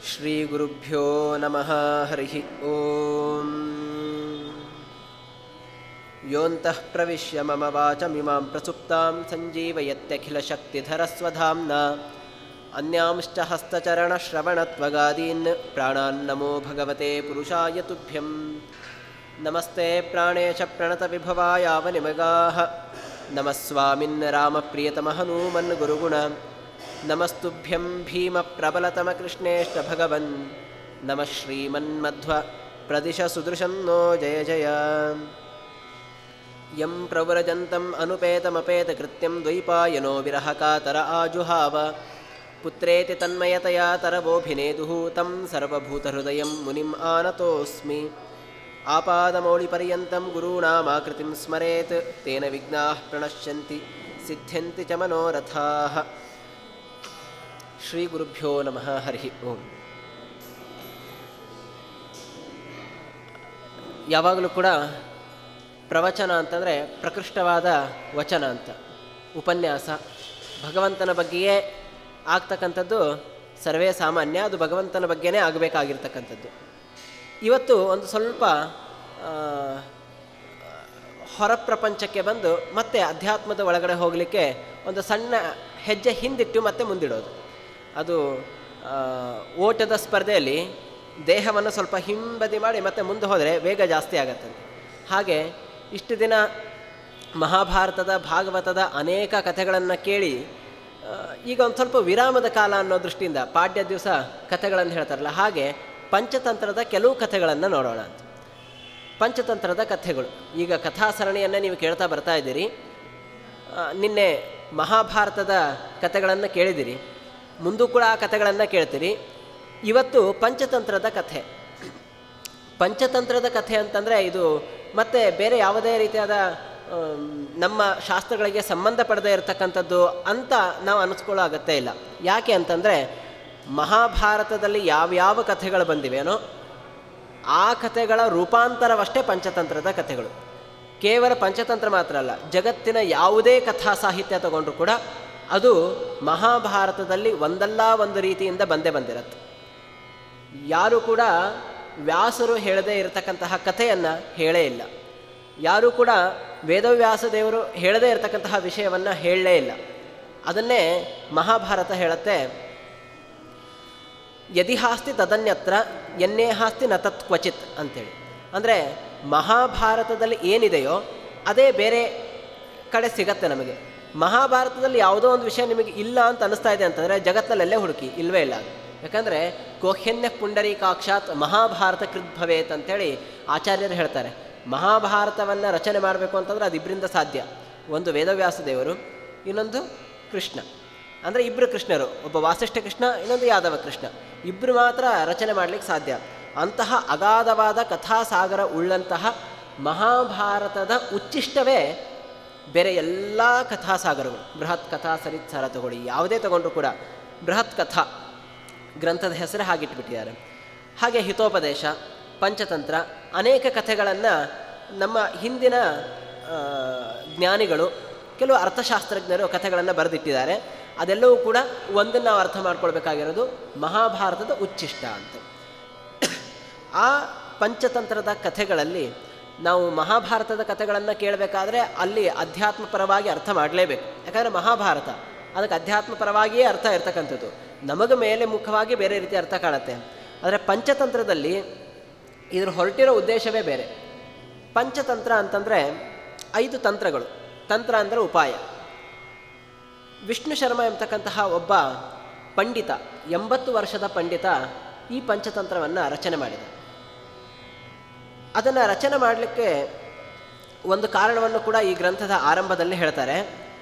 श्रीगुरुभ्यो नमः हरिः ॐ योऽन्तः प्रविश्य मम वाचमिमां प्रसुप्तां सञ्जीवयत्यखिलशक्तिधरस्वधाम्ना अन्यांश्च हस्तचरणश्रवणत्वगादीन् प्राणान्नमो भगवते पुरुषाय तुभ्यं नमस्ते प्राणेश प्रणतविभवायावनिमगाः नमः स्वामिन् रामप्रियतमहनूमन् गुरुगुण नमस्तुभ्यं भीमप्रबलतमकृष्णेष्टभगवन् नमः श्रीमन्मध्व प्रदिश सुदृशं नो जय जय यं प्रव्रजन्तम् अनुपेतमपेतकृत्यं द्वैपायनो विरहकातर आजुहाव पुत्रेति तन्मयतया तरवोऽभिनेदुः तं सर्वभूतहृदयं मुनिम् आनतोऽस्मि आपादमौलिपर्यन्तं गुरूणामाकृतिं स्मरेत् तेन विघ्नाः प्रणश्यन्ति सिद्ध्यन्ति च मनोरथाः ಶ್ರೀಗುರುಭ್ಯೋ ನಮಃ ಹರಿ ಓಂ ಯಾವಾಗಲೂ ಕೂಡ ಪ್ರವಚನ ಅಂತಂದರೆ ಪ್ರಕೃಷ್ಟವಾದ ವಚನ ಅಂತ ಉಪನ್ಯಾಸ ಭಗವಂತನ ಬಗ್ಗೆಯೇ ಆಗ್ತಕ್ಕಂಥದ್ದು ಸರ್ವೇ ಸಾಮಾನ್ಯ ಅದು ಭಗವಂತನ ಬಗ್ಗೆನೇ ಆಗಬೇಕಾಗಿರ್ತಕ್ಕಂಥದ್ದು ಇವತ್ತು ಒಂದು ಸ್ವಲ್ಪ ಹೊರ ಪ್ರಪಂಚಕ್ಕೆ ಬಂದು ಮತ್ತೆ ಅಧ್ಯಾತ್ಮದ ಒಳಗಡೆ ಹೋಗಲಿಕ್ಕೆ ಒಂದು ಸಣ್ಣ ಹೆಜ್ಜೆ ಹಿಂದಿಟ್ಟು ಮತ್ತೆ ಮುಂದಿಡೋದು ಅದು ಓಟದ ಸ್ಪರ್ಧೆಯಲ್ಲಿ ದೇಹವನ್ನು ಸ್ವಲ್ಪ ಹಿಂಬದಿ ಮಾಡಿ ಮತ್ತೆ ಮುಂದೆ ಹೋದರೆ ವೇಗ ಜಾಸ್ತಿ ಆಗತ್ತಂತೆ ಹಾಗೆ ಇಷ್ಟು ದಿನ ಮಹಾಭಾರತದ ಭಾಗವತದ ಅನೇಕ ಕಥೆಗಳನ್ನು ಕೇಳಿ ಈಗ ಒಂದು ಸ್ವಲ್ಪ ವಿರಾಮದ ಕಾಲ ಅನ್ನೋ ದೃಷ್ಟಿಯಿಂದ ಪಾಡ್ಯ ದಿವಸ ಕಥೆಗಳನ್ನು ಹೇಳ್ತಾರಲ್ಲ ಹಾಗೆ ಪಂಚತಂತ್ರದ ಕೆಲವು ಕಥೆಗಳನ್ನು ನೋಡೋಣ ಅಂತ ಪಂಚತಂತ್ರದ ಕಥೆಗಳು ಈಗ ಕಥಾ ಸರಣಿಯನ್ನೇ ನೀವು ಕೇಳ್ತಾ ಬರ್ತಾ ಇದ್ದೀರಿ ನಿನ್ನೆ ಮಹಾಭಾರತದ ಕಥೆಗಳನ್ನು ಕೇಳಿದಿರಿ ಮುಂದೂ ಕೂಡ ಆ ಕಥೆಗಳನ್ನು ಕೇಳ್ತೀರಿ ಇವತ್ತು ಪಂಚತಂತ್ರದ ಕಥೆ ಪಂಚತಂತ್ರದ ಕಥೆ ಅಂತಂದರೆ ಇದು ಮತ್ತೆ ಬೇರೆ ಯಾವುದೇ ರೀತಿಯಾದ ನಮ್ಮ ಶಾಸ್ತ್ರಗಳಿಗೆ ಸಂಬಂಧ ಪಡದೇ ಇರತಕ್ಕಂಥದ್ದು ಅಂತ ನಾವು ಅನಿಸ್ಕೊಳ್ಳೋ ಅಗತ್ಯ ಇಲ್ಲ ಯಾಕೆ ಅಂತಂದರೆ ಮಹಾಭಾರತದಲ್ಲಿ ಯಾವ್ಯಾವ ಕಥೆಗಳು ಬಂದಿವೆನೋ ಆ ಕಥೆಗಳ ರೂಪಾಂತರವಷ್ಟೇ ಪಂಚತಂತ್ರದ ಕಥೆಗಳು ಕೇವಲ ಪಂಚತಂತ್ರ ಮಾತ್ರ ಅಲ್ಲ ಜಗತ್ತಿನ ಯಾವುದೇ ಕಥಾ ಸಾಹಿತ್ಯ ತಗೊಂಡ್ರು ಕೂಡ ಅದು ಮಹಾಭಾರತದಲ್ಲಿ ಒಂದಲ್ಲ ಒಂದು ರೀತಿಯಿಂದ ಬಂದೇ ಬಂದಿರತ್ತೆ ಯಾರು ಕೂಡ ವ್ಯಾಸರು ಹೇಳದೇ ಇರತಕ್ಕಂತಹ ಕಥೆಯನ್ನು ಹೇಳೇ ಇಲ್ಲ ಯಾರೂ ಕೂಡ ವೇದವ್ಯಾಸ ದೇವರು ಹೇಳದೇ ಇರತಕ್ಕಂತಹ ವಿಷಯವನ್ನು ಹೇಳಲೇ ಇಲ್ಲ ಅದನ್ನೇ ಮಹಾಭಾರತ ಹೇಳುತ್ತೆ ಯದಿಹಾಸ್ತಿ ತದನ್ಯತ್ರ ಎನ್ನೇ ಹಾಸ್ತಿ ನ ತತ್ ಕ್ವಚಿತ್ ಅಂತೇಳಿ ಅಂದರೆ ಮಹಾಭಾರತದಲ್ಲಿ ಏನಿದೆಯೋ ಅದೇ ಬೇರೆ ಕಡೆ ಸಿಗತ್ತೆ ನಮಗೆ ಮಹಾಭಾರತದಲ್ಲಿ ಯಾವುದೋ ಒಂದು ವಿಷಯ ನಿಮಗೆ ಇಲ್ಲ ಅಂತ ಅನಿಸ್ತಾ ಇದೆ ಅಂತಂದರೆ ಜಗತ್ತಲ್ಲೆಲ್ಲೇ ಹುಡುಕಿ ಇಲ್ಲವೇ ಇಲ್ಲ ಅದು ಯಾಕಂದರೆ ಕೋಹ್ಯನ್ಯ ಪುಂಡರೀಕಾಕ್ಷಾತ್ ಮಹಾಭಾರತ ಕೃತ್ ಭವೇತ್ ಅಂತೇಳಿ ಆಚಾರ್ಯರು ಹೇಳ್ತಾರೆ ಮಹಾಭಾರತವನ್ನು ರಚನೆ ಮಾಡಬೇಕು ಅಂತಂದರೆ ಅದಿಬ್ಬರಿಂದ ಸಾಧ್ಯ ಒಂದು ವೇದವ್ಯಾಸ ದೇವರು ಇನ್ನೊಂದು ಕೃಷ್ಣ ಅಂದರೆ ಇಬ್ಬರು ಕೃಷ್ಣರು ಒಬ್ಬ ವಾಸಿಷ್ಠ ಕೃಷ್ಣ ಇನ್ನೊಂದು ಯಾದವ ಕೃಷ್ಣ ಇಬ್ಬರು ಮಾತ್ರ ರಚನೆ ಮಾಡಲಿಕ್ಕೆ ಸಾಧ್ಯ ಅಂತಹ ಅಗಾಧವಾದ ಕಥಾಸಾಗರ ಉಳ್ಳಂತಹ ಮಹಾಭಾರತದ ಉಚ್ಚಿಷ್ಟವೇ ಬೇರೆ ಎಲ್ಲ ಕಥಾಸಾಗರಗಳು ಬೃಹತ್ ಕಥಾ ಸರಿತ್ಸಾರ ತಗೊಳ್ಳಿ ಯಾವುದೇ ತಗೊಂಡ್ರು ಕೂಡ ಬೃಹತ್ ಕಥಾ ಗ್ರಂಥದ ಹೆಸರು ಹಾಗಿಟ್ಬಿಟ್ಟಿದ್ದಾರೆ ಹಾಗೆ ಹಿತೋಪದೇಶ ಪಂಚತಂತ್ರ ಅನೇಕ ಕಥೆಗಳನ್ನು ನಮ್ಮ ಹಿಂದಿನ ಜ್ಞಾನಿಗಳು ಕೆಲವು ಅರ್ಥಶಾಸ್ತ್ರಜ್ಞರು ಕಥೆಗಳನ್ನು ಬರೆದಿಟ್ಟಿದ್ದಾರೆ ಅದೆಲ್ಲವೂ ಕೂಡ ಒಂದನ್ನು ನಾವು ಅರ್ಥ ಮಾಡ್ಕೊಳ್ಬೇಕಾಗಿರೋದು ಮಹಾಭಾರತದ ಉಚ್ಚಿಷ್ಟ ಅಂತ ಆ ಪಂಚತಂತ್ರದ ಕಥೆಗಳಲ್ಲಿ ನಾವು ಮಹಾಭಾರತದ ಕಥೆಗಳನ್ನು ಕೇಳಬೇಕಾದ್ರೆ ಅಲ್ಲಿ ಅಧ್ಯಾತ್ಮ ಪರವಾಗಿ ಅರ್ಥ ಮಾಡಲೇಬೇಕು ಯಾಕಂದರೆ ಮಹಾಭಾರತ ಅದಕ್ಕೆ ಅಧ್ಯಾತ್ಮ ಪರವಾಗಿಯೇ ಅರ್ಥ ಇರ್ತಕ್ಕಂಥದ್ದು ನಮಗೆ ಮೇಲೆ ಮುಖವಾಗಿ ಬೇರೆ ರೀತಿ ಅರ್ಥ ಕಾಣುತ್ತೆ ಆದರೆ ಪಂಚತಂತ್ರದಲ್ಲಿ ಇದ್ರ ಹೊರಟಿರೋ ಉದ್ದೇಶವೇ ಬೇರೆ ಪಂಚತಂತ್ರ ಅಂತಂದರೆ ಐದು ತಂತ್ರಗಳು ತಂತ್ರ ಅಂದರೆ ಉಪಾಯ ವಿಷ್ಣು ಶರ್ಮ ಎಂಬತಕ್ಕಂತಹ ಒಬ್ಬ ಪಂಡಿತ ಎಂಬತ್ತು ವರ್ಷದ ಪಂಡಿತ ಈ ಪಂಚತಂತ್ರವನ್ನು ರಚನೆ ಮಾಡಿದ ಅದನ್ನು ರಚನೆ ಮಾಡಲಿಕ್ಕೆ ಒಂದು ಕಾರಣವನ್ನು ಕೂಡ ಈ ಗ್ರಂಥದ ಆರಂಭದಲ್ಲಿ ಹೇಳ್ತಾರೆ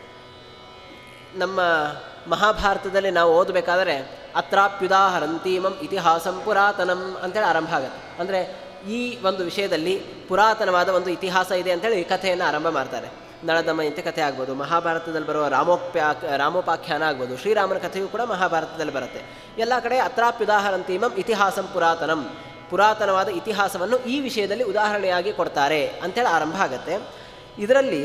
ನಮ್ಮ ಮಹಾಭಾರತದಲ್ಲಿ ನಾವು ಓದಬೇಕಾದ್ರೆ ಅತ್ರಾಪ್ಯುದಾಹರಂತೀಮಂ ಇತಿಹಾಸಂ ಪುರಾತನಂ ಅಂತೇಳಿ ಆರಂಭ ಆಗುತ್ತೆ ಅಂದರೆ ಈ ಒಂದು ವಿಷಯದಲ್ಲಿ ಪುರಾತನವಾದ ಒಂದು ಇತಿಹಾಸ ಇದೆ ಅಂತೇಳಿ ಈ ಕಥೆಯನ್ನು ಆರಂಭ ಮಾಡ್ತಾರೆ ನಳದಮಯಂತೆ ಕಥೆ ಆಗ್ಬೋದು ಮಹಾಭಾರತದಲ್ಲಿ ಬರುವ ರಾಮೋಪ್ಯಾ ರಾಮೋಪಾಖ್ಯಾನ ಆಗ್ಬೋದು ಶ್ರೀರಾಮನ ಕಥೆಯೂ ಕೂಡ ಮಹಾಭಾರತದಲ್ಲಿ ಬರುತ್ತೆ ಎಲ್ಲ ಕಡೆ ಅತ್ರಾಪ್ಯುದಾಹರಂತೀಮಂ ಇತಿಹಾಸಂ ಪುರಾತನಂ ಪುರಾತನವಾದ ಇತಿಹಾಸವನ್ನು ಈ ವಿಷಯದಲ್ಲಿ ಉದಾಹರಣೆಯಾಗಿ ಕೊಡ್ತಾರೆ ಅಂತೇಳಿ ಆರಂಭ ಆಗುತ್ತೆ ಇದರಲ್ಲಿ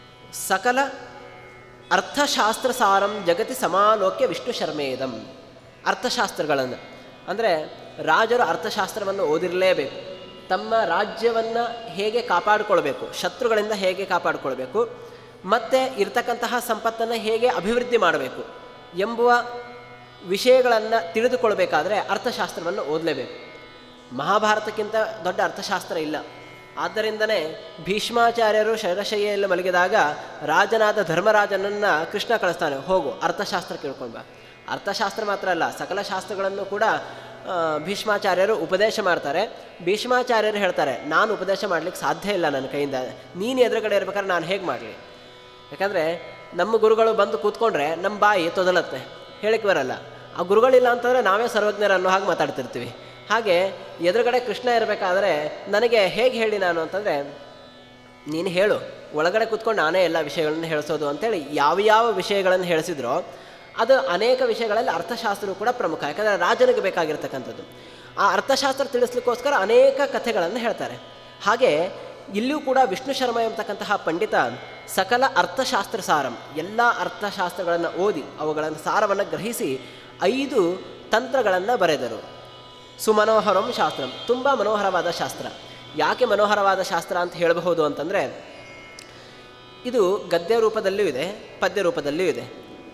ಸಕಲ ಅರ್ಥಶಾಸ್ತ್ರ ಸಾರಂ ಜಗತಿ ಸಮಾಲೋಕ್ಯ ವಿಷ್ಣು ಶರ್ಮೇದಂ ಅರ್ಥಶಾಸ್ತ್ರಗಳನ್ನು ಅಂದರೆ ರಾಜರು ಅರ್ಥಶಾಸ್ತ್ರವನ್ನು ಓದಿರಲೇಬೇಕು ತಮ್ಮ ರಾಜ್ಯವನ್ನು ಹೇಗೆ ಕಾಪಾಡಿಕೊಳ್ಬೇಕು ಶತ್ರುಗಳಿಂದ ಹೇಗೆ ಕಾಪಾಡಿಕೊಳ್ಬೇಕು ಮತ್ತು ಇರತಕ್ಕಂತಹ ಸಂಪತ್ತನ್ನು ಹೇಗೆ ಅಭಿವೃದ್ಧಿ ಮಾಡಬೇಕು ಎಂಬುವ ವಿಷಯಗಳನ್ನು ತಿಳಿದುಕೊಳ್ಬೇಕಾದ್ರೆ ಅರ್ಥಶಾಸ್ತ್ರವನ್ನು ಓದಲೇಬೇಕು ಮಹಾಭಾರತಕ್ಕಿಂತ ದೊಡ್ಡ ಅರ್ಥಶಾಸ್ತ್ರ ಇಲ್ಲ ಆದ್ದರಿಂದನೇ ಭೀಷ್ಮಾಚಾರ್ಯರು ಶರಶಯ್ಯಲ್ಲಿ ಮಲಗಿದಾಗ ರಾಜನಾದ ಧರ್ಮರಾಜನನ್ನು ಕೃಷ್ಣ ಕಳಿಸ್ತಾನೆ ಹೋಗು ಅರ್ಥಶಾಸ್ತ್ರ ಕೇಳ್ಕೊಂಡು ಬಾ ಅರ್ಥಶಾಸ್ತ್ರ ಮಾತ್ರ ಅಲ್ಲ ಸಕಲ ಶಾಸ್ತ್ರಗಳನ್ನು ಕೂಡ ಆ, ಭೀಷ್ಮಾಚಾರ್ಯರು ಉಪದೇಶ ಮಾಡ್ತಾರೆ ಭೀಷ್ಮಾಚಾರ್ಯರು ಹೇಳ್ತಾರೆ ನಾನು ಉಪದೇಶ ಮಾಡಲಿಕ್ಕೆ ಸಾಧ್ಯ ಇಲ್ಲ ನನ್ನ ಕೈಯಿಂದ ನೀನು ಎದುರುಗಡೆ ಇರ್ಬೇಕಾದ್ರೆ ನಾನು ಹೇಗೆ ಮಾಡಲಿ ಯಾಕಂದರೆ ನಮ್ಮ ಗುರುಗಳು ಬಂದು ಕೂತ್ಕೊಂಡ್ರೆ ನಮ್ಮ ಬಾಯಿ ತೊದಲತ್ತೆ ಹೇಳಿಕ್ಕೆ ಬರಲ್ಲ ಆ ಗುರುಗಳಿಲ್ಲ ಅಂತಂದರೆ ನಾವೇ ಸರ್ವಜ್ಞರು ಅನ್ನೋ ಹಾಗೆ ಮಾತಾಡ್ತಿರ್ತೀವಿ ಹಾಗೆ ಎದುರುಗಡೆ ಕೃಷ್ಣ ಇರಬೇಕಾದ್ರೆ ನನಗೆ ಹೇಗೆ ಹೇಳಿ ನಾನು ಅಂತಂದರೆ ನೀನು ಹೇಳು ಒಳಗಡೆ ಕೂತ್ಕೊಂಡು ನಾನೇ ಎಲ್ಲ ವಿಷಯಗಳನ್ನು ಹೇಳಿಸೋದು ಅಂತೇಳಿ ಯಾವ ಯಾವ ವಿಷಯಗಳನ್ನು ಹೇಳಿಸಿದ್ರೋ ಅದು ಅನೇಕ ವಿಷಯಗಳಲ್ಲಿ ಅರ್ಥಶಾಸ್ತ್ರವು ಕೂಡ ಪ್ರಮುಖ ಯಾಕಂದರೆ ರಾಜನಿಗೆ ಬೇಕಾಗಿರ್ತಕ್ಕಂಥದ್ದು ಆ ಅರ್ಥಶಾಸ್ತ್ರ ತಿಳಿಸ್ಲಿಕ್ಕೋಸ್ಕರ ಅನೇಕ ಕಥೆಗಳನ್ನು ಹೇಳ್ತಾರೆ ಹಾಗೆ ಇಲ್ಲಿಯೂ ಕೂಡ ವಿಷ್ಣು ಶರ್ಮ ಎಂಬತಕ್ಕಂತಹ ಪಂಡಿತ ಸಕಲ ಅರ್ಥಶಾಸ್ತ್ರ ಸಾರಂ ಎಲ್ಲ ಅರ್ಥಶಾಸ್ತ್ರಗಳನ್ನು ಓದಿ ಅವುಗಳನ್ನು ಸಾರವನ್ನು ಗ್ರಹಿಸಿ ಐದು ತಂತ್ರಗಳನ್ನು ಬರೆದರು ಸುಮನೋಹರಂ ಶಾಸ್ತ್ರಂ ತುಂಬ ಮನೋಹರವಾದ ಶಾಸ್ತ್ರ ಯಾಕೆ ಮನೋಹರವಾದ ಶಾಸ್ತ್ರ ಅಂತ ಹೇಳಬಹುದು ಅಂತಂದರೆ ಇದು ಗದ್ಯ ರೂಪದಲ್ಲಿಯೂ ಇದೆ ಪದ್ಯ ರೂಪದಲ್ಲಿಯೂ ಇದೆ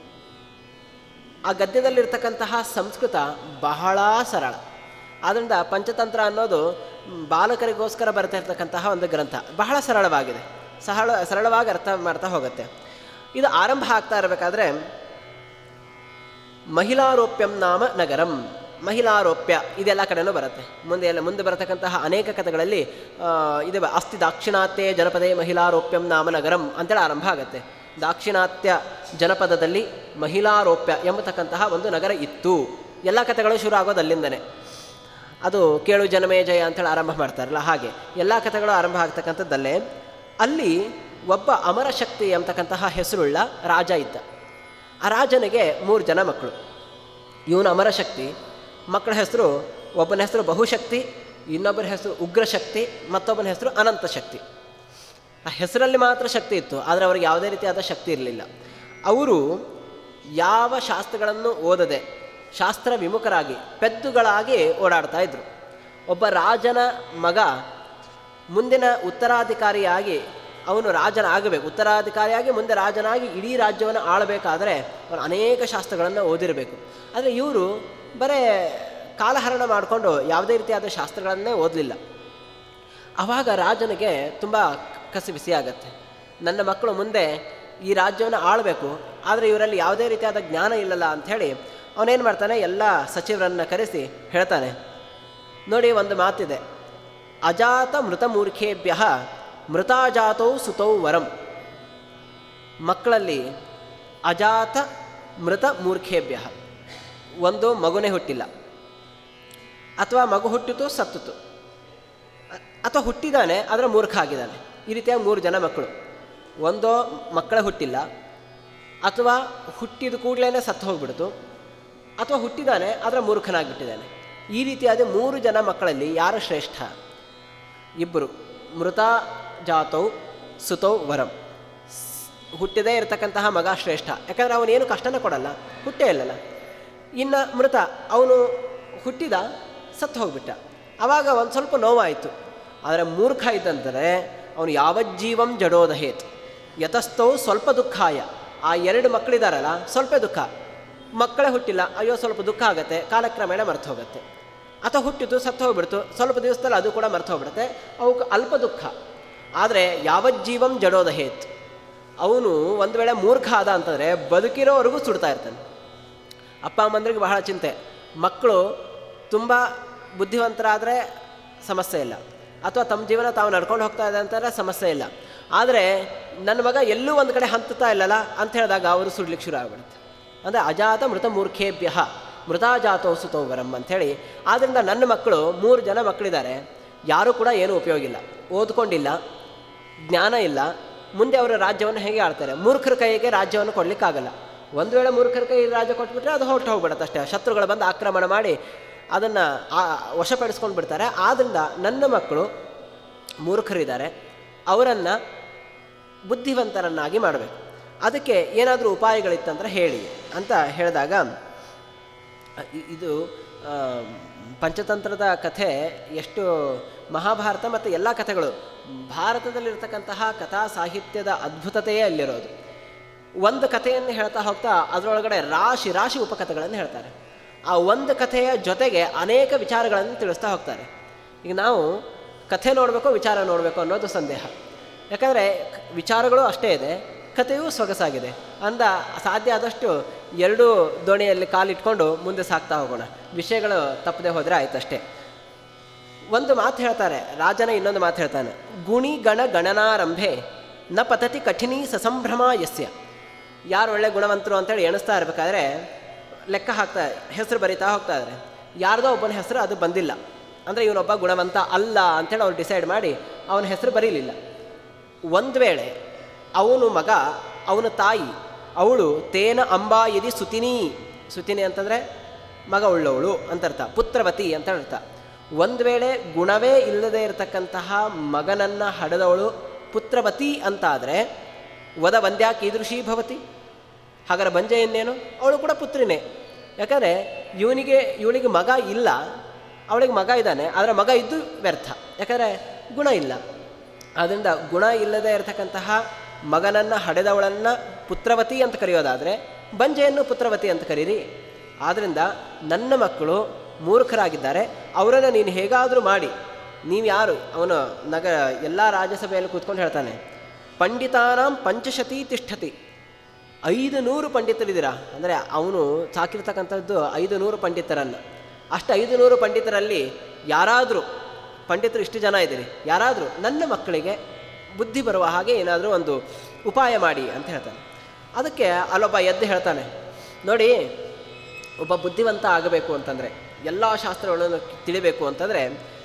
ಆ ಗದ್ಯದಲ್ಲಿರ್ತಕ್ಕಂತಹ ಸಂಸ್ಕೃತ ಬಹಳ ಸರಳ ಆದ್ದರಿಂದ ಪಂಚತಂತ್ರ ಅನ್ನೋದು ಮ್, ಬಾಲಕರಿಗೋಸ್ಕರ ಬರ್ತಾ ಇರ್ತಕ್ಕಂತಹ ಒಂದು ಗ್ರಂಥ ಬಹಳ ಸರಳವಾಗಿದೆ ಸರಳ ಸರಳವಾಗಿ ಅರ್ಥ ಮಾಡ್ತಾ ಹೋಗುತ್ತೆ ಇದು ಆರಂಭ ಆಗ್ತಾ ಇರಬೇಕಾದ್ರೆ ಮಹಿಳಾರೋಪ್ಯಂ ನಾಮ ನಗರಂ ಮಹಿಳಾರೋಪ್ಯ ಇದೆಲ್ಲ ಕಡೆನೂ ಬರುತ್ತೆ ಮುಂದೆ ಎಲ್ಲ ಮುಂದೆ ಬರತಕ್ಕಂತಹ ಅನೇಕ ಕಥೆಗಳಲ್ಲಿ ಆ, ಇದೆ ಬ- ಅಸ್ತಿ ದಾಕ್ಷಿಣಾತ್ಯೆ ಜನಪದೇ ಮಹಿಳಾರೋಪ್ಯಂ ನಾಮ ನಗರಂ ಅಂತೇಳಿ ಆರಂಭ ಆಗುತ್ತೆ ದಾಕ್ಷಿಣಾತ್ಯ ಜನಪದದಲ್ಲಿ ಮಹಿಳಾರೋಪ್ಯ ಎಂಬತಕ್ಕಂತಹ ಒಂದು ನಗರ ಇತ್ತು ಎಲ್ಲ ಕಥೆಗಳು ಶುರು ಆಗೋದು ಅಲ್ಲಿಂದನೇ ಅದು ಕೇಳು ಜನಮೇ ಜಯ ಅಂತೇಳಿ ಆರಂಭ ಮಾಡ್ತಾರಲ್ಲ ಹಾಗೆ ಎಲ್ಲ ಕಥೆಗಳು ಆರಂಭ ಆಗ್ತಕ್ಕಂಥದ್ದಲ್ಲೇ ಅಲ್ಲಿ ಒಬ್ಬ ಅಮರ ಶಕ್ತಿ ಎಂಬತಕ್ಕಂತಹ ಹೆಸರುಳ್ಳ ರಾಜ ಇದ್ದ ಆ ರಾಜನಿಗೆ ಮೂರು ಜನ ಮಕ್ಕಳು ಇವನು ಅಮರ ಶಕ್ತಿ ಮಕ್ಕಳ ಹೆಸರು ಒಬ್ಬನ ಹೆಸರು ಬಹುಶಕ್ತಿ ಇನ್ನೊಬ್ಬರ ಹೆಸರು ಉಗ್ರಶಕ್ತಿ ಮತ್ತೊಬ್ಬನ ಹೆಸರು ಅನಂತ ಶಕ್ತಿ ಆ ಹೆಸರಲ್ಲಿ ಮಾತ್ರ ಶಕ್ತಿ ಇತ್ತು ಆದರೆ ಅವರಿಗೆ ಯಾವುದೇ ರೀತಿಯಾದ ಶಕ್ತಿ ಇರಲಿಲ್ಲ ಅವರು ಯಾವ ಶಾಸ್ತ್ರಗಳನ್ನು ಓದದೆ ಶಾಸ್ತ್ರ ವಿಮುಖರಾಗಿ ಪೆದ್ದುಗಳಾಗಿ ಓಡಾಡ್ತಾ ಇದ್ರು ಒಬ್ಬ ರಾಜನ ಮಗ ಮುಂದಿನ ಉತ್ತರಾಧಿಕಾರಿಯಾಗಿ ಅವನು ರಾಜನಾಗಬೇಕು ಉತ್ತರಾಧಿಕಾರಿಯಾಗಿ ಮುಂದೆ ರಾಜನಾಗಿ ಇಡೀ ರಾಜ್ಯವನ್ನು ಆಳಬೇಕಾದರೆ ಅವನು ಅನೇಕ ಶಾಸ್ತ್ರಗಳನ್ನು ಓದಿರಬೇಕು ಆದರೆ ಇವರು ಬರೇ ಕಾಲಹರಣ ಮಾಡಿಕೊಂಡು ಯಾವುದೇ ರೀತಿಯಾದ ಶಾಸ್ತ್ರಗಳನ್ನೇ ಓದಲಿಲ್ಲ ಆವಾಗ ರಾಜನಿಗೆ ತುಂಬ ಕಸಿ ಬಿಸಿ ಆಗತ್ತೆ ನನ್ನ ಮಕ್ಕಳು ಮುಂದೆ ಈ ರಾಜ್ಯವನ್ನು ಆಳಬೇಕು ಆದರೆ ಇವರಲ್ಲಿ ಯಾವುದೇ ರೀತಿಯಾದ ಜ್ಞಾನ ಇಲ್ಲಲ್ಲ ಅಂಥೇಳಿ ಅವನೇನು ಮಾಡ್ತಾನೆ ಎಲ್ಲ ಸಚಿವರನ್ನು ಕರೆಸಿ ಹೇಳ್ತಾನೆ ನೋಡಿ ಒಂದು ಮಾತಿದೆ ಅಜಾತ ಮೃತ ಮೂರ್ಖೇಭ್ಯ ಮೃತಾಜಾತೌ ಸುತೌ ವರಂ ಮಕ್ಕಳಲ್ಲಿ ಅಜಾತ ಮೃತ ಮೂರ್ಖೇಭ್ಯ ಒಂದು ಮಗುನೇ ಹುಟ್ಟಿಲ್ಲ ಅಥವಾ ಮಗು ಹುಟ್ಟಿತು ಸತ್ತಿತು ಅ- ಅಥವಾ ಹುಟ್ಟಿದಾನೆ ಆದರೆ ಮೂರ್ಖ ಆಗಿದ್ದಾನೆ ಈ ರೀತಿಯಾಗಿ ಮೂರು ಜನ ಮಕ್ಕಳು ಒಂದೋ ಮಕ್ಕಳ ಹುಟ್ಟಿಲ್ಲ ಅಥವಾ ಹುಟ್ಟಿದ ಕೂಡಲೇ ಸತ್ತು ಹೋಗ್ಬಿಡ್ತು ಅಥವಾ ಹುಟ್ಟಿದಾನೆ ಆದರೆ ಮೂರ್ಖನಾಗಿಬಿಟ್ಟಿದ್ದಾನೆ ಈ ರೀತಿಯಾದ ಮೂರು ಜನ ಮಕ್ಕಳಲ್ಲಿ ಯಾರು ಶ್ರೇಷ್ಠ ಇಬ್ಬರು ಮೃತ ಜಾತೌ ಸುತೌ ವರಂ ಸ್- ಹುಟ್ಟಿದೇ ಇರತಕ್ಕಂತಹ ಮಗ ಶ್ರೇಷ್ಠ ಯಾಕಂದರೆ ಅವನೇನು ಕಷ್ಟನ ಕೊಡಲ್ಲ ಹುಟ್ಟೇ ಇಲ್ಲಲ್ಲ ಇನ್ನು ಮೃತ ಅವನು ಹುಟ್ಟಿದ ಸತ್ತು ಹೋಗ್ಬಿಟ್ಟ ಆವಾಗ ಒಂದು ಸ್ವಲ್ಪ ನೋವಾಯಿತು ಆದರೆ ಮೂರ್ಖ ಇದ್ದಂದರೆ ಅವನು ಯಾವಜ್ಜೀವಂ ಜಡೋದಹೇತ್ ಯತಸ್ಥೌ ಸ್ವಲ್ಪ ದುಃಖಾಯ ಆ ಎರಡು ಮಕ್ಕಳಿದಾರಲ್ಲ ಸ್ವಲ್ಪ ದುಃಖ ಮಕ್ಕಳೇ ಹುಟ್ಟಿಲ್ಲ ಅಯ್ಯೋ ಸ್ವಲ್ಪ ದುಃಖ ಆಗುತ್ತೆ ಕಾಲಕ್ರಮೇಣ ಮರ್ತು ಹೋಗುತ್ತೆ ಅಥವಾ ಹುಟ್ಟಿತು ಸತ್ತು ಹೋಗ್ಬಿಡ್ತು ಸ್ವಲ್ಪ ದಿವಸದಲ್ಲಿ ಅದು ಕೂಡ ಮರ್ತು ಹೋಗ್ಬಿಡುತ್ತೆ ಅವಕ್ಕೆ ಅಲ್ಪ ದುಃಖ ಆದರೆ ಯಾವಜ್ಜೀವಂ ಜಡೋದಹೇತ್ ಅವನು ಒಂದು ವೇಳೆ ಮೂರ್ಖ ಆದ ಅಂತಂದರೆ ಬದುಕಿರೋವರೆಗೂ ಸುಡ್ತಾ ಇರ್ತಾನೆ ಅಪ್ಪ ಅಮ್ಮಂದ್ರಿಗೆ ಬಹಳ ಚಿಂತೆ ಮಕ್ಕಳು ತುಂಬ ಬುದ್ಧಿವಂತರಾದರೆ ಸಮಸ್ಯೆ ಇಲ್ಲ ಅಥವಾ ತಮ್ಮ ಜೀವನ ತಾವು ನಡ್ಕೊಂಡು ಹೋಗ್ತಾ ಇದೆ ಅಂತಾರೆ ಸಮಸ್ಯೆ ಇಲ್ಲ ಆದರೆ ನನ್ನ ಮಗ ಎಲ್ಲೂ ಒಂದು ಕಡೆ ಹಂತುತ್ತಾ ಇಲ್ಲಲ್ಲ ಅಂತ ಹೇಳಿದಾಗ ಅವರು ಸುಡ್ಲಿಕ್ಕೆ ಶುರು ಆಗ್ಬಿಡುತ್ತೆ ಅಂದರೆ ಅಜಾತ ಮೃತ ಮೂರ್ಖೇಭ್ಯ ಮೃತಾಜಾತೋ ಸುತೋ ವರಂ ಅಂಥೇಳಿ ಆದ್ದರಿಂದ ನನ್ನ ಮಕ್ಕಳು ಮೂರು ಜನ ಮಕ್ಕಳಿದ್ದಾರೆ ಯಾರೂ ಕೂಡ ಏನೂ ಉಪಯೋಗ ಇಲ್ಲ ಓದ್ಕೊಂಡಿಲ್ಲ ಜ್ಞಾನ ಇಲ್ಲ ಮುಂದೆ ಅವರು ರಾಜ್ಯವನ್ನು ಹೇಗೆ ಆಳ್ತಾರೆ ಮೂರ್ಖರ ಕೈಗೆ ರಾಜ್ಯವನ್ನು ಕೊಡಲಿಕ್ಕಾಗಲ್ಲ ಒಂದು ವೇಳೆ ಮೂರ್ಖರ ಕೈ ರಾಜ್ಯ ಕೊಟ್ಬಿಟ್ರೆ ಅದು ಹೊರಟು ಹೋಗ್ಬಿಡುತ್ತೆ ಅಷ್ಟೇ ಶತ್ರುಗಳು ಬಂದು ಆಕ್ರಮಣ ಮಾಡಿ ಅದನ್ನು ವಶಪಡಿಸ್ಕೊಂಡು ಬಿಡ್ತಾರೆ ಆದ್ದರಿಂದ ನನ್ನ ಮಕ್ಕಳು ಮೂರ್ಖರಿದ್ದಾರೆ ಅವರನ್ನು ಬುದ್ಧಿವಂತರನ್ನಾಗಿ ಮಾಡಬೇಕು ಅದಕ್ಕೆ ಏನಾದರೂ ಉಪಾಯಗಳಿತ್ತಂದ್ರೆ ಹೇಳಿ ಅಂತ ಹೇಳಿದಾಗ ಅ- ಇ- ಇದು ಆ, ಪಂಚತಂತ್ರದ ಕಥೆ ಎಷ್ಟು ಮಹಾಭಾರತ ಮತ್ತು ಎಲ್ಲ ಕಥೆಗಳು ಭಾರತದಲ್ಲಿರ್ತಕ್ಕಂತಹ ಕಥಾ ಸಾಹಿತ್ಯದ ಅದ್ಭುತತೆಯೇ ಅಲ್ಲಿರೋದು ಒಂದು ಕಥೆಯನ್ನು ಹೇಳ್ತಾ ಹೋಗ್ತಾ ಅದರೊಳಗಡೆ ರಾಶಿ ರಾಶಿ ಉಪಕಥೆಗಳನ್ನು ಹೇಳ್ತಾರೆ ಆ ಒಂದು ಕಥೆಯ ಜೊತೆಗೆ ಅನೇಕ ವಿಚಾರಗಳನ್ನು ತಿಳಿಸ್ತಾ ಹೋಗ್ತಾರೆ ಈಗ ನಾವು ಕಥೆ ನೋಡಬೇಕು ವಿಚಾರ ನೋಡಬೇಕು ಅನ್ನೋದು ಸಂದೇಹ ಯಾಕಂದರೆ ವಿಚಾರಗಳು ಅಷ್ಟೇ ಇದೆ ಕಥೆಯೂ ಸೊಗಸಾಗಿದೆ ಅಂದ ಸಾಧ್ಯ ಆದಷ್ಟು ಎರಡೂ ದೋಣಿಯಲ್ಲಿ ಕಾಲಿಟ್ಕೊಂಡು ಮುಂದೆ ಸಾಕ್ತಾ ಹೋಗೋಣ ವಿಷಯಗಳು ತಪ್ಪದೆ ಹೋದರೆ ಆಯ್ತಷ್ಟೇ ಒಂದು ಮಾತು ಹೇಳ್ತಾರೆ ರಾಜನ ಇನ್ನೊಂದು ಮಾತು ಹೇಳ್ತಾನೆ ಗುಣಿ ಗಣ ಗಣನಾರಂಭೆ ನ ಪತತಿ ಕಠಿಣಿ ಸಸಂಭ್ರಮ ಯಸ್ಯ ಯಾರು ಒಳ್ಳೆ ಗುಣವಂತರು ಅಂತೇಳಿ ಎಣಿಸ್ತಾ ಇರಬೇಕಾದ್ರೆ ಲೆಕ್ಕ ಹಾಕ್ತಾ ಹೆಸರು ಬರಿತಾ ಹೋಗ್ತಾ ಇದ್ದಾರೆ ಯಾರ್ದೋ ಒಬ್ಬನ ಹೆಸರು ಅದು ಬಂದಿಲ್ಲ ಅಂದರೆ ಇವನೊಬ್ಬ ಗುಣವಂತ ಅಲ್ಲ ಅಂತೇಳಿ ಅವ್ರು ಡಿಸೈಡ್ ಮಾಡಿ ಅವನ ಹೆಸರು ಬರೀಲಿಲ್ಲ ಒಂದು ವೇಳೆ ಅವನು ಮಗ ಅವನ ತಾಯಿ ಅವಳು ತೇನ ಅಂಬಾ ಯದಿ ಸುತಿನಿ ಸುತಿನಿ ಅಂತಂದರೆ ಮಗ ಉಳ್ಳವಳು ಅಂತರ್ಥ ಪುತ್ರವತಿ ಅಂತ ಅರ್ಥ ಒಂದು ವೇಳೆ ಗುಣವೇ ಇಲ್ಲದೆ ಇರತಕ್ಕಂತಹ ಮಗನನ್ನು ಹಡೆದವಳು ಪುತ್ರವತಿ ಅಂತಾದರೆ ವದ ವಂದ್ಯಾ ಕೀದೃಶಿ ಭವತಿ ಹಾಗಾದ್ರೆ ಬಂಜೆ ಇನ್ನೇನು ಅವಳು ಕೂಡ ಪುತ್ರಿನೇ ಯಾಕಂದರೆ ಇವನಿಗೆ ಇವಳಿಗೆ ಮಗ ಇಲ್ಲ ಅವಳಿಗೆ ಮಗ ಇದ್ದಾನೆ ಆದರೆ ಮಗ ಇದ್ದು ವ್ಯರ್ಥ ಯಾಕಂದರೆ ಗುಣ ಇಲ್ಲ ಆದ್ದರಿಂದ ಗುಣ ಇಲ್ಲದೆ ಇರತಕ್ಕಂತಹ ಮಗನನ್ನು ಹಡೆದವಳನ್ನು ಪುತ್ರವತಿ ಅಂತ ಕರೆಯೋದಾದರೆ ಬಂಜೆಯನ್ನು ಪುತ್ರವತಿ ಅಂತ ಕರೀರಿ ಆದ್ದರಿಂದ ನನ್ನ ಮಕ್ಕಳು ಮೂರ್ಖರಾಗಿದ್ದಾರೆ ಅವರನ್ನು ನೀನು ಹೇಗಾದರೂ ಮಾಡಿ ನೀವು ಯಾರು ಅವನು ನಗ ಎಲ್ಲ ರಾಜ್ಯಸಭೆಯಲ್ಲಿ ಕೂತ್ಕೊಂಡು ಹೇಳ್ತಾನೆ ಪಂಡಿತಾನಾಂ ಪಂಚಶತಿ ತಿಷ್ಠತಿ ಐದು ನೂರು ಪಂಡಿತರಿದ್ದೀರಾ ಅಂದರೆ ಅವನು ಸಾಕಿರ್ತಕ್ಕಂಥದ್ದು ಐದು ನೂರು ಪಂಡಿತರನ್ನು ಅಷ್ಟು ಐದು ನೂರು ಪಂಡಿತರಲ್ಲಿ ಯಾರಾದರೂ ಪಂಡಿತರು ಇಷ್ಟು ಜನ ಇದ್ದೀರಿ ಯಾರಾದರೂ ನನ್ನ ಮಕ್ಕಳಿಗೆ ಬುದ್ಧಿ ಬರುವ ಹಾಗೆ ಏನಾದರೂ ಒಂದು ಉಪಾಯ ಮಾಡಿ ಅಂತ ಹೇಳ್ತಾನೆ ಅದಕ್ಕೆ ಅಲ್ಲೊಬ್ಬ ಎದ್ದು ಹೇಳ್ತಾನೆ ನೋಡಿ ಒಬ್ಬ ಬುದ್ಧಿವಂತ ಆಗಬೇಕು ಅಂತಂದರೆ ಎಲ್ಲ ಶಾಸ್ತ್ರಗಳನ್ನು ತಿಳಿಬೇಕು ಅಂತಂದರೆ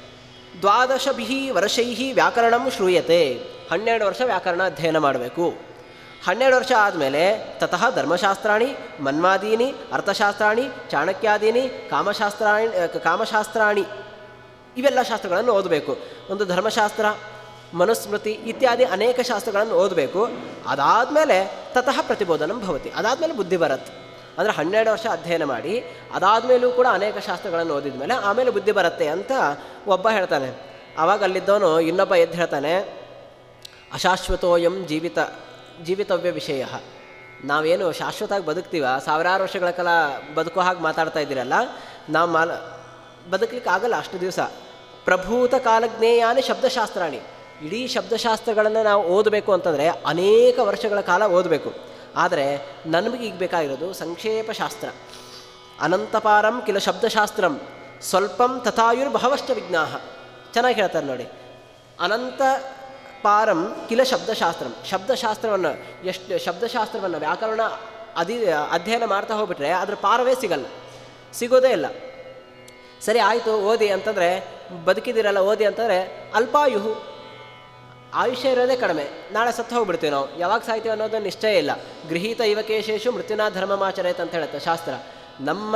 ದ್ವಾದಶಭಿ ವರ್ಷೈ ವ್ಯಾಕರಣಂ ಶ್ರೂಯತೆ ಹನ್ನೆರಡು ವರ್ಷ ವ್ಯಾಕರಣ ಅಧ್ಯಯನ ಮಾಡಬೇಕು ಹನ್ನೆರಡು ವರ್ಷ ಆದಮೇಲೆ ತತಃ ಧರ್ಮಶಾಸ್ತ್ರಾಣಿ ಮನ್ವಾದೀನಿ ಅರ್ಥಶಾಸ್ತ್ರಾಣಿ ಚಾಣಕ್ಯಾದೀನಿ ಕಾಮಶಾಸ್ತ್ರಾಣಿ ಕಾಮಶಾಸ್ತ್ರಾಣಿ ಇವೆಲ್ಲ ಶಾಸ್ತ್ರಗಳನ್ನು ಓದಬೇಕು ಒಂದು ಧರ್ಮಶಾಸ್ತ್ರ ಮನುಸ್ಮೃತಿ ಇತ್ಯಾದಿ ಅನೇಕ ಶಾಸ್ತ್ರಗಳನ್ನು ಓದಬೇಕು ಅದಾದಮೇಲೆ ತತಃ ಪ್ರತಿಬೋಧನಂ ಭವತಿ ಅದಾದಮೇಲೆ ಬುದ್ಧಿ ಬರತ್ತೆ ಅಂದರೆ ಹನ್ನೆರಡು ವರ್ಷ ಅಧ್ಯಯನ ಮಾಡಿ ಅದಾದಮೇಲೂ ಕೂಡ ಅನೇಕ ಶಾಸ್ತ್ರಗಳನ್ನು ಓದಿದ ಮೇಲೆ ಆಮೇಲೆ ಬುದ್ಧಿ ಬರುತ್ತೆ ಅಂತ ಒಬ್ಬ ಹೇಳ್ತಾನೆ ಆವಾಗ ಅಲ್ಲಿದ್ದವನು ಇನ್ನೊಬ್ಬ ಎದ್ದು ಹೇಳ್ತಾನೆ ಅಶಾಶ್ವತೋಯಂ ಜೀವಿತ ಜೀವಿತವ್ಯ ವಿಷಯ ನಾವೇನು ಶಾಶ್ವತವಾಗಿ ಬದುಕ್ತೀವ ಸಾವಿರಾರು ವರ್ಷಗಳ ಕಾಲ ಬದುಕೋ ಹಾಗೆ ಮಾತಾಡ್ತಾ ಇದ್ದೀರಲ್ಲ ನಾವು ಮಾಲ ಬದುಕಲಿಕ್ಕೆ ಆಗಲ್ಲ ಅಷ್ಟು ದಿವಸ ಪ್ರಭೂತ ಕಾಲಜ್ಞೇಯಾನಿ ಶಬ್ದಶಾಸ್ತ್ರಾಣಿ ಇಡೀ ಶಬ್ದಶಾಸ್ತ್ರಗಳನ್ನು ನಾವು ಓದಬೇಕು ಅಂತಂದರೆ ಅನೇಕ ವರ್ಷಗಳ ಕಾಲ ಓದಬೇಕು ಆದರೆ ನಮಗೆ ಈಗ ಬೇಕಾಗಿರೋದು ಸಂಕ್ಷೇಪ ಶಾಸ್ತ್ರ ಅನಂತಪಾರಂ ಕಿಲ ಶಬ್ದಶಾಸ್ತ್ರಂ ಸ್ವಲ್ಪಂ ತಥಾಯುರ್ ಬಹವಶ್ಚ ವಿಜ್ಞಾಹ ಚೆನ್ನಾಗಿ ಹೇಳ್ತಾರೆ ನೋಡಿ ಅನಂತ ಪಾರಂ ಕಿಲ ಶಬ್ದಶಾಸ್ತ್ರಂ ಶಬ್ದಶಾಸ್ತ್ರವನ್ನು ಎಷ್ಟು ಶಬ್ದಶಾಸ್ತ್ರವನ್ನು ವ್ಯಾಕರಣ ಅಧಿ ಅಧ್ಯಯನ ಮಾಡ್ತಾ ಹೋಗ್ಬಿಟ್ರೆ ಅದ್ರ ಪಾರವೇ ಸಿಗಲ್ಲ ಸಿಗೋದೇ ಇಲ್ಲ ಸರಿ ಆಯಿತು ಓದಿ ಅಂತಂದರೆ ಬದುಕಿದಿರಲ್ಲ ಓದಿ ಅಂತಂದರೆ ಅಲ್ಪಾಯುಹು ಆಯುಷ್ಯ ಇರೋದೇ ಕಡಿಮೆ ನಾಳೆ ಸತ್ತು ಹೋಗ್ಬಿಡ್ತೀವಿ ನಾವು ಯಾವಾಗ ಸಾಯ್ತೀವಿ ಅನ್ನೋದು ನಿಶ್ಚಯ ಇಲ್ಲ ಗೃಹೀತ ಇವ ಕೇಶೇಶು ಮೃತ್ಯುನಾ ಧರ್ಮಮಾಚರೇತ್ ಅಂತ ಹೇಳುತ್ತೆ ಶಾಸ್ತ್ರ ನಮ್ಮ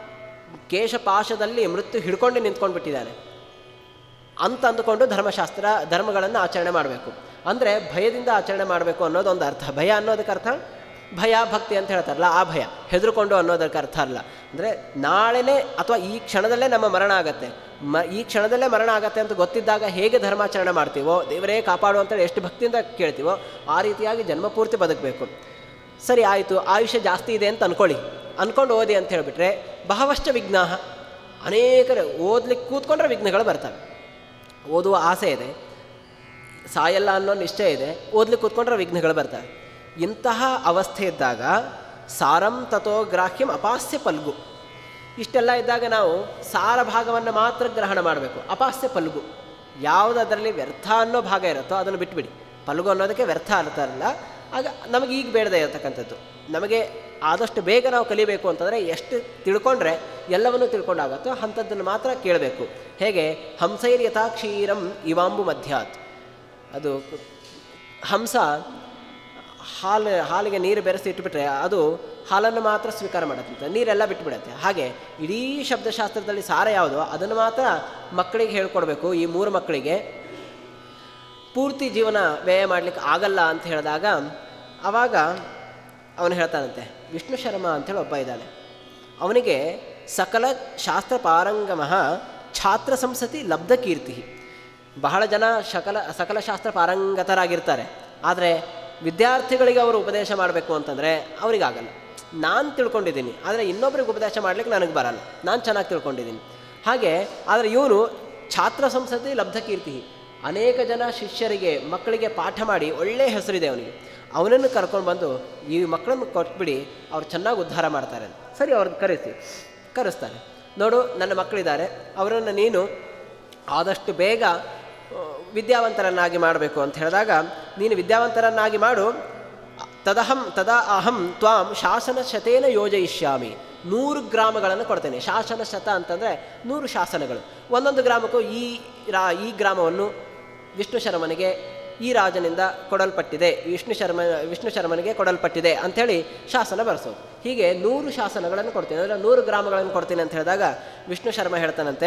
ಕೇಶಪಾಶದಲ್ಲಿ ಮೃತ್ಯು ಹಿಡ್ಕೊಂಡು ನಿಂತ್ಕೊಂಡು ಬಿಟ್ಟಿದ್ದಾನೆ ಅಂತ ಅಂದುಕೊಂಡು ಧರ್ಮಶಾಸ್ತ್ರ ಧರ್ಮಗಳನ್ನು ಆಚರಣೆ ಮಾಡಬೇಕು ಅಂದರೆ ಭಯದಿಂದ ಆಚರಣೆ ಮಾಡಬೇಕು ಅನ್ನೋದೊಂದು ಅರ್ಥ ಭಯ ಅನ್ನೋದಕ್ಕೆ ಅರ್ಥ ಭಯ ಭಕ್ತಿ ಅಂತ ಹೇಳ್ತಾರಲ್ಲ ಆ ಭಯ ಹೆದರ್ಕೊಂಡು ಅನ್ನೋದಕ್ಕೆ ಅರ್ಥ ಅಲ್ಲ ಅಂದರೆ ನಾಳೆನೇ ಅಥವಾ ಈ ಕ್ಷಣದಲ್ಲೇ ನಮ್ಮ ಮರಣ ಆಗತ್ತೆ ಮ ಈ ಕ್ಷಣದಲ್ಲೇ ಮರಣ ಆಗತ್ತೆ ಅಂತ ಗೊತ್ತಿದ್ದಾಗ ಹೇಗೆ ಧರ್ಮಾಚರಣೆ ಮಾಡ್ತೀವೋ ದೇವರೇ ಕಾಪಾಡು ಅಂತೇಳಿ ಎಷ್ಟು ಭಕ್ತಿಯಿಂದ ಕೇಳ್ತೀವೋ ಆ ರೀತಿಯಾಗಿ ಜನ್ಮಪೂರ್ತಿ ಬದುಕಬೇಕು ಸರಿ ಆಯಿತು ಆಯುಷ್ಯ ಜಾಸ್ತಿ ಇದೆ ಅಂತ ಅಂದ್ಕೊಳ್ಳಿ ಅಂದ್ಕೊಂಡು ಓದಿ ಅಂತ ಹೇಳಿಬಿಟ್ರೆ ಬಹವಶ್ಚ ವಿಘ್ನಾಹ ಅನೇಕರು ಓದ್ಲಿಕ್ಕೆ ಕೂತ್ಕೊಂಡ್ರೆ ವಿಘ್ನಗಳು ಬರ್ತವೆ ಓದುವ ಆಸೆ ಇದೆ ಸಾಯಲ್ಲ ಅನ್ನೋ ನಿಶ್ಚಯ ಇದೆ ಓದ್ಲಿಕ್ಕೆ ಕೂತ್ಕೊಂಡ್ರೆ ವಿಘ್ನಗಳು ಬರ್ತವೆ ಇಂತಹ ಅವಸ್ಥೆ ಇದ್ದಾಗ ಸಾರಂ ತಥೋ ಗ್ರಾಹ್ಯಂ ಅಪಾಸ್ಯ ಪಲ್ಗು ಇಷ್ಟೆಲ್ಲ ಇದ್ದಾಗ ನಾವು ಸಾರ ಭಾಗವನ್ನು ಮಾತ್ರ ಗ್ರಹಣ ಮಾಡಬೇಕು ಅಪಾಸ್ಯ ಪಲ್ಗು ಯಾವುದು ಅದರಲ್ಲಿ ವ್ಯರ್ಥ ಅನ್ನೋ ಭಾಗ ಇರುತ್ತೋ ಅದನ್ನು ಬಿಟ್ಬಿಡಿ ಪಲ್ಗು ಅನ್ನೋದಕ್ಕೆ ವ್ಯರ್ಥ ಅರ್ಥರಲ್ಲ ಆಗ ನಮಗೆ ಈಗ ಬೇಡದೇ ಇರತಕ್ಕಂಥದ್ದು ನಮಗೆ ಆದಷ್ಟು ಬೇಗ ನಾವು ಕಲಿಬೇಕು ಅಂತಂದರೆ ಎಷ್ಟು ತಿಳ್ಕೊಂಡ್ರೆ ಎಲ್ಲವನ್ನೂ ತಿಳ್ಕೊಂಡಾಗತ್ತೋ ಅಂಥದ್ದನ್ನು ಮಾತ್ರ ಕೇಳಬೇಕು ಹೇಗೆ ಹಂಸೈರ್ ಯಥಾ ಕ್ಷೀರಂ ಇವಾಂಬು ಮಧ್ಯಾತ್ ಅದು ಹಂಸ ಹಾಲು ಹಾಲಿಗೆ ನೀರು ಬೆರೆಸಿ ಇಟ್ಬಿಟ್ರೆ ಅದು ಹಾಲನ್ನು ಮಾತ್ರ ಸ್ವೀಕಾರ ಮಾಡುತ್ತಂತೆ ನೀರೆಲ್ಲ ಬಿಟ್ಟುಬಿಡುತ್ತೆ ಹಾಗೆ ಇಡೀ ಶಬ್ದಶಾಸ್ತ್ರದಲ್ಲಿ ಸಾರ ಯಾವುದು ಅದನ್ನು ಮಾತ್ರ ಮಕ್ಕಳಿಗೆ ಹೇಳ್ಕೊಡ್ಬೇಕು ಈ ಮೂರು ಮಕ್ಕಳಿಗೆ ಪೂರ್ತಿ ಜೀವನ ವ್ಯಯ ಮಾಡಲಿಕ್ಕೆ ಆಗಲ್ಲ ಅಂತ ಹೇಳಿದಾಗ ಆವಾಗ ಅವನು ಹೇಳ್ತಾನಂತೆ ವಿಷ್ಣು ಶರ್ಮ ಅಂತೇಳಿ ಒಬ್ಬ ಇದ್ದಾನೆ ಅವನಿಗೆ ಸಕಲ ಶಾಸ್ತ್ರ ಪಾರಂಗಮ ಛಾತ್ರ ಸಂಸತಿ ಲಬ್ಧ ಕೀರ್ತಿ ಬಹಳ ಜನ ಸಕಲ ಸಕಲ ಶಾಸ್ತ್ರ ಪಾರಂಗತರಾಗಿರ್ತಾರೆ ಆದರೆ ವಿದ್ಯಾರ್ಥಿಗಳಿಗೆ ಅವರು ಉಪದೇಶ ಮಾಡಬೇಕು ಅಂತಂದರೆ ಅವರಿಗಾಗಲ್ಲ ನಾನು ತಿಳ್ಕೊಂಡಿದ್ದೀನಿ ಆದರೆ ಇನ್ನೊಬ್ರಿಗೆ ಉಪದೇಶ ಮಾಡಲಿಕ್ಕೆ ನನಗೆ ಬರಲ್ಲ ನಾನು ಚೆನ್ನಾಗಿ ತಿಳ್ಕೊಂಡಿದ್ದೀನಿ ಹಾಗೆ ಆದರೆ ಇವನು ಛಾತ್ರ ಸಂಸತಿ ಲಬ್ಧ ಕೀರ್ತಿ ಅನೇಕ ಜನ ಶಿಷ್ಯರಿಗೆ ಮಕ್ಕಳಿಗೆ ಪಾಠ ಮಾಡಿ ಒಳ್ಳೆಯ ಹೆಸರಿದೆ ಅವನಿಗೆ ಅವನನ್ನು ಕರ್ಕೊಂಡು ಬಂದು ಈ ಮಕ್ಕಳನ್ನು ಕೊಟ್ಬಿಡಿ ಅವ್ರು ಚೆನ್ನಾಗಿ ಉದ್ಧಾರ ಮಾಡ್ತಾರೆ ಸರಿ ಅವ್ರನ್ನ ಕರೆಸಿ ಕರೆಸ್ತಾರೆ ನೋಡು ನನ್ನ ಮಕ್ಕಳಿದ್ದಾರೆ ಅವರನ್ನು ನೀನು ಆದಷ್ಟು ಬೇಗ ಆ, ವಿದ್ಯಾವಂತರನ್ನಾಗಿ ಮಾಡಬೇಕು ಅಂತ ಹೇಳಿದಾಗ ನೀನು ವಿದ್ಯಾವಂತರನ್ನಾಗಿ ಮಾಡು ತದಹಂ ತದಾ ಅಹಂ ತ್ವಾಂ ಶಾಸನ ಶತೇನ ಯೋಜಯಿಷ್ಯಾಮಿ ನೂರು ಗ್ರಾಮಗಳನ್ನು ಕೊಡ್ತೇನೆ ಶಾಸನ ಶತ ಅಂತಂದರೆ ನೂರು ಶಾಸನಗಳು ಒಂದೊಂದು ಗ್ರಾಮಕ್ಕೂ ಈ ರಾ ಈ ಗ್ರಾಮವನ್ನು ವಿಷ್ಣು ಶರ್ಮನಿಗೆ ಈ ರಾಜನಿಂದ ಕೊಡಲ್ಪಟ್ಟಿದೆ ವಿಷ್ಣು ಶರ್ಮ ವಿಷ್ಣು ಶರ್ಮನಿಗೆ ಕೊಡಲ್ಪಟ್ಟಿದೆ ಅಂಥೇಳಿ ಶಾಸನ ಬರೆಸೋದು ಹೀಗೆ ನೂರು ಶಾಸನಗಳನ್ನು ಕೊಡ್ತೀನಿ ಅಂದರೆ ನೂರು ಗ್ರಾಮಗಳನ್ನು ಕೊಡ್ತೀನಿ ಅಂತ ಹೇಳಿದಾಗ ವಿಷ್ಣು ಶರ್ಮ ಹೇಳ್ತಾನಂತೆ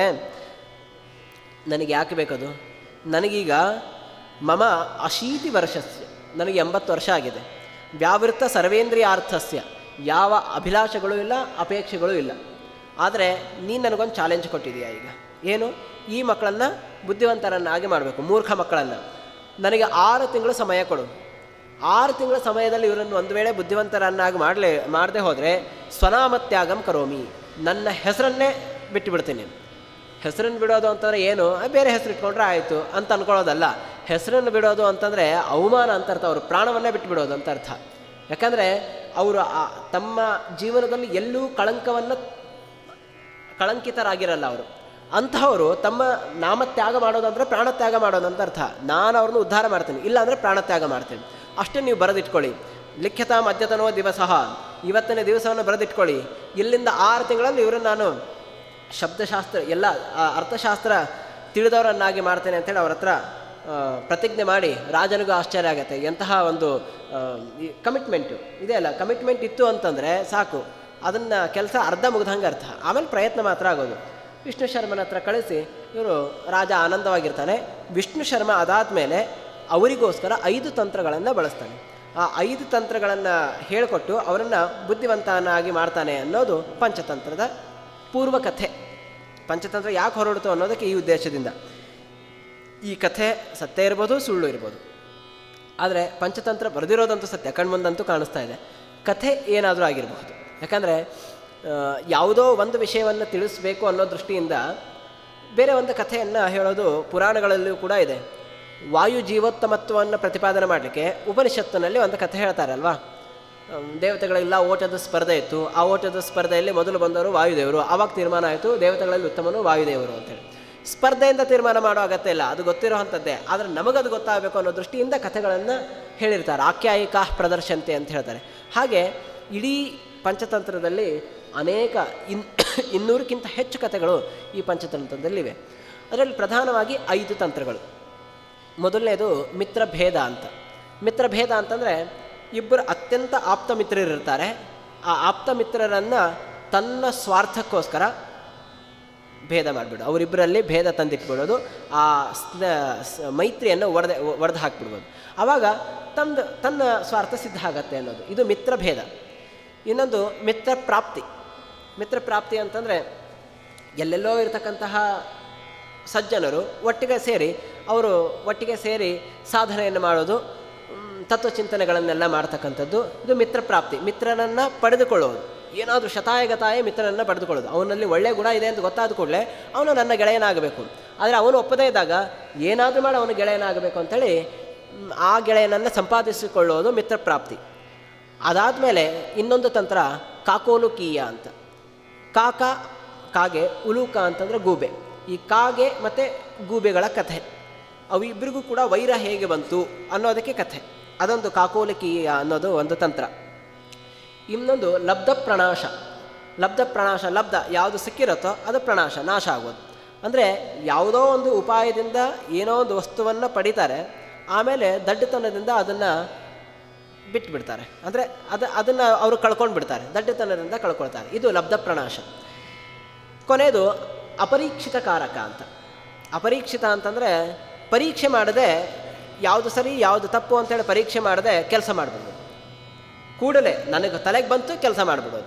ನನಗೆ ಯಾಕೆ ಬೇಕದು ನನಗೀಗ ಮಮ ಅಶೀತಿ ವರ್ಷಸ್ಯ ನನಗೆ ಎಂಬತ್ತು ವರ್ಷ ಆಗಿದೆ ವ್ಯಾವೃತ್ತ ಸರ್ವೇಂದ್ರಿಯಾರ್ಥಸ್ಯ ಯಾವ ಅಭಿಲಾಷೆಗಳೂ ಇಲ್ಲ ಅಪೇಕ್ಷೆಗಳೂ ಇಲ್ಲ ಆದರೆ ನೀನು ನನಗೊಂದು ಚಾಲೆಂಜ್ ಕೊಟ್ಟಿದೀಯ ಈಗ ಏನು ಈ ಮಕ್ಕಳನ್ನು ಬುದ್ಧಿವಂತರನ್ನಾಗಿ ಮಾಡಬೇಕು ಮೂರ್ಖ ಮಕ್ಕಳನ್ನು ನನಗೆ ಆರು ತಿಂಗಳು ಸಮಯ ಕೊಡು ಆರು ತಿಂಗಳ ಸಮಯದಲ್ಲಿ ಇವರನ್ನು ಒಂದು ವೇಳೆ ಬುದ್ಧಿವಂತರನ್ನಾಗಿ ಮಾಡಲೇ ಮಾಡದೆ ಹೋದರೆ ಸ್ವನಾಮತ್ಯಾಗಂ ಕರೋಮಿ ನನ್ನ ಹೆಸರನ್ನೇ ಬಿಟ್ಟುಬಿಡ್ತೀನಿ ಹೆಸರನ್ನು ಬಿಡೋದು ಅಂತಂದರೆ ಏನು ಆ, ಬೇರೆ ಹೆಸರು ಇಟ್ಕೊಂಡ್ರೆ ಆಯಿತು ಅಂತ ಅನ್ಕೊಳ್ಳೋದಲ್ಲ ಹೆಸರನ್ನು ಬಿಡೋದು ಅಂತಂದರೆ ಅವಮಾನ ಅಂತ ಅರ್ಥ ಅವರು ಪ್ರಾಣವನ್ನೇ ಬಿಟ್ಟು ಬಿಡೋದು ಅಂತ ಅರ್ಥ ಯಾಕಂದರೆ ಅವರು ಆ- ತಮ್ಮ ಜೀವನದಲ್ಲಿ ಎಲ್ಲೂ ಕಳಂಕವನ್ನು ಕಳಂಕಿತರಾಗಿರಲ್ಲ ಅವರು ಅಂತಹವರು ತಮ್ಮ ನಾಮತ್ಯಾಗ ಮಾಡೋದಂದ್ರೆ ಪ್ರಾಣತ್ಯಾಗ ಮಾಡೋದು ಅಂತ ಅರ್ಥ ನಾನು ಅವ್ರನ್ನ ಉದ್ಧಾರ ಮಾಡ್ತೀನಿ ಇಲ್ಲ ಅಂದರೆ ಪ್ರಾಣತ್ಯಾಗ ಮಾಡ್ತೀನಿ ಅಷ್ಟೇ ನೀವು ಬರೆದಿಟ್ಕೊಳ್ಳಿ ಲಿಖ್ಯತ ಮಧ್ಯತನೋ ದಿವಸ ಇವತ್ತನೇ ದಿವಸವನ್ನು ಬರೆದಿಟ್ಕೊಳ್ಳಿ ಇಲ್ಲಿಂದ ಆರು ತಿಂಗಳಲ್ಲಿ ಇವರನ್ನು ನಾನು ಶಬ್ದಶಾಸ್ತ್ರ ಎಲ್ಲ ಆ, ಅರ್ಥಶಾಸ್ತ್ರ ತಿಳಿದವರನ್ನಾಗಿ ಮಾಡ್ತೇನೆ ಅಂತೇಳಿ ಅವ್ರ ಹತ್ರ ಆ, ಪ್ರತಿಜ್ಞೆ ಮಾಡಿ ರಾಜನಿಗೂ ಆಶ್ಚರ್ಯ ಆಗುತ್ತೆ ಎಂತಹ ಒಂದು ಕಮಿಟ್ಮೆಂಟು ಇದೆ ಅಲ್ಲ ಕಮಿಟ್ಮೆಂಟ್ ಇತ್ತು ಅಂತಂದರೆ ಸಾಕು ಅದನ್ನು ಕೆಲಸ ಅರ್ಧ ಮುಗ್ದಂಗೆ ಅರ್ಥ ಆಮೇಲೆ ಪ್ರಯತ್ನ ಮಾತ್ರ ಆಗೋದು ವಿಷ್ಣು ಶರ್ಮನ ಹತ್ರ ಕಳಿಸಿ ಇವರು ರಾಜ ಆನಂದವಾಗಿರ್ತಾನೆ ವಿಷ್ಣು ಶರ್ಮ ಅದಾದಮೇಲೆ ಅವರಿಗೋಸ್ಕರ ಐದು ತಂತ್ರಗಳನ್ನು ಬಳಸ್ತಾನೆ ಆ ಐದು ತಂತ್ರಗಳನ್ನು ಹೇಳಿಕೊಟ್ಟು ಅವರನ್ನು ಬುದ್ಧಿವಂತನಾಗಿ ಮಾಡ್ತಾನೆ ಅನ್ನೋದು ಪಂಚತಂತ್ರದ ಪೂರ್ವಕಥೆ ಪಂಚತಂತ್ರ ಯಾಕೆ ಹೊರಡ್ತು ಅನ್ನೋದಕ್ಕೆ ಈ ಉದ್ದೇಶದಿಂದ ಈ ಕಥೆ ಸತ್ಯ ಇರ್ಬೋದು ಸುಳ್ಳು ಇರ್ಬೋದು ಆದರೆ ಪಂಚತಂತ್ರ ಬರೆದಿರೋದಂತೂ ಸತ್ಯ ಕಣ್ಮುಂದಂತೂ ಕಾಣಿಸ್ತಾ ಇದೆ ಕಥೆ ಏನಾದರೂ ಆಗಿರಬಹುದು ಯಾಕಂದರೆ ಯಾವುದೋ ಒಂದು ವಿಷಯವನ್ನು ತಿಳಿಸ್ಬೇಕು ಅನ್ನೋ ದೃಷ್ಟಿಯಿಂದ ಬೇರೆ ಒಂದು ಕಥೆಯನ್ನು ಹೇಳೋದು ಪುರಾಣಗಳಲ್ಲಿಯೂ ಕೂಡ ಇದೆ ವಾಯು ಜೀವೋತ್ತಮತ್ವವನ್ನು ಪ್ರತಿಪಾದನೆ ಮಾಡಲಿಕ್ಕೆ ಉಪನಿಷತ್ತಿನಲ್ಲಿ ಒಂದು ಕಥೆ ಹೇಳ್ತಾರಲ್ವಾ ಅಮ್, ದೇವತೆಗಳೆಲ್ಲ ಓಟದ ಸ್ಪರ್ಧೆ ಇತ್ತು ಆ ಓಟದ ಸ್ಪರ್ಧೆಯಲ್ಲಿ ಮೊದಲು ಬಂದವರು ವಾಯುದೇವರು ಆವಾಗ ತೀರ್ಮಾನ ಆಯಿತು ದೇವತೆಗಳಲ್ಲಿ ಉತ್ತಮನು ವಾಯುದೇವರು ಅಂತೇಳಿ ಸ್ಪರ್ಧೆಯಿಂದ ತೀರ್ಮಾನ ಮಾಡೋ ಅಗತ್ಯ ಇಲ್ಲ ಅದು ಗೊತ್ತಿರೋವಂಥದ್ದೇ ಆದರೆ ನಮಗದು ಗೊತ್ತಾಗಬೇಕು ಅನ್ನೋ ದೃಷ್ಟಿಯಿಂದ ಕಥೆಗಳನ್ನು ಹೇಳಿರ್ತಾರೆ ಆಖ್ಯಾಯಿಕಾ ಪ್ರದರ್ಶಂತೆ ಅಂತ ಹೇಳ್ತಾರೆ ಹಾಗೆ ಇಡೀ ಪಂಚತಂತ್ರದಲ್ಲಿ ಅನೇಕ ಇನ್ ಇನ್ನೂರಕ್ಕಿಂತ ಹೆಚ್ಚು ಕಥೆಗಳು ಈ ಪಂಚತಂತ್ರದಲ್ಲಿವೆ ಅದರಲ್ಲಿ ಪ್ರಧಾನವಾಗಿ ಐದು ತಂತ್ರಗಳು ಮೊದಲನೇದು ಮಿತ್ರಭೇದ ಅಂತ ಮಿತ್ರಭೇದ ಅಂತಂದರೆ ಇಬ್ಬರು ಅತ್ಯಂತ ಆಪ್ತ ಮಿತ್ರರಿರ್ತಾರೆ ಆ ಆಪ್ತ ಮಿತ್ರರನ್ನು ತನ್ನ ಸ್ವಾರ್ಥಕ್ಕೋಸ್ಕರ ಭೇದ ಮಾಡಿಬಿಡು ಅವರಿಬ್ಬರಲ್ಲಿ ಭೇದ ತಂದಿಟ್ಬಿಡೋದು ಆ ಸ್ನ ಸ್- ಮೈತ್ರಿಯನ್ನು ಒಡೆದ ಒಡೆದು ಹಾಕ್ಬಿಡ್ಬೋದು ಆವಾಗ ತಮ್ಮದು ತನ್ನ ಸ್ವಾರ್ಥ ಸಿದ್ಧ ಆಗತ್ತೆ ಅನ್ನೋದು ಇದು ಮಿತ್ರಭೇದ ಇನ್ನೊಂದು ಮಿತ್ರ ಪ್ರಾಪ್ತಿ ಮಿತ್ರ ಪ್ರಾಪ್ತಿ ಅಂತಂದರೆ ಎಲ್ಲೆಲ್ಲೋ ಇರತಕ್ಕಂತಹ ಸಜ್ಜನರು ಒಟ್ಟಿಗೆ ಸೇರಿ ಅವರು ಒಟ್ಟಿಗೆ ಸೇರಿ ಸಾಧನೆಯನ್ನು ಮಾಡೋದು ಮ್, ತತ್ವಚಿಂತನೆಗಳನ್ನೆಲ್ಲ ಮಾಡ್ತಕ್ಕಂಥದ್ದು ಇದು ಮಿತ್ರ ಪ್ರಾಪ್ತಿ ಮಿತ್ರನನ್ನು ಪಡೆದುಕೊಳ್ಳೋದು ಏನಾದರೂ ಶತಾಯಗತಾಯ ಮಿತ್ರನನ್ನು ಪಡೆದುಕೊಳ್ಳೋದು ಅವನಲ್ಲಿ ಒಳ್ಳೆಯ ಗುಣ ಇದೆ ಅಂತ ಗೊತ್ತಾದ ಕೂಡಲೇ ಅವನು ನನ್ನ ಗೆಳೆಯನಾಗಬೇಕು ಆದರೆ ಅವನು ಒಪ್ಪದೇ ಇದ್ದಾಗ ಏನಾದರೂ ಮಾಡಿ ಅವನು ಗೆಳೆಯನಾಗಬೇಕು ಅಂತೇಳಿ ಮ್, ಆ ಗೆಳೆಯನನ್ನು ಸಂಪಾದಿಸಿಕೊಳ್ಳೋದು ಮಿತ್ರ ಪ್ರಾಪ್ತಿ ಅದಾದಮೇಲೆ ಇನ್ನೊಂದು ತಂತ್ರ ಕಾಕೋಲುಕೀಯ ಅಂತ ಕಾಕ ಕಾಗೆ ಉಲೂಕ ಅಂತಂದರೆ ಗೂಬೆ ಈ ಕಾಗೆ ಮತ್ತು ಗೂಬೆಗಳ ಕಥೆ ಅವಿಬ್ಬರಿಗೂ ಕೂಡ ವೈರ ಹೇಗೆ ಬಂತು ಅನ್ನೋದಕ್ಕೆ ಕಥೆ ಅದೊಂದು ಕಾಕೋಲಿಕೀಯ ಅನ್ನೋದು ಒಂದು ತಂತ್ರ ಇನ್ನೊಂದು ಲಬ್ಧ ಪ್ರಣಾಶ ಲಬ್ಧ ಪ್ರಣಾಶ ಲಬ್ಧ ಯಾವುದು ಸಿಕ್ಕಿರುತ್ತೋ ಅದು ಪ್ರಣಾಶ ನಾಶ ಆಗೋದು ಅಂದರೆ ಯಾವುದೋ ಒಂದು ಉಪಾಯದಿಂದ ಏನೋ ಒಂದು ವಸ್ತುವನ್ನು ಪಡಿತಾರೆ ಆಮೇಲೆ ದಡ್ಡತನದಿಂದ ಅದನ್ನು ಬಿಟ್ಬಿಡ್ತಾರೆ ಅಂದರೆ ಅದು ಅದನ್ನು ಅವರು ಕಳ್ಕೊಂಡು ಬಿಡ್ತಾರೆ ದಡ್ಡತನದಿಂದ ಕಳ್ಕೊಳ್ತಾರೆ ಇದು ಲಬ್ಧ ಪ್ರಣಾಶ ಕೊನೆಯದು ಅಪರೀಕ್ಷಿತ ಕಾರಕ ಅಂತ ಅಪರೀಕ್ಷಿತ ಅಂತಂದರೆ ಪರೀಕ್ಷೆ ಮಾಡದೆ ಯಾವುದು ಸರಿ ಯಾವುದು ತಪ್ಪು ಅಂತೇಳಿ ಪರೀಕ್ಷೆ ಮಾಡದೆ ಕೆಲಸ ಮಾಡಿಬಿಡೋದು ಕೂಡಲೇ ನನಗೆ ತಲೆಗೆ ಬಂತು ಕೆಲಸ ಮಾಡಿಬಿಡೋದು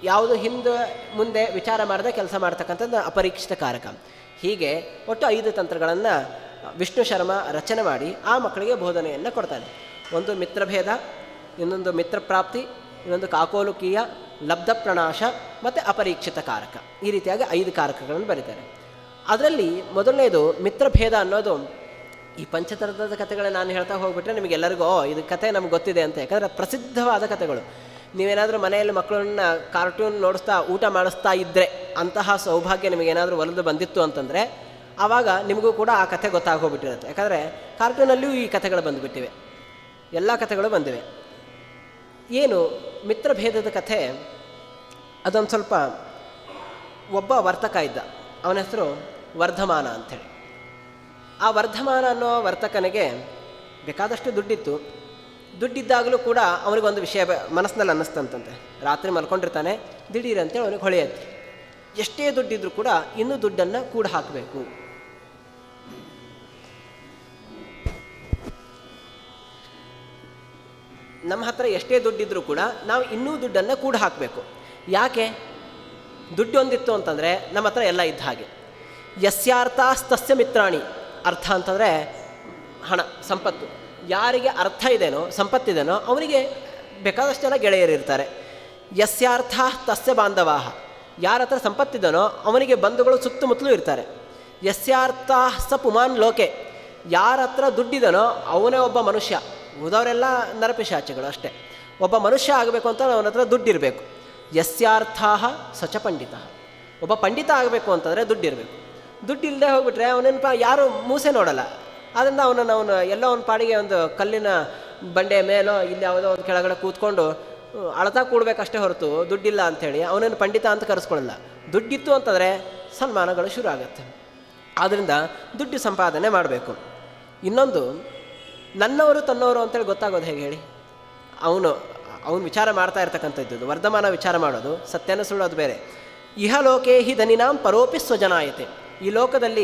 ಯಾವುದು ಹಿಂದೆ ಮುಂದೆ ವಿಚಾರ ಮಾಡದೆ ಕೆಲಸ ಮಾಡ್ತಕ್ಕಂಥದ್ದು ಅಪರೀಕ್ಷಿತ ಕಾರಕ ಹೀಗೆ ಒಟ್ಟು ಐದು ತಂತ್ರಗಳನ್ನು ವಿಷ್ಣು ಶರ್ಮ ರಚನೆ ಮಾಡಿ ಆ ಮಕ್ಕಳಿಗೆ ಬೋಧನೆಯನ್ನು ಕೊಡ್ತಾನೆ ಒಂದು ಮಿತ್ರಭೇದ ಇನ್ನೊಂದು ಮಿತ್ರಪ್ರಾಪ್ತಿ ಇನ್ನೊಂದು ಕಾಕೋಲುಕೀಯ ಲಬ್ಧ ಪ್ರಣಾಶ ಮತ್ತು ಅಪರೀಕ್ಷಿತ ಕಾರಕ ಈ ರೀತಿಯಾಗಿ ಐದು ಕಾರಕಗಳನ್ನು ಬರೀತಾರೆ ಅದರಲ್ಲಿ ಮೊದಲನೇದು ಮಿತ್ರಭೇದ ಅನ್ನೋದು ಈ ಪಂಚತಂತ್ರದ ಕಥೆಗಳನ್ನ ನಾನು ಹೇಳ್ತಾ ಹೋಗ್ಬಿಟ್ರೆ ನಿಮಗೆಲ್ಲರಿಗೂ ಓ ಇದು ಕತೆ ನಮ್ಗೆ ಗೊತ್ತಿದೆ ಅಂತ ಯಾಕಂದರೆ ಪ್ರಸಿದ್ಧವಾದ ಕಥೆಗಳು ನೀವೇನಾದರೂ ಮನೆಯಲ್ಲಿ ಮಕ್ಕಳನ್ನ ಕಾರ್ಟೂನ್ ನೋಡಿಸ್ತಾ ಊಟ ಮಾಡಿಸ್ತಾ ಇದ್ದರೆ ಅಂತಹ ಸೌಭಾಗ್ಯ ನಿಮಗೇನಾದರೂ ಒಲಿದು ಬಂದಿತ್ತು ಅಂತಂದರೆ ಆವಾಗ ನಿಮಗೂ ಕೂಡ ಆ ಕಥೆ ಗೊತ್ತಾಗೋಗ್ಬಿಟ್ಟಿರುತ್ತೆ ಯಾಕಂದರೆ ಕಾರ್ಟೂನಲ್ಲಿಯೂ ಈ ಕಥೆಗಳು ಬಂದುಬಿಟ್ಟಿವೆ ಎಲ್ಲ ಕಥೆಗಳು ಬಂದಿವೆ ಏನು ಮಿತ್ರಭೇದದ ಕಥೆ ಅದೊಂದು ಸ್ವಲ್ಪ ಒಬ್ಬ ವರ್ತಕ ಇದ್ದ ಅವನ ಹೆಸರು ವರ್ಧಮಾನ ಅಂಥೇಳಿ ಆ ವರ್ಧಮಾನ ಅನ್ನೋ ವರ್ತಕನಿಗೆ ಬೇಕಾದಷ್ಟು ದುಡ್ಡಿತ್ತು ದುಡ್ಡಿದ್ದಾಗಲೂ ಕೂಡ ಅವನಿಗೊಂದು ವಿಷಯ ಬ- ಮನಸ್ಸಿನಲ್ಲಿ ಅನ್ನಿಸ್ತಂತಂತೆ ರಾತ್ರಿ ಮಲ್ಕೊಂಡಿರ್ತಾನೆ ದಿಢೀರಂತೇಳಿ ಅವನಿಗೆ ಹೊಳೆಯುತ್ತೆ ಎಷ್ಟೇ ದುಡ್ಡಿದ್ರೂ ಕೂಡ ಇನ್ನೂ ದುಡ್ಡನ್ನು ಕೂಡ ಹಾಕಬೇಕು ನಮ್ಮ ಹತ್ರ ಎಷ್ಟೇ ದುಡ್ಡಿದ್ರೂ ಕೂಡ ನಾವು ಇನ್ನೂ ದುಡ್ಡನ್ನು ಕೂಡ ಹಾಕಬೇಕು ಯಾಕೆ ದುಡ್ಡು ಒಂದಿತ್ತು ಅಂತಂದರೆ ನಮ್ಮ ಹತ್ರ ಎಲ್ಲ ಇದ್ದ ಹಾಗೆ ಯಸ್ಯಾರ್ಥಾಸ್ತಸ್ಯ ಮಿತ್ರಾಣಿ ಅರ್ಥ ಅಂತಂದರೆ ಹಣ ಸಂಪತ್ತು ಯಾರಿಗೆ ಅರ್ಥ ಇದೆನೋ ಸಂಪತ್ತಿದೆನೋ ಅವನಿಗೆ ಬೇಕಾದಷ್ಟು ಜನ ಗೆಳೆಯರಿರ್ತಾರೆ ಯಸ್ಯಾರ್ಥ ತಸ್ಯ ಬಾಂಧವಾಹ ಯಾರ ಹತ್ರ ಸಂಪತ್ತಿದನೋ ಅವನಿಗೆ ಬಂಧುಗಳು ಸುತ್ತಮುತ್ತಲೂ ಇರ್ತಾರೆ ಯಸ್ಯಾರ್ಥ ಸ ಪುಮಾನ್ ಲೋಕೆ ಯಾರ ಹತ್ರ ದುಡ್ಡಿದನೋ ಅವನೇ ಒಬ್ಬ ಮನುಷ್ಯ ಉಳಿದವರೆಲ್ಲ ನರಪಿಶಾಚಿಗಳು ಅಷ್ಟೇ ಒಬ್ಬ ಮನುಷ್ಯ ಆಗಬೇಕು ಅಂತ ಅವನ ಹತ್ರ ದುಡ್ಡಿರಬೇಕು ಯಸ್ಯಾರ್ಥಾ ಸಚ ಪಂಡಿತ ಒಬ್ಬ ಪಂಡಿತ ಆಗಬೇಕು ಅಂತಂದರೆ ದುಡ್ಡಿರಬೇಕು ದುಡ್ಡು ಇಲ್ಲದೆ ಹೋಗ್ಬಿಟ್ರೆ ಅವನೇನಪ್ಪ ಯಾರು ಮೂಸೆ ನೋಡಲ್ಲ ಆದ್ದರಿಂದ ಅವನನ್ನು ಅವನು ಎಲ್ಲೋ ಒಂದು ಪಾಡಿಗೆ ಒಂದು ಕಲ್ಲಿನ ಬಂಡೆಯ ಮೇಲೋ ಇಲ್ಲಿ ಯಾವುದೋ ಒಂದು ಕೆಳಗಡೆ ಕೂತ್ಕೊಂಡು ಹ್ಮ್, ಅಳತಾ ಕೂಡಬೇಕಷ್ಟೇ ಹೊರತು ದುಡ್ಡಿಲ್ಲ ಅಂಥೇಳಿ ಅವನೇನು ಪಂಡಿತ ಅಂತ ಕರೆಸ್ಕೊಳ್ಳಲ್ಲ ದುಡ್ಡಿತ್ತು ಅಂತಂದರೆ ಸನ್ಮಾನಗಳು ಶುರು ಆಗುತ್ತೆ ಆದ್ದರಿಂದ ದುಡ್ಡು ಸಂಪಾದನೆ ಮಾಡಬೇಕು ಇನ್ನೊಂದು ನನ್ನವರು ತನ್ನವರು ಅಂತೇಳಿ ಗೊತ್ತಾಗೋದು ಹೇಗೆ ಹೇಳಿ ಅವನು ಅವನು ವಿಚಾರ ಮಾಡ್ತಾ ಇರ್ತಕ್ಕಂಥದ್ದು ವರ್ಧಮಾನ ವಿಚಾರ ಮಾಡೋದು ಸತ್ಯನ ಸುಳ್ಳೋದು ಬೇರೆ ಇಹಲೋಕೆ ಹಿ ಧನಿನಾಂ ಪರೋಪಿ ಸ್ವಜನಾಯತೆ ಈ ಲೋಕದಲ್ಲಿ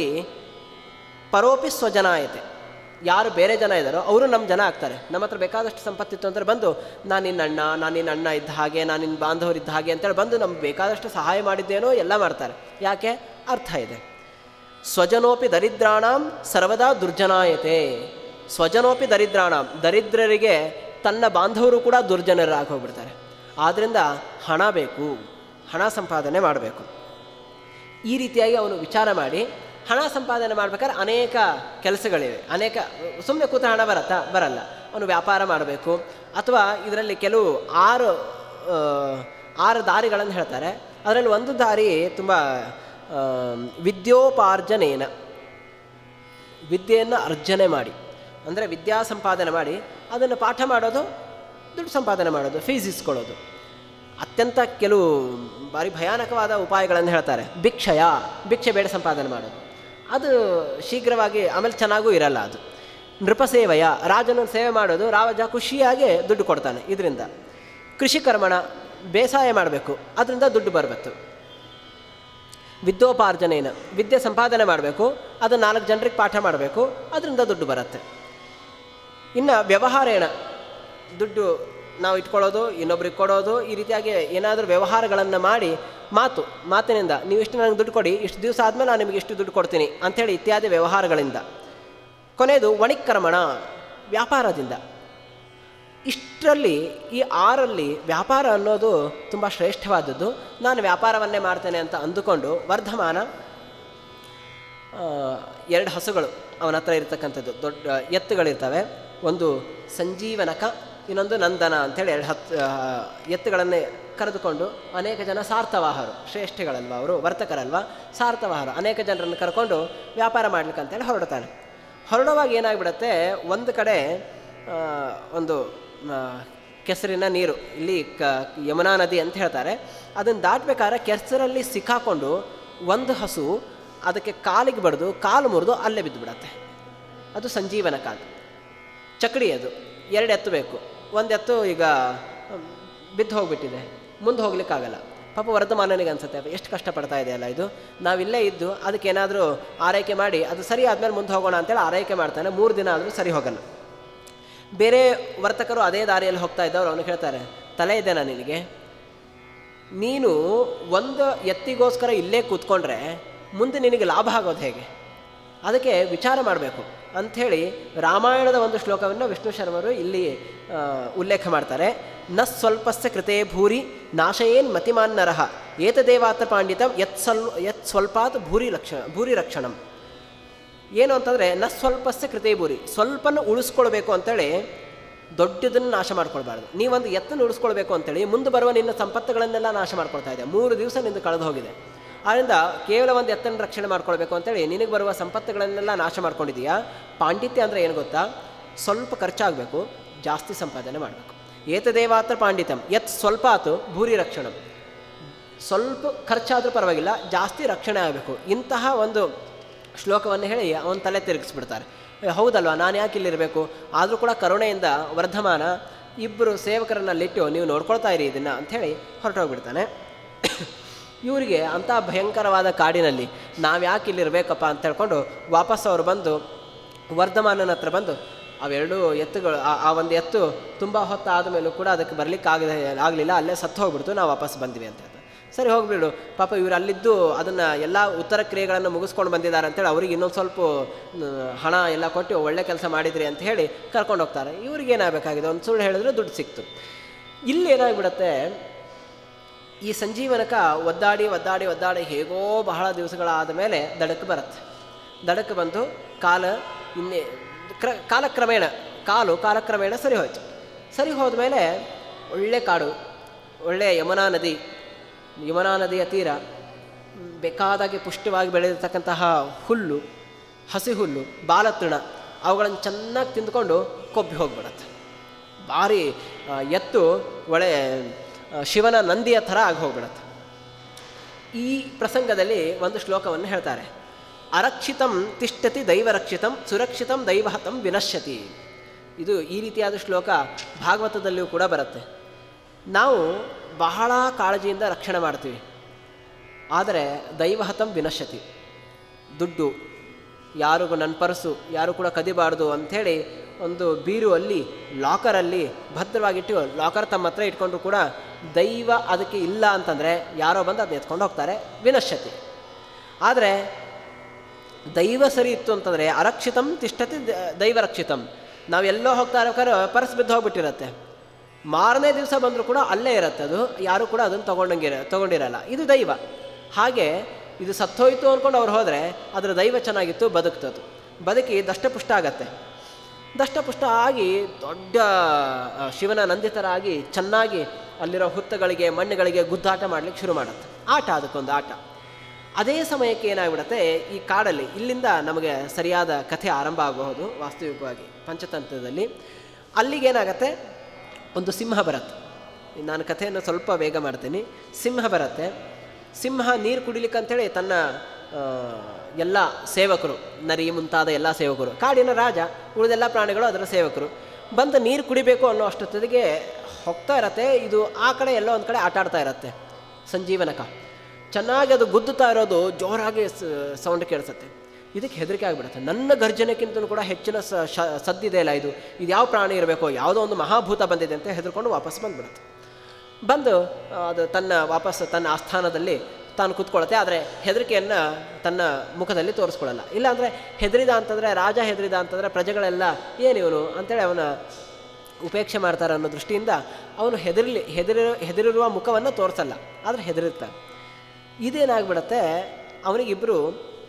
ಪರೋಪಿ ಸ್ವಜನಾಯತೆ ಯಾರು ಬೇರೆ ಜನ ಇದ್ದಾರೋ ಅವರು ನಮ್ಮ ಜನ ಆಗ್ತಾರೆ ನಮ್ಮ ಹತ್ರ ಬೇಕಾದಷ್ಟು ಸಂಪತ್ತಿತ್ತು ಅಂದರೆ ಬಂದು ನಾನು ನಿನ್ನ ಅಣ್ಣ ನಾನು ನಿನ್ನ ಅಣ್ಣ ಇದ್ದ ಹಾಗೆ ನಾನು ನಿನ್ನ ಬಾಂಧವರು ಇದ್ದ ಹಾಗೆ ಅಂತೇಳಿ ಬಂದು ನಮ್ಗೆ ಬೇಕಾದಷ್ಟು ಸಹಾಯ ಮಾಡಿದ್ದೇನೋ ಎಲ್ಲ ಮಾಡ್ತಾರೆ ಯಾಕೆ ಅರ್ಥ ಇದೆ ಸ್ವಜನೋಪಿ ದರಿದ್ರಾಣಂ ಸರ್ವದಾ ದುರ್ಜನಾಯತೆ ಸ್ವಜನೋಪಿ ದರಿದ್ರಾಣಂ ದರಿದ್ರರಿಗೆ ತನ್ನ ಬಾಂಧವರು ಕೂಡ ದುರ್ಜನರಾಗಿ ಹೋಗ್ಬಿಡ್ತಾರೆ ಆದ್ದರಿಂದ ಹಣ ಬೇಕು ಹಣ ಸಂಪಾದನೆ ಮಾಡಬೇಕು ಈ ರೀತಿಯಾಗಿ ಅವನು ವಿಚಾರ ಮಾಡಿ ಹಣ ಸಂಪಾದನೆ ಮಾಡ್ಬೇಕಾದ್ರೆ ಅನೇಕ ಕೆಲಸಗಳಿವೆ ಅನೇಕ ಸುಮ್ಮನೆ ಕೂತ ಹಣ ಬರತ್ತಾ ಬರಲ್ಲ ಅವನು ವ್ಯಾಪಾರ ಮಾಡಬೇಕು ಅಥವಾ ಇದರಲ್ಲಿ ಕೆಲವು ಆರು ಆ, ಆರು ದಾರಿಗಳನ್ನು ಹೇಳ್ತಾರೆ ಅದರಲ್ಲಿ ಒಂದು ದಾರಿ ತುಂಬ ಆ, ವಿದ್ಯೋಪಾರ್ಜನೇನ ವಿದ್ಯೆಯನ್ನು ಅರ್ಜನೆ ಮಾಡಿ ಅಂದರೆ ವಿದ್ಯಾ ಸಂಪಾದನೆ ಮಾಡಿ ಅದನ್ನು ಪಾಠ ಮಾಡೋದು ದುಡ್ಡು ಸಂಪಾದನೆ ಮಾಡೋದು ಫೀಸ್ ಇಸ್ಕೊಳ್ಳೋದು ಅತ್ಯಂತ ಕೆಲವು ಭಾರಿ ಭಯಾನಕವಾದ ಉಪಾಯಗಳನ್ನು ಹೇಳ್ತಾರೆ ಭಿಕ್ಷಯ ಭಿಕ್ಷೆ ಬೇಡ ಸಂಪಾದನೆ ಮಾಡೋದು ಅದು ಶೀಘ್ರವಾಗಿ ಆಮೇಲೆ ಚೆನ್ನಾಗೂ ಇರಲ್ಲ ಅದು ನೃಪಸೇವೆಯ ರಾಜನ ಸೇವೆ ಮಾಡೋದು ರಾಜ ಖುಷಿಯಾಗಿ ದುಡ್ಡು ಕೊಡ್ತಾನೆ ಇದರಿಂದ ಕೃಷಿ ಕರ್ಮಣ ಬೇಸಾಯ ಮಾಡಬೇಕು ಅದರಿಂದ ದುಡ್ಡು ಬರಬೇಕು ವಿದ್ಯೋಪಾರ್ಜನೇನ ವಿದ್ಯೆ ಸಂಪಾದನೆ ಮಾಡಬೇಕು ಅದು ನಾಲ್ಕು ಜನರಿಗೆ ಪಾಠ ಮಾಡಬೇಕು ಅದರಿಂದ ದುಡ್ಡು ಬರುತ್ತೆ ಇನ್ನು ವ್ಯವಹಾರೇಣ ದುಡ್ಡು ನಾವು ಇಟ್ಕೊಳ್ಳೋದು ಇನ್ನೊಬ್ರಿಗೆ ಕೊಡೋದು ಈ ರೀತಿಯಾಗಿ ಏನಾದರೂ ವ್ಯವಹಾರಗಳನ್ನು ಮಾಡಿ ಮಾತು ಮಾತಿನಿಂದ ನೀವು ಇಷ್ಟು ನನಗೆ ದುಡ್ಡು ಕೊಡಿ ಇಷ್ಟು ದಿವಸ ಆದಮೇಲೆ ನಾನು ನಿಮಗೆ ಇಷ್ಟು ದುಡ್ಡು ಕೊಡ್ತೀನಿ ಅಂಥೇಳಿ ಇತ್ಯಾದಿ ವ್ಯವಹಾರಗಳಿಂದ ಕೊನೆಯದು ವಣಿಕ್ರಮಣ ವ್ಯಾಪಾರದಿಂದ ಇಷ್ಟರಲ್ಲಿ ಈ ಆರಲ್ಲಿ ವ್ಯಾಪಾರ ಅನ್ನೋದು ತುಂಬ ಶ್ರೇಷ್ಠವಾದದ್ದು ನಾನು ವ್ಯಾಪಾರವನ್ನೇ ಮಾಡ್ತೇನೆ ಅಂತ ಅಂದುಕೊಂಡು ವರ್ಧಮಾನ ಆ, ಎರಡು ಹಸುಗಳು ಅವನ ಹತ್ರ ಇರತಕ್ಕಂಥದ್ದು ದೊಡ್ಡ ಎತ್ತುಗಳಿರ್ತವೆ ಒಂದು ಸಂಜೀವನಕ ಇನ್ನೊಂದು ನಂದನ ಅಂಥೇಳಿ ಎರಡು ಹತ್ತು ಆ, ಎತ್ತುಗಳನ್ನೇ ಕರೆದುಕೊಂಡು ಅನೇಕ ಜನ ಸಾರ್ಥವಾಹರು ಶ್ರೇಷ್ಠಗಳಲ್ವ ಅವರು ವರ್ತಕರಲ್ವ ಸಾರ್ಥವಾಹರು ಅನೇಕ ಜನರನ್ನು ಕರ್ಕೊಂಡು ವ್ಯಾಪಾರ ಮಾಡ್ಲಿಕ್ಕೆ ಅಂತೇಳಿ ಹೊರಡ್ತಾನೆ ಹೊರಡುವಾಗ ಏನಾಗ್ಬಿಡುತ್ತೆ ಒಂದು ಕಡೆ ಆ, ಒಂದು ಆ, ಕೆಸರಿನ ನೀರು ಇಲ್ಲಿ ಕ ಯಮುನಾ ನದಿ ಅಂತ ಹೇಳ್ತಾರೆ ಅದನ್ನು ದಾಟಬೇಕಾದ್ರೆ ಕೆಸರಲ್ಲಿ ಸಿಕ್ಕಾಕೊಂಡು ಒಂದು ಹಸು ಅದಕ್ಕೆ ಕಾಲಿಗೆ ಬಡಿದು ಕಾಲು ಮುರಿದು ಅಲ್ಲೇ ಬಿದ್ದು ಬಿಡತ್ತೆ ಅದು ಸಂಜೀವನ ಕಾಲ ಚಕ್ಡಿ ಅದು ಎರಡು ಎತ್ತು ಬೇಕು ಒಂದು ಎತ್ತು ಈಗ ಬಿದ್ದು ಹೋಗ್ಬಿಟ್ಟಿದೆ ಮುಂದೆ ಹೋಗ್ಲಿಕ್ಕಾಗಲ್ಲ ಪಾಪ ವರ್ಧಮಾನನಿಗೆ ಅನ್ಸುತ್ತೆ ಎಷ್ಟು ಕಷ್ಟಪಡ್ತಾ ಇದೆಯಲ್ಲ ಇದು ನಾವಿಲ್ಲೇ ಇದ್ದು ಅದಕ್ಕೆ ಏನಾದರೂ ಆರೈಕೆ ಮಾಡಿ ಅದು ಸರಿ ಆದಮೇಲೆ ಮುಂದೆ ಹೋಗೋಣ ಅಂತೇಳಿ ಆರೈಕೆ ಮಾಡ್ತಾನೆ ಮೂರು ದಿನ ಆದರೂ ಸರಿ ಹೋಗಲ್ಲ ಬೇರೆ ವರ್ತಕರು ಅದೇ ದಾರಿಯಲ್ಲಿ ಹೋಗ್ತಾ ಇದ್ದವ್ರು ಅವನು ಹೇಳ್ತಾರೆ ತಲೆ ಇದೆನಾ ನಿನಗೆ ನೀನು ಒಂದು ಎತ್ತಿಗೋಸ್ಕರ ಇಲ್ಲೇ ಕೂತ್ಕೊಂಡ್ರೆ ಮುಂದೆ ನಿನಗೆ ಲಾಭ ಆಗೋದು ಹೇಗೆ ಅದಕ್ಕೆ ವಿಚಾರ ಮಾಡಬೇಕು ಅಂಥೇಳಿ ರಾಮಾಯಣದ ಒಂದು ಶ್ಲೋಕವನ್ನು ವಿಷ್ಣು ಶರ್ಮರು ಇಲ್ಲಿ ಆ, ಉಲ್ಲೇಖ ಮಾಡ್ತಾರೆ ನ ಸ್ವಲ್ಪಸ್ಯ ಕೃತೆ ಭೂರಿ ನಾಶಯೇನ್ ಮತಿಮಾನ್ ನರಹ ಏತದೇವಾತ ಪಾಂಡಿತ ಯತ್ ಸ್ವಲ್ ಯತ್ ಸ್ವಲ್ಪಾತ್ ಭೂರಿ ಲಕ್ಷಣ ಭೂರಿ ರಕ್ಷಣಂ ಏನು ಅಂತಂದರೆ ನ ಸ್ವಲ್ಪಸ್ಯ ಕೃತೆ ಭೂರಿ ಸ್ವಲ್ಪನ ಉಳಿಸ್ಕೊಳ್ಬೇಕು ಅಂತೇಳಿ ದೊಡ್ಡದನ್ನು ನಾಶ ಮಾಡ್ಕೊಳ್ಬಾರ್ದು ನೀವೊಂದು ಎತ್ತನ್ನು ಉಳಿಸ್ಕೊಳ್ಬೇಕು ಅಂತೇಳಿ ಮುಂದೆ ಬರುವ ನಿನ್ನ ಸಂಪತ್ತುಗಳನ್ನೆಲ್ಲ ನಾಶ ಮಾಡ್ಕೊಳ್ತಾ ಇದೆ ಮೂರು ದಿವಸ ನಿಂದು ಕಳೆದು ಹೋಗಿದೆ ಆದ್ದರಿಂದ ಕೇವಲ ಒಂದು ಎತ್ತನ್ನು ರಕ್ಷಣೆ ಮಾಡ್ಕೊಳ್ಬೇಕು ಅಂತೇಳಿ ನಿನಗೆ ಬರುವ ಸಂಪತ್ತುಗಳನ್ನೆಲ್ಲ ನಾಶ ಮಾಡ್ಕೊಂಡಿದೀಯಾ ಪಾಂಡಿತ್ಯ ಅಂದರೆ ಏನು ಗೊತ್ತಾ ಸ್ವಲ್ಪ ಖರ್ಚಾಗಬೇಕು ಜಾಸ್ತಿ ಸಂಪಾದನೆ ಮಾಡಬೇಕು ಏತದೇವಾತ್ರ ಪಾಂಡಿತ್ಯಂ ಎತ್ ಸ್ವಲ್ಪ ಆತು ಭೂರಿ ರಕ್ಷಣಂ ಸ್ವಲ್ಪ ಖರ್ಚಾದರೂ ಪರವಾಗಿಲ್ಲ ಜಾಸ್ತಿ ರಕ್ಷಣೆ ಆಗಬೇಕು ಇಂತಹ ಒಂದು ಶ್ಲೋಕವನ್ನು ಹೇಳಿ ಅವನ ತಲೆ ತಿರುಗಿಸ್ಬಿಡ್ತಾರೆ ಏ, ಹೌದಲ್ವಾ ನಾನು ಯಾಕೆ ಇಲ್ಲಿರಬೇಕು ಆದರೂ ಕೂಡ ಕರುಣೆಯಿಂದ ವರ್ಧಮಾನ ಇಬ್ಬರು ಸೇವಕರನ್ನಲ್ಲಿಟ್ಟು ನೀವು ನೋಡ್ಕೊಳ್ತಾ ಇರಿ ಇದನ್ನು ಅಂಥೇಳಿ ಹೊರಟೋಗ್ಬಿಡ್ತಾನೆ ಇವರಿಗೆ ಅಂಥ ಭಯಂಕರವಾದ ಕಾಡಿನಲ್ಲಿ ನಾವು ಯಾಕೆ ಇಲ್ಲಿರಬೇಕಪ್ಪ ಅಂತ ಹೇಳ್ಕೊಂಡು ವಾಪಸ್ ಅವರು ಬಂದು ವರ್ಧಮಾನನ ಹತ್ರ ಬಂದು ಅವೆರಡು ಎತ್ತುಗಳು ಆ- ಆ ಒಂದು ಎತ್ತು ತುಂಬ ಹೊತ್ತು ಆದಮೇಲೂ ಕೂಡ ಅದಕ್ಕೆ ಬರಲಿಕ್ಕೆ ಆಗದೆ ಆಗಲಿಲ್ಲ ಅಲ್ಲೇ ಸತ್ತು ಹೋಗ್ಬಿಡ್ತು ನಾವು ವಾಪಸ್ ಬಂದ್ವಿ ಅಂತ ಹೇಳ್ತಾರೆ. ಸರಿ ಹೋಗ್ಬಿಡು ಪಾಪ ಇವರು ಅಲ್ಲಿದ್ದು ಅದನ್ನು ಎಲ್ಲ ಉತ್ತರ ಕ್ರಿಯೆಗಳನ್ನು ಮುಗಿಸ್ಕೊಂಡು ಬಂದಿದ್ದಾರೆ ಅಂತೇಳಿ ಅವ್ರಿಗೆ ಇನ್ನೊಂದು ಸ್ವಲ್ಪ ನ, ಹಣ ಎಲ್ಲ ಕೊಟ್ಟು ಒಳ್ಳೆ ಕೆಲಸ ಮಾಡಿದ್ರಿ ಅಂತ ಹೇಳಿ ಕರ್ಕೊಂಡು ಹೋಗ್ತಾರೆ ಇವ್ರಿಗೆ ಏನಾಗಬೇಕಾಗಿದೆ ಒಂದು ಸುಳ್ಳು ಹೇಳಿದ್ರೆ ದುಡ್ಡು ಸಿಕ್ತು ಇಲ್ಲಿ ಏನಾಗ್ಬಿಡತ್ತೆ ಈ ಸಂಜೀವನಕ ಒದ್ದಾಡಿ ಒದ್ದಾಡಿ ಒದ್ದಾಡಿ ಹೇಗೋ ಬಹಳ ದಿವಸಗಳಾದ ಮೇಲೆ ದಡಕ್ಕೆ ಬರುತ್ತೆ ದಡಕ್ಕೆ ಬಂದು ಕಾಲ ಇನ್ನೇ ಕ್ರ ಕಾಲಕ್ರಮೇಣ ಕಾಲು ಕಾಲಕ್ರಮೇಣ ಸರಿ ಹೋಯ್ತು ಸರಿ ಹೋದ್ಮೇಲೆ ಒಳ್ಳೆ ಕಾಡು ಒಳ್ಳೆಯ ಯಮುನಾ ನದಿ ಯಮುನಾ ನದಿಯ ತೀರ ಮ್, ಬೇಕಾದಾಗೆ ಪುಷ್ಟವಾಗಿ ಬೆಳೆದಿರ್ತಕ್ಕಂತಹ ಹುಲ್ಲು ಹಸಿ ಹುಲ್ಲು ಬಾಲತೃಣ ಅವುಗಳನ್ನು ಚೆನ್ನಾಗಿ ತಿಂದ್ಕೊಂಡು ಕೊಬ್ಬಿ ಹೋಗ್ಬಿಡತ್ತೆ ಭಾರಿ ಆ, ಎತ್ತು ಒಳ್ಳೆ ಆ, ಶಿವನ ನಂದಿಯ ಥರ ಆಗಿ ಹೋಗ್ಬಿಡತ್ತೆ ಈ ಪ್ರಸಂಗದಲ್ಲಿ ಒಂದು ಶ್ಲೋಕವನ್ನು ಹೇಳ್ತಾರೆ ಅರಕ್ಷಿತಂ ತಿಷ್ಠತಿ ದೈವರಕ್ಷಿತಂ ಸುರಕ್ಷಿತಂ ದೈವಹತಂ ವಿನಶ್ಯತಿ ಇದು ಈ ರೀತಿಯಾದ ಶ್ಲೋಕ ಭಾಗವತದಲ್ಲಿಯೂ ಕೂಡ ಬರುತ್ತೆ ನಾವು ಬಹಳ ಕಾಳಜಿಯಿಂದ ರಕ್ಷಣೆ ಮಾಡ್ತೀವಿ ಆದರೆ ದೈವಹತಂ ವಿನಶ್ಯತಿ ದುಡ್ಡು ಯಾರಿಗೂ ನನ್ನ ಪರ್ಸು ಯಾರು ಕೂಡ ಕದಿಬಾರ್ದು ಅಂಥೇಳಿ ಒಂದು ಬೀರುವಲ್ಲಿ ಲಾಕರಲ್ಲಿ ಭದ್ರವಾಗಿಟ್ಟು ಲಾಕರ್ ತಮ್ಮ ಹತ್ರ ಇಟ್ಕೊಂಡ್ರು ಕೂಡ ದೈವ ಅದಕ್ಕೆ ಇಲ್ಲ ಅಂತಂದರೆ ಯಾರೋ ಬಂದು ಅದನ್ನ ಎತ್ಕೊಂಡು ಹೋಗ್ತಾರೆ ವಿನಶ್ಯತಿ ಆದರೆ ದೈವ ಸರಿ ಇತ್ತು ಅಂತಂದರೆ ಅರಕ್ಷಿತಂ ತಿಷ್ಠತಿ ದ- ದೈವರಕ್ಷಿತಂ ನಾವು ಎಲ್ಲೋ ಹೋಗ್ತಾ ಇರ್ಬೇಕಾದ್ರೆ ಪರ್ಸ್ ಬಿದ್ದು ಹೋಗ್ಬಿಟ್ಟಿರತ್ತೆ ಮಾರನೇ ದಿವಸ ಬಂದರೂ ಕೂಡ ಅಲ್ಲೇ ಇರುತ್ತೆ ಅದು ಯಾರು ಕೂಡ ಅದನ್ನು ತೊಗೊಂಡಂಗಿರ ತೊಗೊಂಡಿರಲ್ಲ ಇದು ದೈವ ಹಾಗೆ ಇದು ಸತ್ತೋಯ್ತು ಅಂದ್ಕೊಂಡು ಅವ್ರು ಹೋದರೆ ಅದರ ದೈವ ಚೆನ್ನಾಗಿತ್ತು ಬದುಕ್ತದು ಬದುಕಿ ದಷ್ಟಪುಷ್ಟ ಆಗತ್ತೆ ದಷ್ಟಪುಷ್ಟ ಆಗಿ ದೊಡ್ಡ ಆ, ಶಿವನ ನಂದಿತರಾಗಿ ಚೆನ್ನಾಗಿ ಅಲ್ಲಿರೋ ಹುತ್ತಗಳಿಗೆ ಮಣ್ಣುಗಳಿಗೆ ಗುದ್ದಾಟ ಮಾಡ್ಲಿಕ್ಕೆ ಶುರು ಮಾಡುತ್ತೆ ಆಟ ಅದಕ್ಕೊಂದು ಆಟ ಅದೇ ಸಮಯಕ್ಕೆ ಏನಾಗ್ಬಿಡುತ್ತೆ ಈ ಕಾಡಲ್ಲಿ ಇಲ್ಲಿಂದ ನಮಗೆ ಸರಿಯಾದ ಕಥೆ ಆರಂಭ ಆಗಬಹುದು ವಾಸ್ತವಿಕವಾಗಿ ಪಂಚತಂತ್ರದಲ್ಲಿ ಅಲ್ಲಿಗೇನಾಗತ್ತೆ ಒಂದು ಸಿಂಹ ಬರುತ್ತೆ ನಾನು ಕಥೆಯನ್ನು ಸ್ವಲ್ಪ ಬೇಗ ಮಾಡ್ತೀನಿ ಸಿಂಹ ಬರುತ್ತೆ ಸಿಂಹ ನೀರು ಕುಡಿಲಿಕ್ಕೆ ಅಂತೇಳಿ ತನ್ನ ಆ, ಎಲ್ಲ ಸೇವಕರು ನರಿ ಮುಂತಾದ ಎಲ್ಲ ಸೇವಕರು ಕಾಡಿನ ರಾಜ ಉಳಿದೆಲ್ಲ ಪ್ರಾಣಿಗಳು ಅದರ ಸೇವಕರು ಬಂದು ನೀರು ಕುಡಿಬೇಕು ಅನ್ನೋ ಅಷ್ಟೊತ್ತಿಗೆ ಹೋಗ್ತಾ ಇರತ್ತೆ ಇದು ಆ ಕಡೆ ಎಲ್ಲೋ ಒಂದು ಕಡೆ ಆಟ ಆಡ್ತಾ ಇರತ್ತೆ ಸಂಜೀವನಕ ಚೆನ್ನಾಗಿ ಅದು ಗುದ್ದುತ್ತಾ ಇರೋದು ಜೋರಾಗಿ ಸೌಂಡ್ ಕೇಳಿಸುತ್ತೆ ಇದಕ್ಕೆ ಹೆದರಿಕೆ ಆಗಿಬಿಡುತ್ತೆ ನನ್ನ ಗರ್ಜನೆಗಿಂತಲೂ ಕೂಡ ಹೆಚ್ಚಿನ ಸ ಶ- ಸದ್ದಿದೆ ಇಲ್ಲ ಇದು ಇದು ಯಾವ ಪ್ರಾಣಿ ಇರಬೇಕು ಯಾವುದೋ ಒಂದು ಮಹಾಭೂತ ಬಂದಿದೆ ಅಂತ ಹೆದರ್ಕೊಂಡು ವಾಪಸ್ ಬಂದ್ಬಿಡುತ್ತೆ ಬಂದು ಆ, ಅದು ತನ್ನ ವಾಪಸ್ ತನ್ನ ಆಸ್ಥಾನದಲ್ಲಿ ತಾನು ಕೂತ್ಕೊಳ್ಳುತ್ತೆ ಆದರೆ ಹೆದರಿಕೆಯನ್ನು ತನ್ನ ಮುಖದಲ್ಲಿ ತೋರಿಸ್ಕೊಳ್ಳಲ್ಲ ಇಲ್ಲಾಂದರೆ ಹೆದರಿದ ಅಂತಂದರೆ ರಾಜ ಹೆದರಿದ ಅಂತಂದರೆ ಪ್ರಜೆಗಳೆಲ್ಲ ಏನು ಇವನು ಅಂತೇಳಿ ಅವನ ಉಪೇಕ್ಷೆ ಮಾಡ್ತಾರೆ ಅನ್ನೋ ದೃಷ್ಟಿಯಿಂದ ಅವನು ಹೆದರ್ಲಿ ಹೆದರಿ ಹೆದರಿರುವ ಮುಖವನ್ನು ತೋರಿಸಲ್ಲ ಆದರೆ ಹೆದರಿರ್ತಾನೆ ಇದೇನಾಗ್ಬಿಡತ್ತೆ ಅವನಿಗಿಬ್ಬರು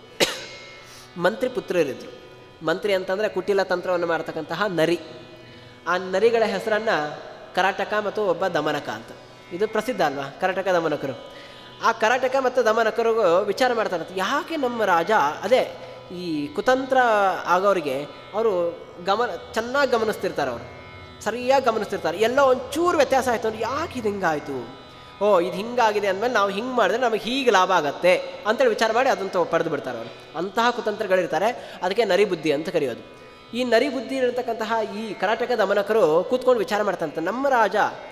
ಮಂತ್ರಿ ಪುತ್ರರಿದ್ದರು ಮಂತ್ರಿ ಅಂತಂದರೆ ಕುಟಿಲ ತಂತ್ರವನ್ನು ಮಾಡ್ತಕ್ಕಂತಹ ನರಿ ಆ ನರಿಗಳ ಹೆಸರನ್ನು ಕರಾಟಕ ಮತ್ತು ಒಬ್ಬ ದಮನಕ ಅಂತ ಇದು ಪ್ರಸಿದ್ಧ ಅಲ್ವಾ ಕರಾಟಕ ದಮನಕರು ಆ ಕರಾಟಕ ಮತ್ತು ದಮನಕರು ವಿಚಾರ ಮಾಡ್ತಾರೆ ಯಾಕೆ ನಮ್ಮ ರಾಜ ಅದೇ ಈ ಕುತಂತ್ರ ಆಗೋರಿಗೆ ಅವರು ಗಮನ ಚೆನ್ನಾಗಿ ಗಮನಿಸ್ತಿರ್ತಾರೆ ಅವರು ಸರಿಯಾಗಿ ಗಮನಿಸ್ತಿರ್ತಾರೆ ಎಲ್ಲೋ ಒಂಚೂರು ವ್ಯತ್ಯಾಸ ಆಯಿತು ಅಂದ್ರೆ ಯಾಕೆ ಇದು ಹಿಂಗಾಯಿತು ಓ ಇದು ಹಿಂಗಾಗಿದೆ ಅಂದಮೇಲೆ ನಾವು ಹಿಂಗೆ ಮಾಡಿದ್ರೆ ನಮಗೆ ಹೀಗೆ ಲಾಭ ಆಗತ್ತೆ ಅಂತೇಳಿ ವಿಚಾರ ಮಾಡಿ ಅದನ್ನು ಪಡೆದು ಬಿಡ್ತಾರೆ ಅವರು ಅಂತಹ ಕುತಂತ್ರಗಳಿರ್ತಾರೆ ಅದಕ್ಕೆ ನರಿ ಬುದ್ಧಿ ಅಂತ ಕರೆಯೋದು ಈ ನರಿ ಬುದ್ಧಿ ಇರತಕ್ಕಂತಹ ಈ ಕರಾಟಕ ದಮನಕರು ಕೂತ್ಕೊಂಡು ವಿಚಾರ ಮಾಡ್ತಂತೆ ನಮ್ಮ ರಾಜ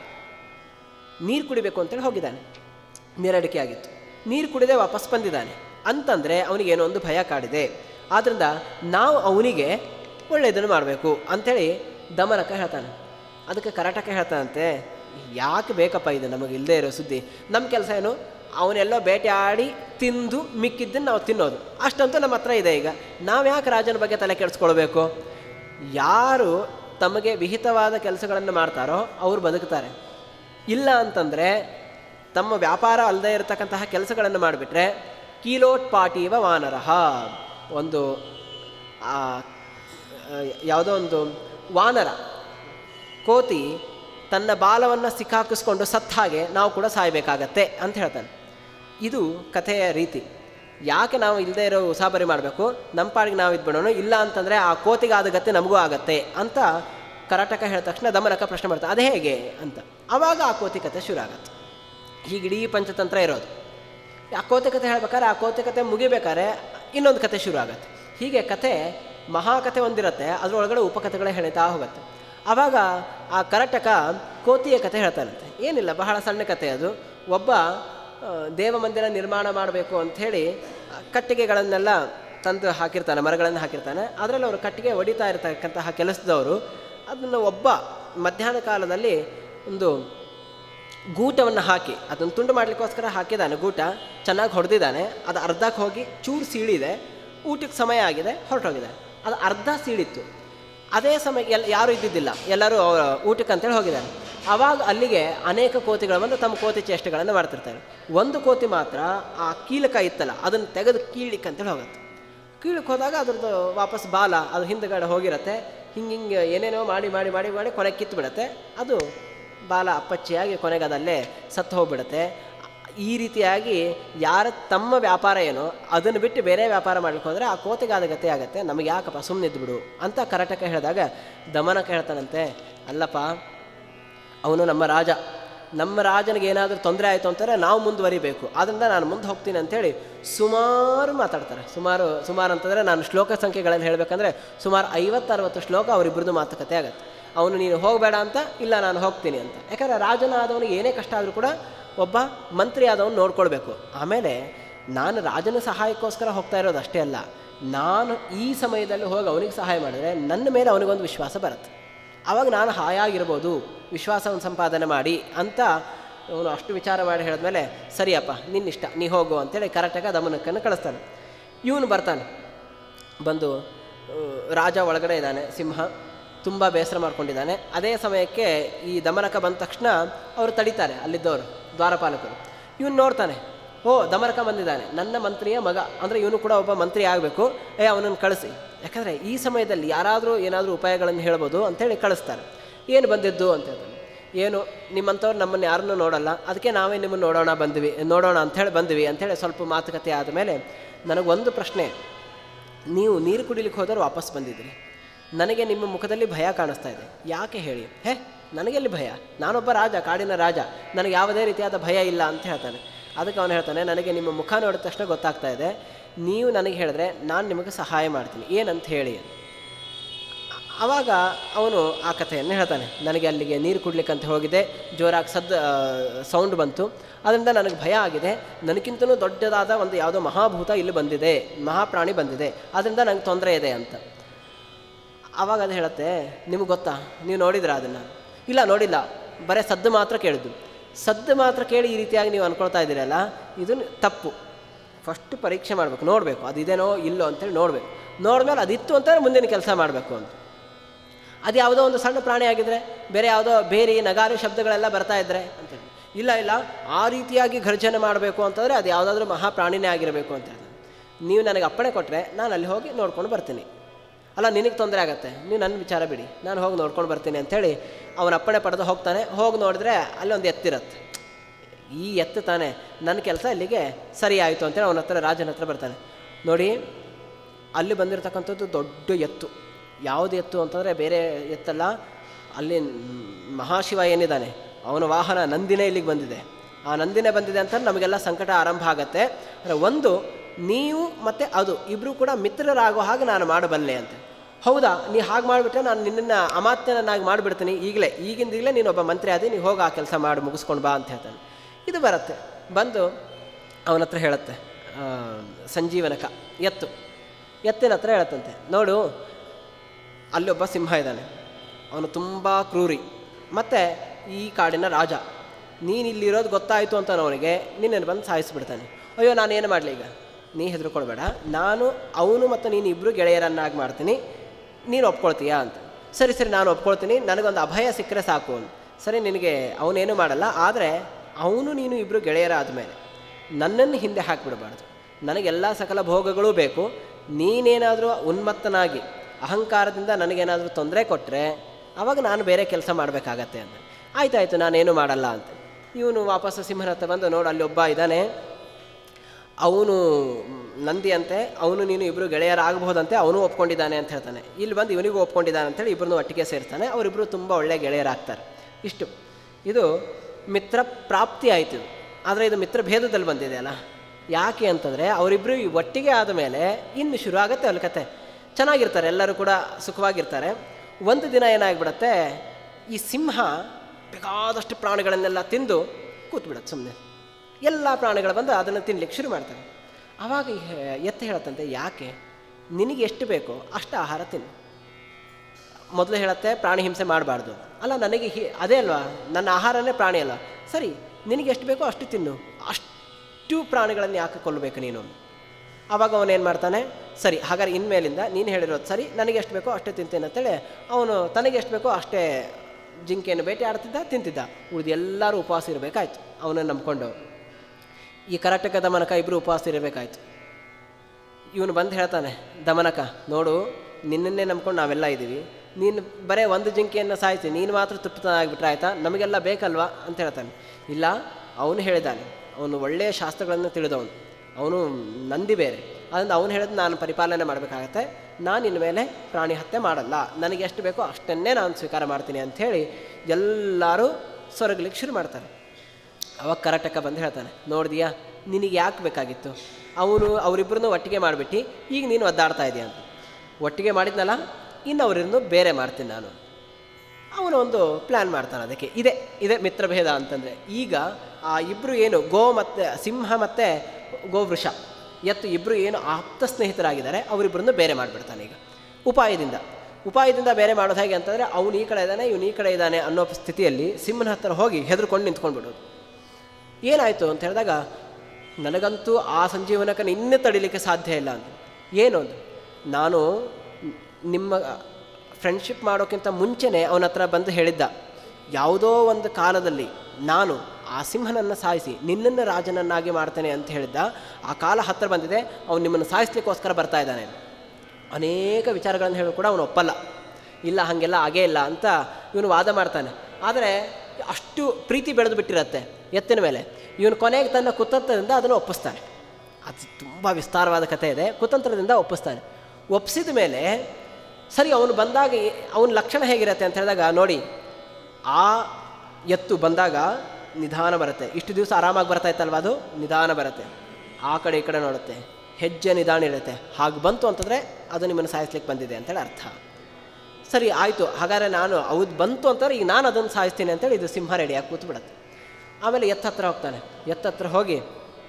ನೀರು ಕುಡಿಬೇಕು ಅಂತೇಳಿ ಹೋಗಿದ್ದಾನೆ ನೀರಡಿಕೆ ಆಗಿತ್ತು ನೀರು ಕುಡಿದೇ ವಾಪಸ್ ಬಂದಿದ್ದಾನೆ ಅಂತಂದರೆ ಅವನಿಗೆ ಏನೋ ಒಂದು ಭಯ ಕಾಡಿದೆ ಆದ್ದರಿಂದ ನಾವು ಅವನಿಗೆ ಒಳ್ಳೆಯದನ್ನು ಮಾಡಬೇಕು ಅಂಥೇಳಿ ದಮನಕ ಹೇಳ್ತಾನೆ ಅದಕ್ಕೆ ಕರಾಟಕ ಹೇಳ್ತಾನಂತೆ ಯಾಕೆ ಬೇಕಪ್ಪ ಇದು ನಮಗೆ ಇಲ್ಲದೆ ಇರೋ ಸುದ್ದಿ ನಮ್ಮ ಕೆಲಸ ಏನು ಅವನೆಲ್ಲೋ ಬೇಟೆಯಾಡಿ ತಿಂದು ಮಿಕ್ಕಿದ್ದನ್ನು ನಾವು ತಿನ್ನೋದು ಅಷ್ಟಂತೂ ನಮ್ಮ ಹತ್ರ ಇದೆ ಈಗ ನಾವು ಯಾಕೆ ರಾಜನ ಬಗ್ಗೆ ತಲೆ ಕೆಡಿಸ್ಕೊಳ್ಬೇಕು ಯಾರು ತಮಗೆ ವಿಹಿತವಾದ ಕೆಲಸಗಳನ್ನು ಮಾಡ್ತಾರೋ ಅವರು ಬದುಕ್ತಾರೆ ಇಲ್ಲ ಅಂತಂದರೆ ತಮ್ಮ ವ್ಯಾಪಾರ ಅಲ್ಲದೆ ಇರತಕ್ಕಂತಹ ಕೆಲಸಗಳನ್ನು ಮಾಡಿಬಿಟ್ರೆ ಕೀಲೋಟ್ ಪಾಟೀವ ವಾನರಹ ಒಂದು ಆ, ಆ, ಯಾವುದೋ ಒಂದು ವಾನರ ಕೋತಿ ತನ್ನ ಬಾಲವನ್ನು ಸಿಕ್ಕಾಕಿಸ್ಕೊಂಡು ಸತ್ತ ಹಾಗೆ ನಾವು ಕೂಡ ಸಾಯಬೇಕಾಗತ್ತೆ ಅಂತ ಹೇಳ್ತಾನೆ ಇದು ಕಥೆಯ ರೀತಿ ಯಾಕೆ ನಾವು ಇಲ್ಲದೆ ಇರೋ ಉಸಾಬರಿ ಮಾಡಬೇಕು ನಮ್ಮ ಪಾಡಿಗೆ ನಾವು ಇದ್ಬಿಡೋಣ ಇಲ್ಲ ಅಂತಂದರೆ ಆ ಕೋತಿಗಾದ ಗತ್ತೆ ನಮಗೂ ಆಗತ್ತೆ ಅಂತ ಕರಾಟಕ ಹೇಳಿದ ತಕ್ಷಣ ದಮನಕ ಪ್ರಶ್ನೆ ಮಾಡ್ತಾನೆ ಅದೇ ಹೇಗೆ ಅಂತ ಆವಾಗ ಆ ಕೋತಿ ಕತೆ ಶುರು ಆಗತ್ತೆ ಹೀಗೆ ಇಡೀ ಪಂಚತಂತ್ರ ಇರೋದು ಆ ಕೋತಿ ಕತೆ ಹೇಳ್ಬೇಕಾದ್ರೆ ಆ ಕೋತಿ ಕತೆ ಮುಗಿಬೇಕಾದ್ರೆ ಇನ್ನೊಂದು ಕತೆ ಶುರು ಆಗುತ್ತೆ ಹೀಗೆ ಕತೆ ಮಹಾಕತೆ ಒಂದಿರುತ್ತೆ ಅದರೊಳಗಡೆ ಉಪಕಥೆಗಳೇ ಹೇಳ್ತಾ ಹೋಗುತ್ತೆ ಆವಾಗ ಆ ಕರಟಕ ಕೋತಿಯ ಕತೆ ಹೇಳ್ತಾನಂತೆ ಏನಿಲ್ಲ ಬಹಳ ಸಣ್ಣ ಕತೆ ಅದು ಒಬ್ಬ ಆ, ದೇವ ಮಂದಿರ ನಿರ್ಮಾಣ ಮಾಡಬೇಕು ಅಂಥೇಳಿ ಕಟ್ಟಿಗೆಗಳನ್ನೆಲ್ಲ ತಂದು ಹಾಕಿರ್ತಾನೆ ಮರಗಳನ್ನು ಹಾಕಿರ್ತಾನೆ ಅದರಲ್ಲಿ ಅವರು ಕಟ್ಟಿಗೆ ಹೊಡಿತಾ ಇರತಕ್ಕಂತಹ ಕೆಲಸದವರು ಅದನ್ನು ಒಬ್ಬ ಮಧ್ಯಾಹ್ನ ಕಾಲದಲ್ಲಿ ಒಂದು ಗೂಟವನ್ನು ಹಾಕಿ ಅದನ್ನು ತುಂಡು ಮಾಡಲಿಕ್ಕೋಸ್ಕರ ಹಾಕಿದ್ದಾನೆ ಗೂಟ ಚೆನ್ನಾಗಿ ಹೊಡೆದಿದ್ದಾನೆ ಅದು ಅರ್ಧಕ್ಕೆ ಹೋಗಿ ಚೂರು ಸೀಳಿದೆ ಊಟಕ್ಕೆ ಸಮಯ ಆಗಿದೆ ಹೊರಟೋಗಿದೆ ಅದು ಅರ್ಧ ಸೀಳಿತ್ತು ಅದೇ ಸಮಯ ಎಲ್ ಯಾರೂ ಇದ್ದಿದ್ದಿಲ್ಲ ಎಲ್ಲರೂ ಅವ್ರ ಊಟಕ್ಕೆ ಅಂತೇಳಿ ಹೋಗಿದ್ದಾರೆ ಆವಾಗ ಅಲ್ಲಿಗೆ ಅನೇಕ ಕೋತಿಗಳು ಬಂದು ತಮ್ಮ ಕೋತಿ ಚೇಷ್ಟೆಗಳನ್ನು ಮಾಡ್ತಿರ್ತಾರೆ ಒಂದು ಕೋತಿ ಮಾತ್ರ ಆ ಕೀಲಕ ಇತ್ತಲ್ಲ ಅದನ್ನು ತೆಗೆದು ಕೀಳಿಕ್ಕೆ ಅಂತೇಳಿ ಹೋಗುತ್ತೆ ಕೀಳಕ್ಕೆ ಹೋದಾಗ ಅದ್ರದ್ದು ವಾಪಸ್ ಬಾಲ ಅದು ಹಿಂದ್ಗಡೆ ಹೋಗಿರತ್ತೆ ಹಿಂಗೆ ಹಿಂಗೆ ಏನೇನೋ ಮಾಡಿ ಮಾಡಿ ಮಾಡಿ ಮಾಡಿ ಕೊನೆಗೆ ಕಿತ್ತು ಬಿಡುತ್ತೆ ಅದು ಬಾಲ ಅಪ್ಪಚ್ಚಿಯಾಗಿ ಕೊನೆಗೆ ಅದಲ್ಲೇ ಸತ್ತು ಹೋಗ್ಬಿಡುತ್ತೆ ಈ ರೀತಿಯಾಗಿ ಯಾರ ತಮ್ಮ ವ್ಯಾಪಾರ ಏನೋ ಅದನ್ನು ಬಿಟ್ಟು ಬೇರೆ ವ್ಯಾಪಾರ ಮಾಡ್ಲಿಕ್ಕೆ ಹೋದರೆ ಆ ಕೋತಿಗಾದ ಗತಿ ಆಗುತ್ತೆ ನಮಗೆ ಯಾಕಪ್ಪ ಸುಮ್ಮನಿದ್ದು ಬಿಡು ಅಂತ ಕರಾಟಕ ಹೇಳಿದಾಗ ದಮನಕ ಹೇಳ್ತಾನಂತೆ ಅಲ್ಲಪ್ಪ ಅವನು ನಮ್ಮ ರಾಜ ನಮ್ಮ ರಾಜನಿಗೆ ಏನಾದರೂ ತೊಂದರೆ ಆಯಿತು ಅಂತಾರೆ ನಾವು ಮುಂದುವರಿಬೇಕು ಆದ್ದರಿಂದ ನಾನು ಮುಂದೆ ಹೋಗ್ತೀನಿ ಅಂತೇಳಿ ಸುಮಾರು ಮಾತಾಡ್ತಾರೆ ಸುಮಾರು ಸುಮಾರು ಅಂತಂದರೆ ನಾನು ಶ್ಲೋಕ ಸಂಖ್ಯೆಗಳಲ್ಲಿ ಹೇಳಬೇಕಂದ್ರೆ ಸುಮಾರು ಐವತ್ತರವತ್ತು ಶ್ಲೋಕ ಅವರಿಬ್ಬರದ್ದು ಮಾತುಕತೆ ಆಗುತ್ತೆ ಅವನು ನೀನು ಹೋಗಬೇಡ ಅಂತ ಇಲ್ಲ ನಾನು ಹೋಗ್ತೀನಿ ಅಂತ ಯಾಕಂದರೆ ರಾಜನಾದವನಿಗೆ ಏನೇ ಕಷ್ಟ ಆದರೂ ಕೂಡ ಒಬ್ಬ ಮಂತ್ರಿ ಆದವನು ನೋಡ್ಕೊಳ್ಬೇಕು ಆಮೇಲೆ ನಾನು ರಾಜನ ಸಹಾಯಕ್ಕೋಸ್ಕರ ಹೋಗ್ತಾ ಇರೋದು ಅಷ್ಟೇ ಅಲ್ಲ ನಾನು ಈ ಸಮಯದಲ್ಲಿ ಹೋಗಿ ಅವನಿಗೆ ಸಹಾಯ ಮಾಡಿದ್ರೆ ನನ್ನ ಮೇಲೆ ಅವನಿಗೊಂದು ವಿಶ್ವಾಸ ಬರುತ್ತೆ ಆವಾಗ ನಾನು ಹಾಯಾಗಿರ್ಬೋದು ವಿಶ್ವಾಸವನ್ನು ಸಂಪಾದನೆ ಮಾಡಿ ಅಂತ ಅವನು ಅಷ್ಟು ವಿಚಾರ ಮಾಡಿ ಹೇಳಿದ್ಮೇಲೆ ಸರಿಯಪ್ಪ ನಿನ್ನಿಷ್ಟ ನೀ ಹೋಗು ಅಂತೇಳಿ ಕರೆಕ್ಟಾಗಿ ದಮನಕ್ಕನ್ನು ಕಳಿಸ್ತಾನೆ ಇವನು ಬರ್ತಾನೆ ಬಂದು ಆ, ರಾಜ ಒಳಗಡೆ ಇದ್ದಾನೆ ಸಿಂಹ ತುಂಬ ಬೇಸರ ಮಾಡ್ಕೊಂಡಿದ್ದಾನೆ ಅದೇ ಸಮಯಕ್ಕೆ ಈ ದಮನಕ ಬಂದ ತಕ್ಷಣ ಅವರು ತಡಿತಾರೆ ಅಲ್ಲಿದ್ದವರು ದ್ವಾರಪಾಲಕರು ಇವನು ನೋಡ್ತಾನೆ ಓ ದಮನಕ ಬಂದಿದ್ದಾನೆ ನನ್ನ ಮಂತ್ರಿಯ ಮಗ ಅಂದರೆ ಇವನು ಕೂಡ ಒಬ್ಬ ಮಂತ್ರಿ ಆಗಬೇಕು ಏ ಅವನನ್ನು ಕಳಿಸಿ ಯಾಕಂದರೆ ಈ ಸಮಯದಲ್ಲಿ ಯಾರಾದರೂ ಏನಾದರೂ ಉಪಾಯಗಳನ್ನು ಹೇಳ್ಬೋದು ಅಂತೇಳಿ ಕಳಿಸ್ತಾರೆ ಏನು ಬಂದಿದ್ದು ಅಂತ ಹೇಳ್ತಾನೆ ಏನು ನಿಮ್ಮಂಥವ್ರು ನಮ್ಮನ್ನು ಯಾರನ್ನೂ ನೋಡಲ್ಲ ಅದಕ್ಕೆ ನಾವೇ ನಿಮ್ಮನ್ನು ನೋಡೋಣ ಬಂದ್ವಿ ನೋಡೋಣ ಅಂಥೇಳಿ ಬಂದ್ವಿ ಅಂಥೇಳಿ ಸ್ವಲ್ಪ ಮಾತುಕತೆ ಆದಮೇಲೆ ನನಗೊಂದು ಪ್ರಶ್ನೆ ನೀವು ನೀರು ಕುಡಿಲಿಕ್ಕೆ ಹೋದರೆ ವಾಪಸ್ ಬಂದಿದ್ರಿ ನನಗೆ ನಿಮ್ಮ ಮುಖದಲ್ಲಿ ಭಯ ಕಾಣಿಸ್ತಾ ಇದೆ ಯಾಕೆ ಹೇಳಿ ಹೇ ನನಗೆಲ್ಲಿ ಭಯ ನಾನೊಬ್ಬ ರಾಜ ಕಾಡಿನ ರಾಜ ನನಗೆ ಯಾವುದೇ ರೀತಿಯಾದ ಭಯ ಇಲ್ಲ ಅಂತ ಹೇಳ್ತಾನೆ ಅದಕ್ಕೆ ಅವನು ಹೇಳ್ತಾನೆ ನನಗೆ ನಿಮ್ಮ ಮುಖ ನೋಡಿದ ತಕ್ಷಣ ಗೊತ್ತಾಗ್ತಾ ಇದೆ ನೀವು ನನಗೆ ಹೇಳಿದ್ರೆ ನಾನು ನಿಮಗೆ ಸಹಾಯ ಮಾಡ್ತೀನಿ ಏನಂತ ಹೇಳಿ ಆವಾಗ ಅವನು ಆ ಕಥೆಯನ್ನು ಹೇಳ್ತಾನೆ ನನಗೆ ಅಲ್ಲಿಗೆ ನೀರು ಕುಡ್ಲಿಕ್ಕೆ ಅಂತ ಹೋಗಿದೆ ಜೋರಾಗಿ ಸದ್ದು ಸೌಂಡ್ ಬಂತು ಅದರಿಂದ ನನಗೆ ಭಯ ಆಗಿದೆ ನನಗಿಂತಲೂ ದೊಡ್ಡದಾದ ಒಂದು ಯಾವುದೋ ಮಹಾಭೂತ ಇಲ್ಲಿ ಬಂದಿದೆ ಮಹಾಪ್ರಾಣಿ ಬಂದಿದೆ ಅದರಿಂದ ನಂಗೆ ತೊಂದರೆ ಇದೆ ಅಂತ ಆವಾಗ ಅದು ಹೇಳುತ್ತೆ ನಿಮಗೆ ಗೊತ್ತಾ ನೀವು ನೋಡಿದ್ರಾ ಅದನ್ನು ಇಲ್ಲ ನೋಡಿಲ್ಲ ಬರೀ ಸದ್ದು ಮಾತ್ರ ಕೇಳಿದ್ದು ಸದ್ದು ಮಾತ್ರ ಕೇಳಿ ಈ ರೀತಿಯಾಗಿ ನೀವು ಅನ್ಕೊಳ್ತಾ ಇದ್ದೀರಲ್ಲ ಇದು ತಪ್ಪು ಫಸ್ಟ್ ಪರೀಕ್ಷೆ ಮಾಡಬೇಕು ನೋಡಬೇಕು ಅದು ಇದೇನೋ ಇಲ್ಲೋ ಅಂತೇಳಿ ನೋಡಬೇಕು ನೋಡಿದ್ಮೇಲೆ ಅದಿತ್ತು ಅಂತಂದ್ರೆ ಮುಂದಿನ ಕೆಲಸ ಮಾಡಬೇಕು ಅಂತ ಅದು ಯಾವುದೋ ಒಂದು ಸಣ್ಣ ಪ್ರಾಣಿ ಆಗಿದ್ರೆ ಬೇರೆ ಯಾವುದೋ ಬೇರೆ ನಗಾರಿ ಶಬ್ದಗಳೆಲ್ಲ ಬರ್ತಾ ಇದ್ರೆ ಅಂತೇಳಿ ಇಲ್ಲ ಇಲ್ಲ ಆ ರೀತಿಯಾಗಿ ಘರ್ಜನೆ ಮಾಡಬೇಕು ಅಂತಂದರೆ ಅದು ಯಾವುದಾದ್ರೂ ಮಹಾಪ್ರಾಣಿನೇ ಆಗಿರಬೇಕು ಅಂತ ಹೇಳ್ತಾರೆ ನೀವು ನನಗೆ ಅಪ್ಪಣೆ ಕೊಟ್ಟರೆ ನಾನು ಅಲ್ಲಿ ಹೋಗಿ ನೋಡ್ಕೊಂಡು ಬರ್ತೀನಿ ಅಲ್ಲ ನಿನಗೆ ತೊಂದರೆ ಆಗುತ್ತೆ ನೀವು ನನ್ನ ವಿಚಾರ ಬಿಡಿ ನಾನು ಹೋಗಿ ನೋಡ್ಕೊಂಡು ಬರ್ತೀನಿ ಅಂಥೇಳಿ ಅವನ ಅಪ್ಪಣೆ ಪಡೆದು ಹೋಗ್ತಾನೆ ಹೋಗಿ ನೋಡಿದ್ರೆ ಅಲ್ಲಿ ಒಂದು ಎತ್ತಿರತ್ತೆ ಈ ಎತ್ತು ತಾನೆ ನನ್ನ ಕೆಲಸ ಇಲ್ಲಿಗೆ ಸರಿ ಆಯಿತು ಅಂತೇಳಿ ಅವನ ಹತ್ರ ರಾಜನ ಹತ್ರ ಬರ್ತಾನೆ ನೋಡಿ ಅಲ್ಲಿ ಬಂದಿರತಕ್ಕಂಥದ್ದು ದೊಡ್ಡ ಎತ್ತು ಯಾವುದು ಎತ್ತು ಅಂತಂದರೆ ಬೇರೆ ಎತ್ತಲ್ಲ ಅಲ್ಲಿ ಮಹಾಶಿವ ಏನಿದ್ದಾನೆ ಅವನ ವಾಹನ ನಂದಿನೇ ಇಲ್ಲಿಗೆ ಬಂದಿದೆ ಆ ನಂದಿನೇ ಬಂದಿದೆ ಅಂತ ನಮಗೆಲ್ಲ ಸಂಕಟ ಆರಂಭ ಆಗತ್ತೆ ಅಂದರೆ ಒಂದು ನೀವು ಮತ್ತು ಅದು ಇಬ್ಬರು ಕೂಡ ಮಿತ್ರರಾಗೋ ಹಾಗೆ ನಾನು ಮಾಡಬಲ್ಲೆ ಅಂತ ಹೌದಾ ನೀ ಹಾಗೆ ಮಾಡಿಬಿಟ್ರೆ ನಾನು ನಿನ್ನನ್ನು ಅಮಾತ್ಯನನ್ನಾಗಿ ಮಾಡಿಬಿಡ್ತೀನಿ ಈಗಲೇ ಈಗಿಂದೀಗಲೇ ನೀನು ಒಬ್ಬ ಮಂತ್ರಿ ಆದಿ ನೀವು ಹೋಗಿ ಆ ಕೆಲಸ ಮಾಡಿ ಮುಗಿಸ್ಕೊಂಡು ಬಾ ಅಂತ ಹೇಳ್ತಾನೆ ಇದು ಬರುತ್ತೆ ಬಂದು ಅವನ ಹತ್ರ ಹೇಳುತ್ತೆ ಆ, ಸಂಜೀವನಕ ಎತ್ತು ಎತ್ತಿನ ಹತ್ರ ಹೇಳತ್ತಂತೆ ನೋಡು ಅಲ್ಲೊಬ್ಬ ಸಿಂಹ ಇದ್ದಾನೆ ಅವನು ತುಂಬ ಕ್ರೂರಿ ಮತ್ತು ಈ ಕಾಡಿನ ರಾಜ ನೀನು ಇಲ್ಲಿರೋದು ಗೊತ್ತಾಯಿತು ಅಂತ ಅವನಿಗೆ ನಿನ್ನನ್ನು ಬಂದು ಸಾಯಿಸ್ಬಿಡ್ತಾನೆ ಅಯ್ಯೋ ನಾನೇನು ಮಾಡಲಿ ಈಗ ನೀ ಹೆದರ್ಕೊಳ್ಬೇಡ ನಾನು ಅವನು ಮತ್ತು ನೀನು ಇಬ್ಬರು ಗೆಳೆಯರನ್ನಾಗಿ ಮಾಡ್ತೀನಿ ನೀನು ಒಪ್ಕೊಳ್ತೀಯಾ ಅಂತ ಸರಿ ಸರಿ ನಾನು ಒಪ್ಕೊಳ್ತೀನಿ ನನಗೊಂದು ಅಭಯ ಸಿಕ್ಕರೆ ಸಾಕು ಅಂತ ಸರಿ ನಿನಗೆ ಅವನೇನು ಮಾಡಲ್ಲ ಆದರೆ ಅವನು ನೀನು ಇಬ್ಬರು ಗೆಳೆಯರಾದ ಮೇಲೆ ನನ್ನನ್ನು ಹಿಂದೆ ಹಾಕಿಬಿಡಬಾರ್ದು ನನಗೆಲ್ಲ ಸಕಲ ಭೋಗಗಳೂ ಬೇಕು ನೀನೇನಾದರೂ ಉನ್ಮತ್ತನಾಗಿ ಅಹಂಕಾರದಿಂದ ನನಗೇನಾದರೂ ತೊಂದರೆ ಕೊಟ್ಟರೆ ಆವಾಗ ನಾನು ಬೇರೆ ಕೆಲಸ ಮಾಡಬೇಕಾಗತ್ತೆ ಅಂತ ಆಯ್ತಾಯ್ತು ನಾನೇನು ಮಾಡಲ್ಲ ಅಂತ ಇವನು ವಾಪಸ್ಸು ಸಿಂಹನ ಹತ್ರ ಬಂದು ನೋಡು ಅಲ್ಲಿ ಒಬ್ಬ ಇದ್ದಾನೆ ಅವನು ನಂದಿ ಅಂತೆ ಅವನು ನೀನು ಇಬ್ಬರು ಗೆಳೆಯರಾಗಬಹುದಂತೆ ಅವನು ಒಪ್ಕೊಂಡಿದ್ದಾನೆ ಅಂತ ಹೇಳ್ತಾನೆ ಇಲ್ಲಿ ಬಂದು ಇವನಿಗೂ ಒಪ್ಕೊಂಡಿದ್ದಾನೆ ಅಂತೇಳಿ ಇಬ್ಬರನ್ನು ಒಟ್ಟಿಗೆ ಸೇರ್ತಾನೆ ಅವರಿಬ್ಬರು ತುಂಬ ಒಳ್ಳೆಯ ಗೆಳೆಯರಾಗ್ತಾರೆ ಇಷ್ಟು ಇದು ಮಿತ್ರ ಪ್ರಾಪ್ತಿ ಆಯಿತು ಆದರೆ ಇದು ಮಿತ್ರ ಭೇದದಲ್ಲಿ ಬಂದಿದೆ ಅಲ್ಲ ಯಾಕೆ ಅಂತಂದರೆ ಅವರಿಬ್ಬರು ಒಟ್ಟಿಗೆ ಆದ ಮೇಲೆ ಇನ್ನು ಶುರು ಆಗುತ್ತೆ ಅಲ್ಲಿ ಕತೆ ಚೆನ್ನಾಗಿರ್ತಾರೆ ಎಲ್ಲರೂ ಕೂಡ ಸುಖವಾಗಿರ್ತಾರೆ ಒಂದು ದಿನ ಏನಾಗ್ಬಿಡತ್ತೆ ಈ ಸಿಂಹ ಬೇಕಾದಷ್ಟು ಪ್ರಾಣಿಗಳನ್ನೆಲ್ಲ ತಿಂದು ಕೂತ್ಬಿಡತ್ತೆ ಸುಮ್ಮನೆ ಎಲ್ಲ ಪ್ರಾಣಿಗಳು ಬಂದು ಅದನ್ನು ತಿನ್ಲಿಕ್ಕೆ ಶುರು ಮಾಡ್ತವೆ ಆವಾಗ ಈ ಹೆ- ಎತ್ತು ಹೇಳತ್ತಂತೆ ಯಾಕೆ ನಿನಗೆ ಎಷ್ಟು ಬೇಕೋ ಅಷ್ಟು ಆಹಾರ ತಿನ್ನು ಮೊದಲು ಹೇಳತ್ತೆ ಪ್ರಾಣಿ ಹಿಂಸೆ ಮಾಡಬಾರ್ದು ಅಲ್ಲ ನನಗೆ ಹಿ ಅದೇ ಅಲ್ವಾ ನನ್ನ ಆಹಾರನೇ ಪ್ರಾಣಿ ಅಲ್ಲ ಸರಿ ನಿನಗೆ ಎಷ್ಟು ಬೇಕೋ ಅಷ್ಟು ತಿನ್ನು ಅಷ್ಟು ಪ್ರಾಣಿಗಳನ್ನು ಯಾಕೆ ಕೊಲ್ಲಬೇಕು ನೀನು ಆವಾಗ ಅವನೇನು ಮಾಡ್ತಾನೆ ಸರಿ ಹಾಗಾದ್ರೆ ಇನ್ಮೇಲಿಂದ ನೀನು ಹೇಳಿರೋದು ಸರಿ ನನಗೆ ಎಷ್ಟು ಬೇಕೋ ಅಷ್ಟೇ ತಿಂತೇನೆ ಅಂತೇಳಿ ಅವನು ತನಗೆ ಎಷ್ಟು ಬೇಕೋ ಅಷ್ಟೇ ಜಿಂಕೆಯನ್ನು ಬೇಟೆ ಆಡ್ತಿದ್ದ ತಿಂತಿದ್ದ ಉಳಿದು ಎಲ್ಲರೂ ಉಪವಾಸ ಇರಬೇಕಾಯ್ತು ಅವನನ್ನು ನಂಬ್ಕೊಂಡು ಈ ಕರಾಟಕ ದಮನಕ ಇಬ್ಬರು ಉಪವಾಸ ಇರಬೇಕಾಯ್ತು ಇವನು ಬಂದು ಹೇಳ್ತಾನೆ ದಮನಕ ನೋಡು ನಿನ್ನನ್ನೇ ನಂಬ್ಕೊಂಡು ನಾವೆಲ್ಲ ಇದ್ದೀವಿ ನೀನು ಬರೇ ಒಂದು ಜಿಂಕೆಯನ್ನು ಸಾಯಿಸಿ ನೀನು ಮಾತ್ರ ತೃಪ್ತನಾಗಿಬಿಟ್ರೆ ಆಯ್ತಾ ನಮಗೆಲ್ಲ ಬೇಕಲ್ವಾ ಅಂತ ಹೇಳ್ತಾನೆ ಇಲ್ಲ ಅವನು ಹೇಳಿದ್ದಾನೆ ಅವನು ಒಳ್ಳೆಯ ಶಾಸ್ತ್ರಗಳನ್ನು ತಿಳಿದವನು ಅವನು ನಂದಿ ಬೇರೆ ಅದರಿಂದ ಅವನು ಹೇಳಿದ್ ನಾನು ಪರಿಪಾಲನೆ ಮಾಡಬೇಕಾಗತ್ತೆ ನಾನು ಇನ್ನು ಮೇಲೆ ಪ್ರಾಣಿ ಹತ್ಯೆ ಮಾಡಲ್ಲ ನನಗೆ ಎಷ್ಟು ಬೇಕೋ ಅಷ್ಟನ್ನೇ ನಾನು ಸ್ವೀಕಾರ ಮಾಡ್ತೀನಿ ಅಂಥೇಳಿ ಎಲ್ಲರೂ ಸೊರಗಲಿಕ್ಕೆ ಶುರು ಮಾಡ್ತಾರೆ ಅವಾಗ ಕರಾಟಕ ಬಂದು ಹೇಳ್ತಾನೆ ನೋಡಿದ್ಯಾ ನಿನಗೆ ಯಾಕೆ ಬೇಕಾಗಿತ್ತು ಅವನು ಅವರಿಬ್ಬರನ್ನು ಒಟ್ಟಿಗೆ ಮಾಡಿಬಿಟ್ಟು ಈಗ ನೀನು ಒದ್ದಾಡ್ತಾ ಇದೆಯಾ ಅಂತ ಒಟ್ಟಿಗೆ ಮಾಡಿದ್ನಲ್ಲ ಇನ್ನು ಅವರನ್ನು ಬೇರೆ ಮಾಡ್ತೀನಿ ನಾನು ಅವನು ಒಂದು ಪ್ಲ್ಯಾನ್ ಮಾಡ್ತಾನೆ ಅದಕ್ಕೆ ಇದೆ ಇದೆ ಮಿತ್ರಭೇದ ಅಂತಂದರೆ ಈಗ ಆ ಇಬ್ಬರು ಏನು ಗೋ ಮತ್ತು ಸಿಂಹ ಮತ್ತು ಗೋವೃಷ ಎತ್ತು ಇಬ್ಬರು ಏನು ಆಪ್ತ ಸ್ನೇಹಿತರಾಗಿದ್ದಾರೆ ಅವರಿಬ್ಬರನ್ನು ಬೇರೆ ಮಾಡಿಬಿಡ್ತಾನೆ ಈಗ ಉಪಾಯದಿಂದ ಉಪಾಯದಿಂದ ಬೇರೆ ಮಾಡೋದು ಹೇಗೆ ಅಂತಂದರೆ ಅವನು ಈ ಕಡೆ ಇದ್ದಾನೆ ಇವನು ಈ ಕಡೆ ಇದ್ದಾನೆ ಅನ್ನೋ ಸ್ಥಿತಿಯಲ್ಲಿ ಸಿಂಹನ ಹತ್ತಿರ ಹೋಗಿ ಹೆದರ್ಕೊಂಡು ನಿಂತ್ಕೊಂಡ್ಬಿಡೋದು ಏನಾಯಿತು ಅಂತ ಹೇಳಿದಾಗ ನನಗಂತೂ ಆ ಸಂಜೀವನಕನ ಇನ್ನೂ ತಡಿಲಿಕ್ಕೆ ಸಾಧ್ಯ ಇಲ್ಲ ಅಂತ ಏನು ಅದು ನಾನು ನಿಮ್ಮ ಫ್ರೆಂಡ್ಶಿಪ್ ಮಾಡೋಕ್ಕಿಂತ ಮುಂಚೆನೇ ಅವನ ಹತ್ರ ಬಂದು ಹೇಳಿದ್ದ ಯಾವುದೋ ಒಂದು ಕಾಲದಲ್ಲಿ ನಾನು ಆ ಸಿಂಹನನ್ನು ಸಾಯಿಸಿ ನಿನ್ನನ್ನು ರಾಜನನ್ನಾಗಿ ಮಾಡ್ತೇನೆ ಅಂತ ಹೇಳಿದ್ದ ಆ ಕಾಲ ಹತ್ತಿರ ಬಂದಿದೆ ಅವನು ನಿಮ್ಮನ್ನು ಸಾಯಿಸ್ಲಿಕ್ಕೋಸ್ಕರ ಬರ್ತಾ ಇದ್ದಾನೆ ಅನೇಕ ವಿಚಾರಗಳನ್ನು ಹೇಳಿ ಕೂಡ ಅವನು ಒಪ್ಪಲ್ಲ ಇಲ್ಲ ಹಾಗೆಲ್ಲ ಆಗೇ ಇಲ್ಲ ಅಂತ ಇವನು ವಾದ ಮಾಡ್ತಾನೆ ಆದರೆ ಅಷ್ಟು ಪ್ರೀತಿ ಬೆಳೆದು ಬಿಟ್ಟಿರತ್ತೆ ಎತ್ತಿನ ಮೇಲೆ ಇವನು ಕೊನೆಗೆ ತನ್ನ ಕುತಂತ್ರದಿಂದ ಅದನ್ನು ಒಪ್ಪಿಸ್ತಾನೆ ಅದು ತುಂಬ ವಿಸ್ತಾರವಾದ ಕಥೆ ಇದೆ ಕುತಂತ್ರದಿಂದ ಒಪ್ಪಿಸ್ತಾನೆ ಒಪ್ಪಿಸಿದ ಮೇಲೆ ಸರಿ ಅವನು ಬಂದಾಗ ಅವನ ಲಕ್ಷಣ ಹೇಗಿರುತ್ತೆ ಅಂತ ಹೇಳಿದಾಗ ನೋಡಿ ಆ ಎತ್ತು ಬಂದಾಗ ನಿಧಾನ ಬರುತ್ತೆ ಇಷ್ಟು ದಿವಸ ಆರಾಮಾಗಿ ಬರ್ತಾ ಇತ್ತಲ್ವ ಅದು ನಿಧಾನ ಬರುತ್ತೆ ಆ ಕಡೆ ಈ ಕಡೆ ನೋಡುತ್ತೆ ಹೆಜ್ಜೆ ನಿಧಾನ ಇರುತ್ತೆ ಹಾಗೆ ಬಂತು ಅಂತಂದರೆ ಅದು ನಿಮ್ಮನ್ನು ಸಾಯಿಸ್ಲಿಕ್ಕೆ ಬಂದಿದೆ ಅಂತೇಳಿ ಅರ್ಥ ಸರಿ ಆಯಿತು ಹಾಗಾದ್ರೆ ನಾನು ಹೌದು ಬಂತು ಅಂತಂದ್ರೆ ಈಗ ನಾನು ಅದನ್ನು ಸಾಯಿಸ್ತೀನಿ ಅಂತೇಳಿ ಇದು ಸಿಂಹ ರೆಡಿಯಾಗಿ ಕೂತ್ಬಿಡತ್ತೆ ಆಮೇಲೆ ಎತ್ತ ಹತ್ರ ಹೋಗ್ತಾನೆ ಎತ್ತ ಹತ್ರ ಹೋಗಿ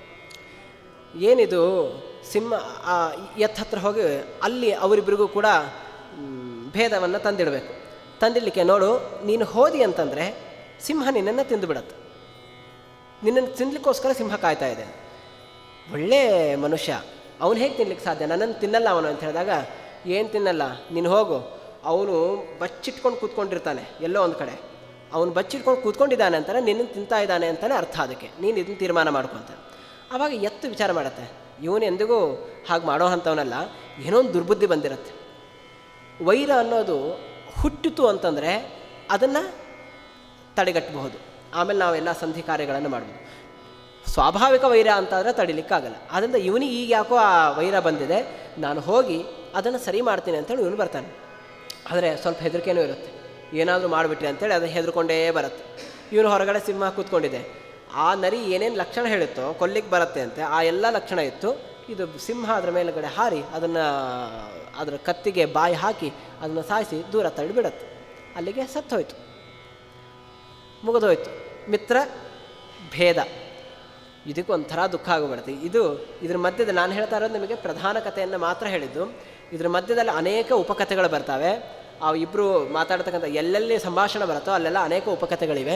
ಏನಿದು ಸಿಂಹ ಆ ಎತ್ತ ಹತ್ರ ಹೋಗಿ ಅಲ್ಲಿ ಅವರಿಬ್ಬರಿಗೂ ಕೂಡ ಭೇದವನ್ನು ತಂದಿಡಬೇಕು ತಂದಿಡಲಿಕ್ಕೆ ನೋಡು ನೀನು ಹೋದಿ ಅಂತಂದರೆ ಸಿಂಹ ನಿನ್ನನ್ನು ತಿಂದುಬಿಡತ್ತೆ ನಿನ್ನನ್ನು ತಿನ್ಲಿಕ್ಕೋಸ್ಕರ ಸಿಂಹ ಕಾಯ್ತಾ ಇದೆ ಒಳ್ಳೆ ಮನುಷ್ಯ ಅವನು ಹೇಗೆ ತಿನ್ಲಿಕ್ಕೆ ಸಾಧ್ಯ ನನ್ನನ್ನು ತಿನ್ನಲ್ಲ ಅವನು ಅಂತ ಹೇಳಿದಾಗ ಏನು ತಿನ್ನಲ್ಲ ನೀನು ಹೋಗು ಅವನು ಬಚ್ಚಿಟ್ಕೊಂಡು ಕೂತ್ಕೊಂಡಿರ್ತಾನೆ ಎಲ್ಲೋ ಒಂದು ಕಡೆ ಅವನು ಬಚ್ಚಿಟ್ಕೊಂಡು ಕೂತ್ಕೊಂಡಿದ್ದಾನೆ ಅಂತಾನೆ ನಿನ್ನನ್ನು ತಿಂತಾ ಇದ್ದಾನೆ ಅಂತಲೇ ಅರ್ಥ ಅದಕ್ಕೆ ನೀನು ಇದನ್ನು ತೀರ್ಮಾನ ಮಾಡ್ಕೊತ ಆವಾಗ ಎತ್ತು ವಿಚಾರ ಮಾಡುತ್ತೆ ಇವನು ಎಂದಿಗೂ ಹಾಗೆ ಮಾಡೋ ಅಂಥವನಲ್ಲ ಏನೋ ಒಂದು ದುರ್ಬುದ್ಧಿ ಬಂದಿರುತ್ತೆ ವೈರ ಅನ್ನೋದು ಹುಟ್ಟಿತು ಅಂತಂದರೆ ಅದನ್ನು ತಡೆಗಟ್ಟಬಹುದು ಆಮೇಲೆ ನಾವೆಲ್ಲ ಸಂಧಿ ಕಾರ್ಯಗಳನ್ನು ಮಾಡ್ಬೋದು ಸ್ವಾಭಾವಿಕ ವೈರ ಅಂತಾದರೆ ತಡಿಲಿಕ್ಕಾಗಲ್ಲ ಆದ್ದರಿಂದ ಇವನಿಗೆ ಈಗ ಯಾಕೋ ಆ ವೈರ ಬಂದಿದೆ ನಾನು ಹೋಗಿ ಅದನ್ನು ಸರಿ ಮಾಡ್ತೀನಿ ಅಂತೇಳಿ ಇವನು ಬರ್ತಾನೆ ಆದರೆ ಸ್ವಲ್ಪ ಹೆದರಿಕೆನೂ ಇರುತ್ತೆ ಏನಾದರೂ ಮಾಡಿಬಿಟ್ರಿ ಅಂತೇಳಿ ಅದು ಹೆದರ್ಕೊಂಡೇ ಬರುತ್ತೆ ಇವನು ಹೊರಗಡೆ ಸಿಂಹ ಕೂತ್ಕೊಂಡಿದೆ ಆ ನರಿ ಏನೇನು ಲಕ್ಷಣ ಹೇಳುತ್ತೋ ಕೊಲ್ಲಿಕ್ಕೆ ಬರುತ್ತೆ ಅಂತೆ ಆ ಎಲ್ಲ ಲಕ್ಷಣ ಇತ್ತು ಇದು ಸಿಂಹ ಅದರ ಮೇಲುಗಡೆ ಹಾರಿ ಅದನ್ನು ಅದರ ಕತ್ತಿಗೆ ಬಾಯಿ ಹಾಕಿ ಅದನ್ನು ಸಾಯಿಸಿ ದೂರ ತಳ್ಳಿಬಿಡತ್ತೆ ಅಲ್ಲಿಗೆ ಸತ್ತೋಯ್ತು ಮುಗಿದೋಯ್ತು ಮಿತ್ರ ಭೇದ ಇದಕ್ಕೆ ಒಂಥರ ದುಃಖ ಆಗಿಬಿಡುತ್ತೆ ಇದು ಇದ್ರ ಮಧ್ಯದಲ್ಲಿ ನಾನು ಹೇಳ್ತಾ ಇರೋದು ನಿಮಗೆ ಪ್ರಧಾನ ಕಥೆಯನ್ನು ಮಾತ್ರ ಹೇಳಿದ್ದು ಇದ್ರ ಮಧ್ಯದಲ್ಲಿ ಅನೇಕ ಉಪಕಥೆಗಳು ಬರ್ತವೆ ಆ ಇಬ್ಬರು ಮಾತಾಡ್ತಕ್ಕಂಥ ಎಲ್ಲೆಲ್ಲಿ ಸಂಭಾಷಣೆ ಬರುತ್ತೋ ಅಲ್ಲೆಲ್ಲ ಅನೇಕ ಉಪಕಥೆಗಳಿವೆ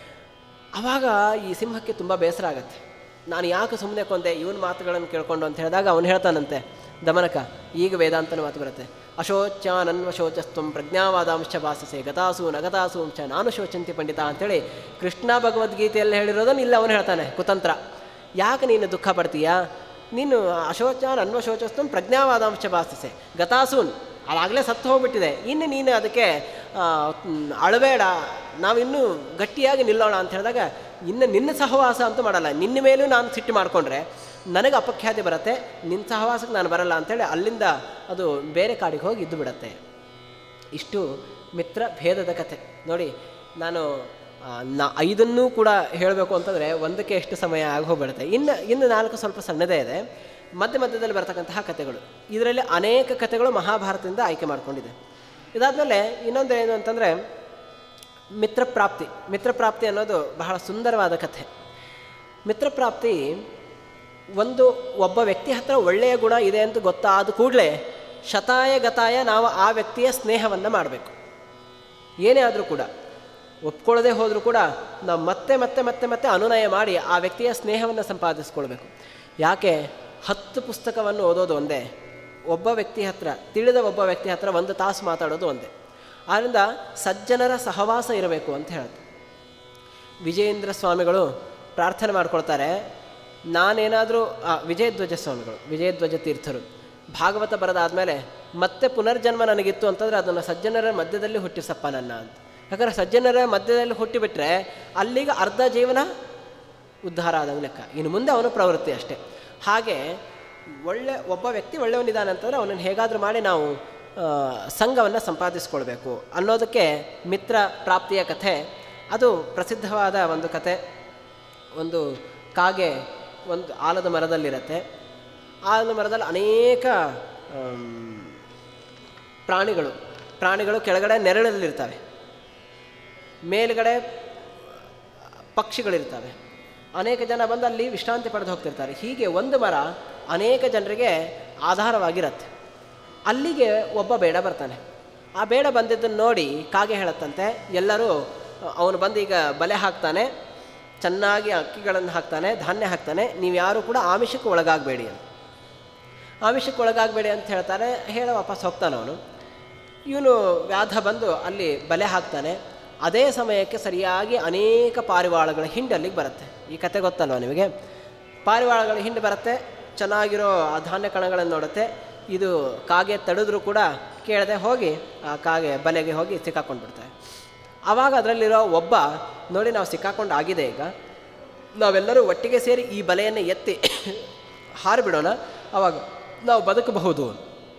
ಆವಾಗ ಈ ಸಿಂಹಕ್ಕೆ ತುಂಬ ಬೇಸರ ಆಗತ್ತೆ ನಾನು ಯಾಕೆ ಸುಮ್ಮನೆ ಕೊಂದೆ ಇವನ ಮಾತುಗಳನ್ನು ಕೇಳ್ಕೊಂಡು ಅಂತ ಹೇಳಿದಾಗ ಅವನು ಹೇಳ್ತಾನಂತೆ ದಮನಕ ಈಗ ವೇದಾಂತನ ಮಾತು ಬರುತ್ತೆ ಅಶೋಚ್ಯಾನನ್ವಶೋಚಸ್ತ್ವಂ ಪ್ರಜ್ಞಾವಾದಾಂಶ ಭಾಸಸೆ ಗತಾಸು ನಗತಾಸು ಅಂಶ ನಾನು ಶೋಚಂತಿ ಪಂಡಿತ ಅಂತೇಳಿ ಕೃಷ್ಣ ಭಗವದ್ಗೀತೆಯಲ್ಲಿ ಹೇಳಿರೋದನ್ನು ಇಲ್ಲ ಅವನು ಹೇಳ್ತಾನೆ ಕುತಂತ್ರ ಯಾಕೆ ನೀನು ದುಃಖ ಪಡ್ತೀಯಾ ನೀನು ಅಶೋಚಾನ್ ಅನ್ವಶೋಚಸ್ತ್ವಂ ಪ್ರಜ್ಞಾವಾದಾಂಶ ಭಾಸಸೆ ಗತಾಸೂನ್ ಅದಾಗಲೇ ಸತ್ತು ಹೋಗ್ಬಿಟ್ಟಿದೆ ಇನ್ನು ನೀನು ಅದಕ್ಕೆ ಆ, ಮ್, ಅಳಬೇಡ ನಾವಿನ್ನೂ ಗಟ್ಟಿಯಾಗಿ ನಿಲ್ಲೋಣ ಅಂತ ಹೇಳಿದಾಗ ಇನ್ನು ನಿನ್ನ ಸಹವಾಸ ಅಂತೂ ಮಾಡಲ್ಲ ನಿನ್ನ ಮೇಲೂ ನಾನು ಸಿಟ್ಟು ಮಾಡಿಕೊಂಡ್ರೆ ನನಗೆ ಅಪಖ್ಯಾತಿ ಬರುತ್ತೆ ನಿನ್ನ ಸಹವಾಸಕ್ಕೆ ನಾನು ಬರಲ್ಲ ಅಂತೇಳಿ ಅಲ್ಲಿಂದ ಅದು ಬೇರೆ ಕಾಡಿಗೆ ಹೋಗಿ ಇದ್ದು ಬಿಡತ್ತೆ ಇಷ್ಟು ಮಿತ್ರ ಭೇದದ ಕಥೆ ನೋಡಿ ನಾನು ಆ, ನಾ ಐದನ್ನೂ ಕೂಡ ಹೇಳಬೇಕು ಅಂತಂದರೆ ಒಂದಕ್ಕೆ ಎಷ್ಟು ಸಮಯ ಆಗಿ ಹೋಗ್ಬಿಡುತ್ತೆ ಇನ್ನು ಇನ್ನು ನಾಲ್ಕು ಸ್ವಲ್ಪ ಸಣ್ಣದೇ ಇದೆ ಮಧ್ಯ ಮಧ್ಯದಲ್ಲಿ ಬರ್ತಕ್ಕಂತಹ ಕಥೆಗಳು ಇದರಲ್ಲಿ ಅನೇಕ ಕಥೆಗಳು ಮಹಾಭಾರತದಿಂದ ಆಯ್ಕೆ ಮಾಡಿಕೊಂಡಿದೆ ಇದಾದಮೇಲೆ ಇನ್ನೊಂದು ಏನು ಅಂತಂದರೆ ಮಿತ್ರಪ್ರಾಪ್ತಿ ಮಿತ್ರಪ್ರಾಪ್ತಿ ಅನ್ನೋದು ಬಹಳ ಸುಂದರವಾದ ಕಥೆ ಮಿತ್ರಪ್ರಾಪ್ತಿ ಒಂದು ಒಬ್ಬ ವ್ಯಕ್ತಿ ಹತ್ರ ಒಳ್ಳೆಯ ಗುಣ ಇದೆ ಅಂತ ಗೊತ್ತಾದ ಕೂಡಲೇ ಶತಾಯ ಗತಾಯ ನಾವು ಆ ವ್ಯಕ್ತಿಯ ಸ್ನೇಹವನ್ನು ಮಾಡಬೇಕು ಏನೇ ಆದರೂ ಕೂಡ ಒಪ್ಕೊಳ್ಳದೆ ಹೋದರೂ ಕೂಡ ನಾವು ಮತ್ತೆ ಮತ್ತೆ ಮತ್ತೆ ಮತ್ತೆ ಅನುನಯ ಮಾಡಿ ಆ ವ್ಯಕ್ತಿಯ ಸ್ನೇಹವನ್ನು ಸಂಪಾದಿಸ್ಕೊಳ್ಬೇಕು ಯಾಕೆ ಹತ್ತು ಪುಸ್ತಕವನ್ನು ಓದೋದು ಒಂದೇ ಒಬ್ಬ ವ್ಯಕ್ತಿ ಹತ್ರ ತಿಳಿದ ಒಬ್ಬ ವ್ಯಕ್ತಿ ಹತ್ರ ಒಂದು ತಾಸು ಮಾತಾಡೋದು ಒಂದೇ ಆದ್ದರಿಂದ ಸಜ್ಜನರ ಸಹವಾಸ ಇರಬೇಕು ಅಂತ ಹೇಳುತ್ತೆ ವಿಜಯೇಂದ್ರ ಸ್ವಾಮಿಗಳು ಪ್ರಾರ್ಥನೆ ಮಾಡ್ಕೊಳ್ತಾರೆ ನಾನೇನಾದರೂ ವಿಜಯಧ್ವಜ ಸ್ವಾಮಿಗಳು ವಿಜಯಧ್ವಜ ತೀರ್ಥರು ಭಾಗವತ ಬರೆದಾದ್ಮೇಲೆ ಮತ್ತೆ ಪುನರ್ಜನ್ಮ ನನಗಿತ್ತು ಅಂತಂದರೆ ಅದನ್ನು ಸಜ್ಜನರ ಮಧ್ಯದಲ್ಲಿ ಹುಟ್ಟಿಸಪ್ಪ ನನ್ನ ಅಂತ ಯಾಕಂದರೆ ಸಜ್ಜನರ ಮಧ್ಯದಲ್ಲಿ ಹುಟ್ಟಿಬಿಟ್ರೆ ಅಲ್ಲಿಗೆ ಅರ್ಧ ಜೀವನ ಉದ್ಧಾರ ಆದಂಗೆ ಲೆಕ್ಕ ಇನ್ನು ಮುಂದೆ ಅವನ ಪ್ರವೃತ್ತಿ ಅಷ್ಟೇ ಹಾಗೆ ಒಳ್ಳೆ ಒಬ್ಬ ವ್ಯಕ್ತಿ ಒಳ್ಳೆಯವನಿದ್ದಾನೆ ಅಂತಂದರೆ ಅವನನ್ನು ಹೇಗಾದರೂ ಮಾಡಿ ನಾವು ಸಂಘವನ್ನು ಸಂಪಾದಿಸ್ಕೊಳ್ಬೇಕು ಅನ್ನೋದಕ್ಕೆ ಮಿತ್ರ ಪ್ರಾಪ್ತಿಯ ಕಥೆ ಅದು ಪ್ರಸಿದ್ಧವಾದ ಒಂದು ಕಥೆ ಒಂದು ಕಾಗೆ ಒಂದು ಆಲದ ಮರದಲ್ಲಿರುತ್ತೆ ಆಲದ ಮರದಲ್ಲಿ ಅನೇಕ ಆಮ್, ಪ್ರಾಣಿಗಳು ಪ್ರಾಣಿಗಳು ಕೆಳಗಡೆ ನೆರಳಲ್ಲಿರ್ತವೆ ಮೇಲ್ಗಡೆ ಪಕ್ಷಿಗಳಿರ್ತವೆ ಅನೇಕ ಜನ ಬಂದು ಅಲ್ಲಿ ವಿಶ್ರಾಂತಿ ಪಡೆದು ಹೋಗ್ತಿರ್ತಾರೆ ಹೀಗೆ ಒಂದು ಮರ ಅನೇಕ ಜನರಿಗೆ ಆಧಾರವಾಗಿರತ್ತೆ ಅಲ್ಲಿಗೆ ಒಬ್ಬ ಬೇಡ ಬರ್ತಾನೆ ಆ ಬೇಡ ಬಂದಿದ್ದನ್ನು ನೋಡಿ ಕಾಗೆ ಹೇಳತ್ತಂತೆ ಎಲ್ಲರೂ ಅವನು ಬಂದು ಈಗ ಬಲೆ ಹಾಕ್ತಾನೆ ಚೆನ್ನಾಗಿ ಅಕ್ಕಿಗಳನ್ನು ಹಾಕ್ತಾನೆ ಧಾನ್ಯ ಹಾಕ್ತಾನೆ ನೀವು ಯಾರು ಕೂಡ ಆಮಿಷಕ್ಕೆ ಒಳಗಾಗಬೇಡಿ ಅಂತ ಆಮಿಷಕ್ಕೆ ಒಳಗಾಗಬೇಡಿ ಅಂತ ಹೇಳ್ತಾರೆ ಹೇಳ ವಾಪಸ್ ಹೋಗ್ತಾನೆ ಅವನು ಇವನು ವ್ಯಾಧ ಬಂದು ಅಲ್ಲಿ ಬಲೆ ಹಾಕ್ತಾನೆ ಅದೇ ಸಮಯಕ್ಕೆ ಸರಿಯಾಗಿ ಅನೇಕ ಪಾರಿವಾಳಗಳ ಹಿಂಡು ಅಲ್ಲಿಗೆ ಬರುತ್ತೆ ಈ ಕತೆ ಗೊತ್ತಲ್ವ ನಿಮಗೆ ಪಾರಿವಾಳಗಳ ಹಿಂಡು ಬರುತ್ತೆ ಚೆನ್ನಾಗಿರೋ ಆ ಧಾನ್ಯ ಕಣಗಳನ್ನು ನೋಡುತ್ತೆ ಇದು ಕಾಗೆ ತಡೆದ್ರೂ ಕೂಡ ಕೇಳದೆ ಹೋಗಿ ಆ ಕಾಗೆ ಬಲೆಗೆ ಹೋಗಿ ಸಿಕ್ಕಾಕೊಂಡು ಬಿಡ್ತಾರೆ ಆವಾಗ ಅದರಲ್ಲಿರೋ ಒಬ್ಬ ನೋಡಿ ನಾವು ಸಿಕ್ಕಾಕೊಂಡು ಆಗಿದೆ ಈಗ ನಾವೆಲ್ಲರೂ ಒಟ್ಟಿಗೆ ಸೇರಿ ಈ ಬಲೆಯನ್ನು ಎತ್ತಿ ಹಾರಿಬಿಡೋಣ ಆವಾಗ ನಾವು ಬದುಕಬಹುದು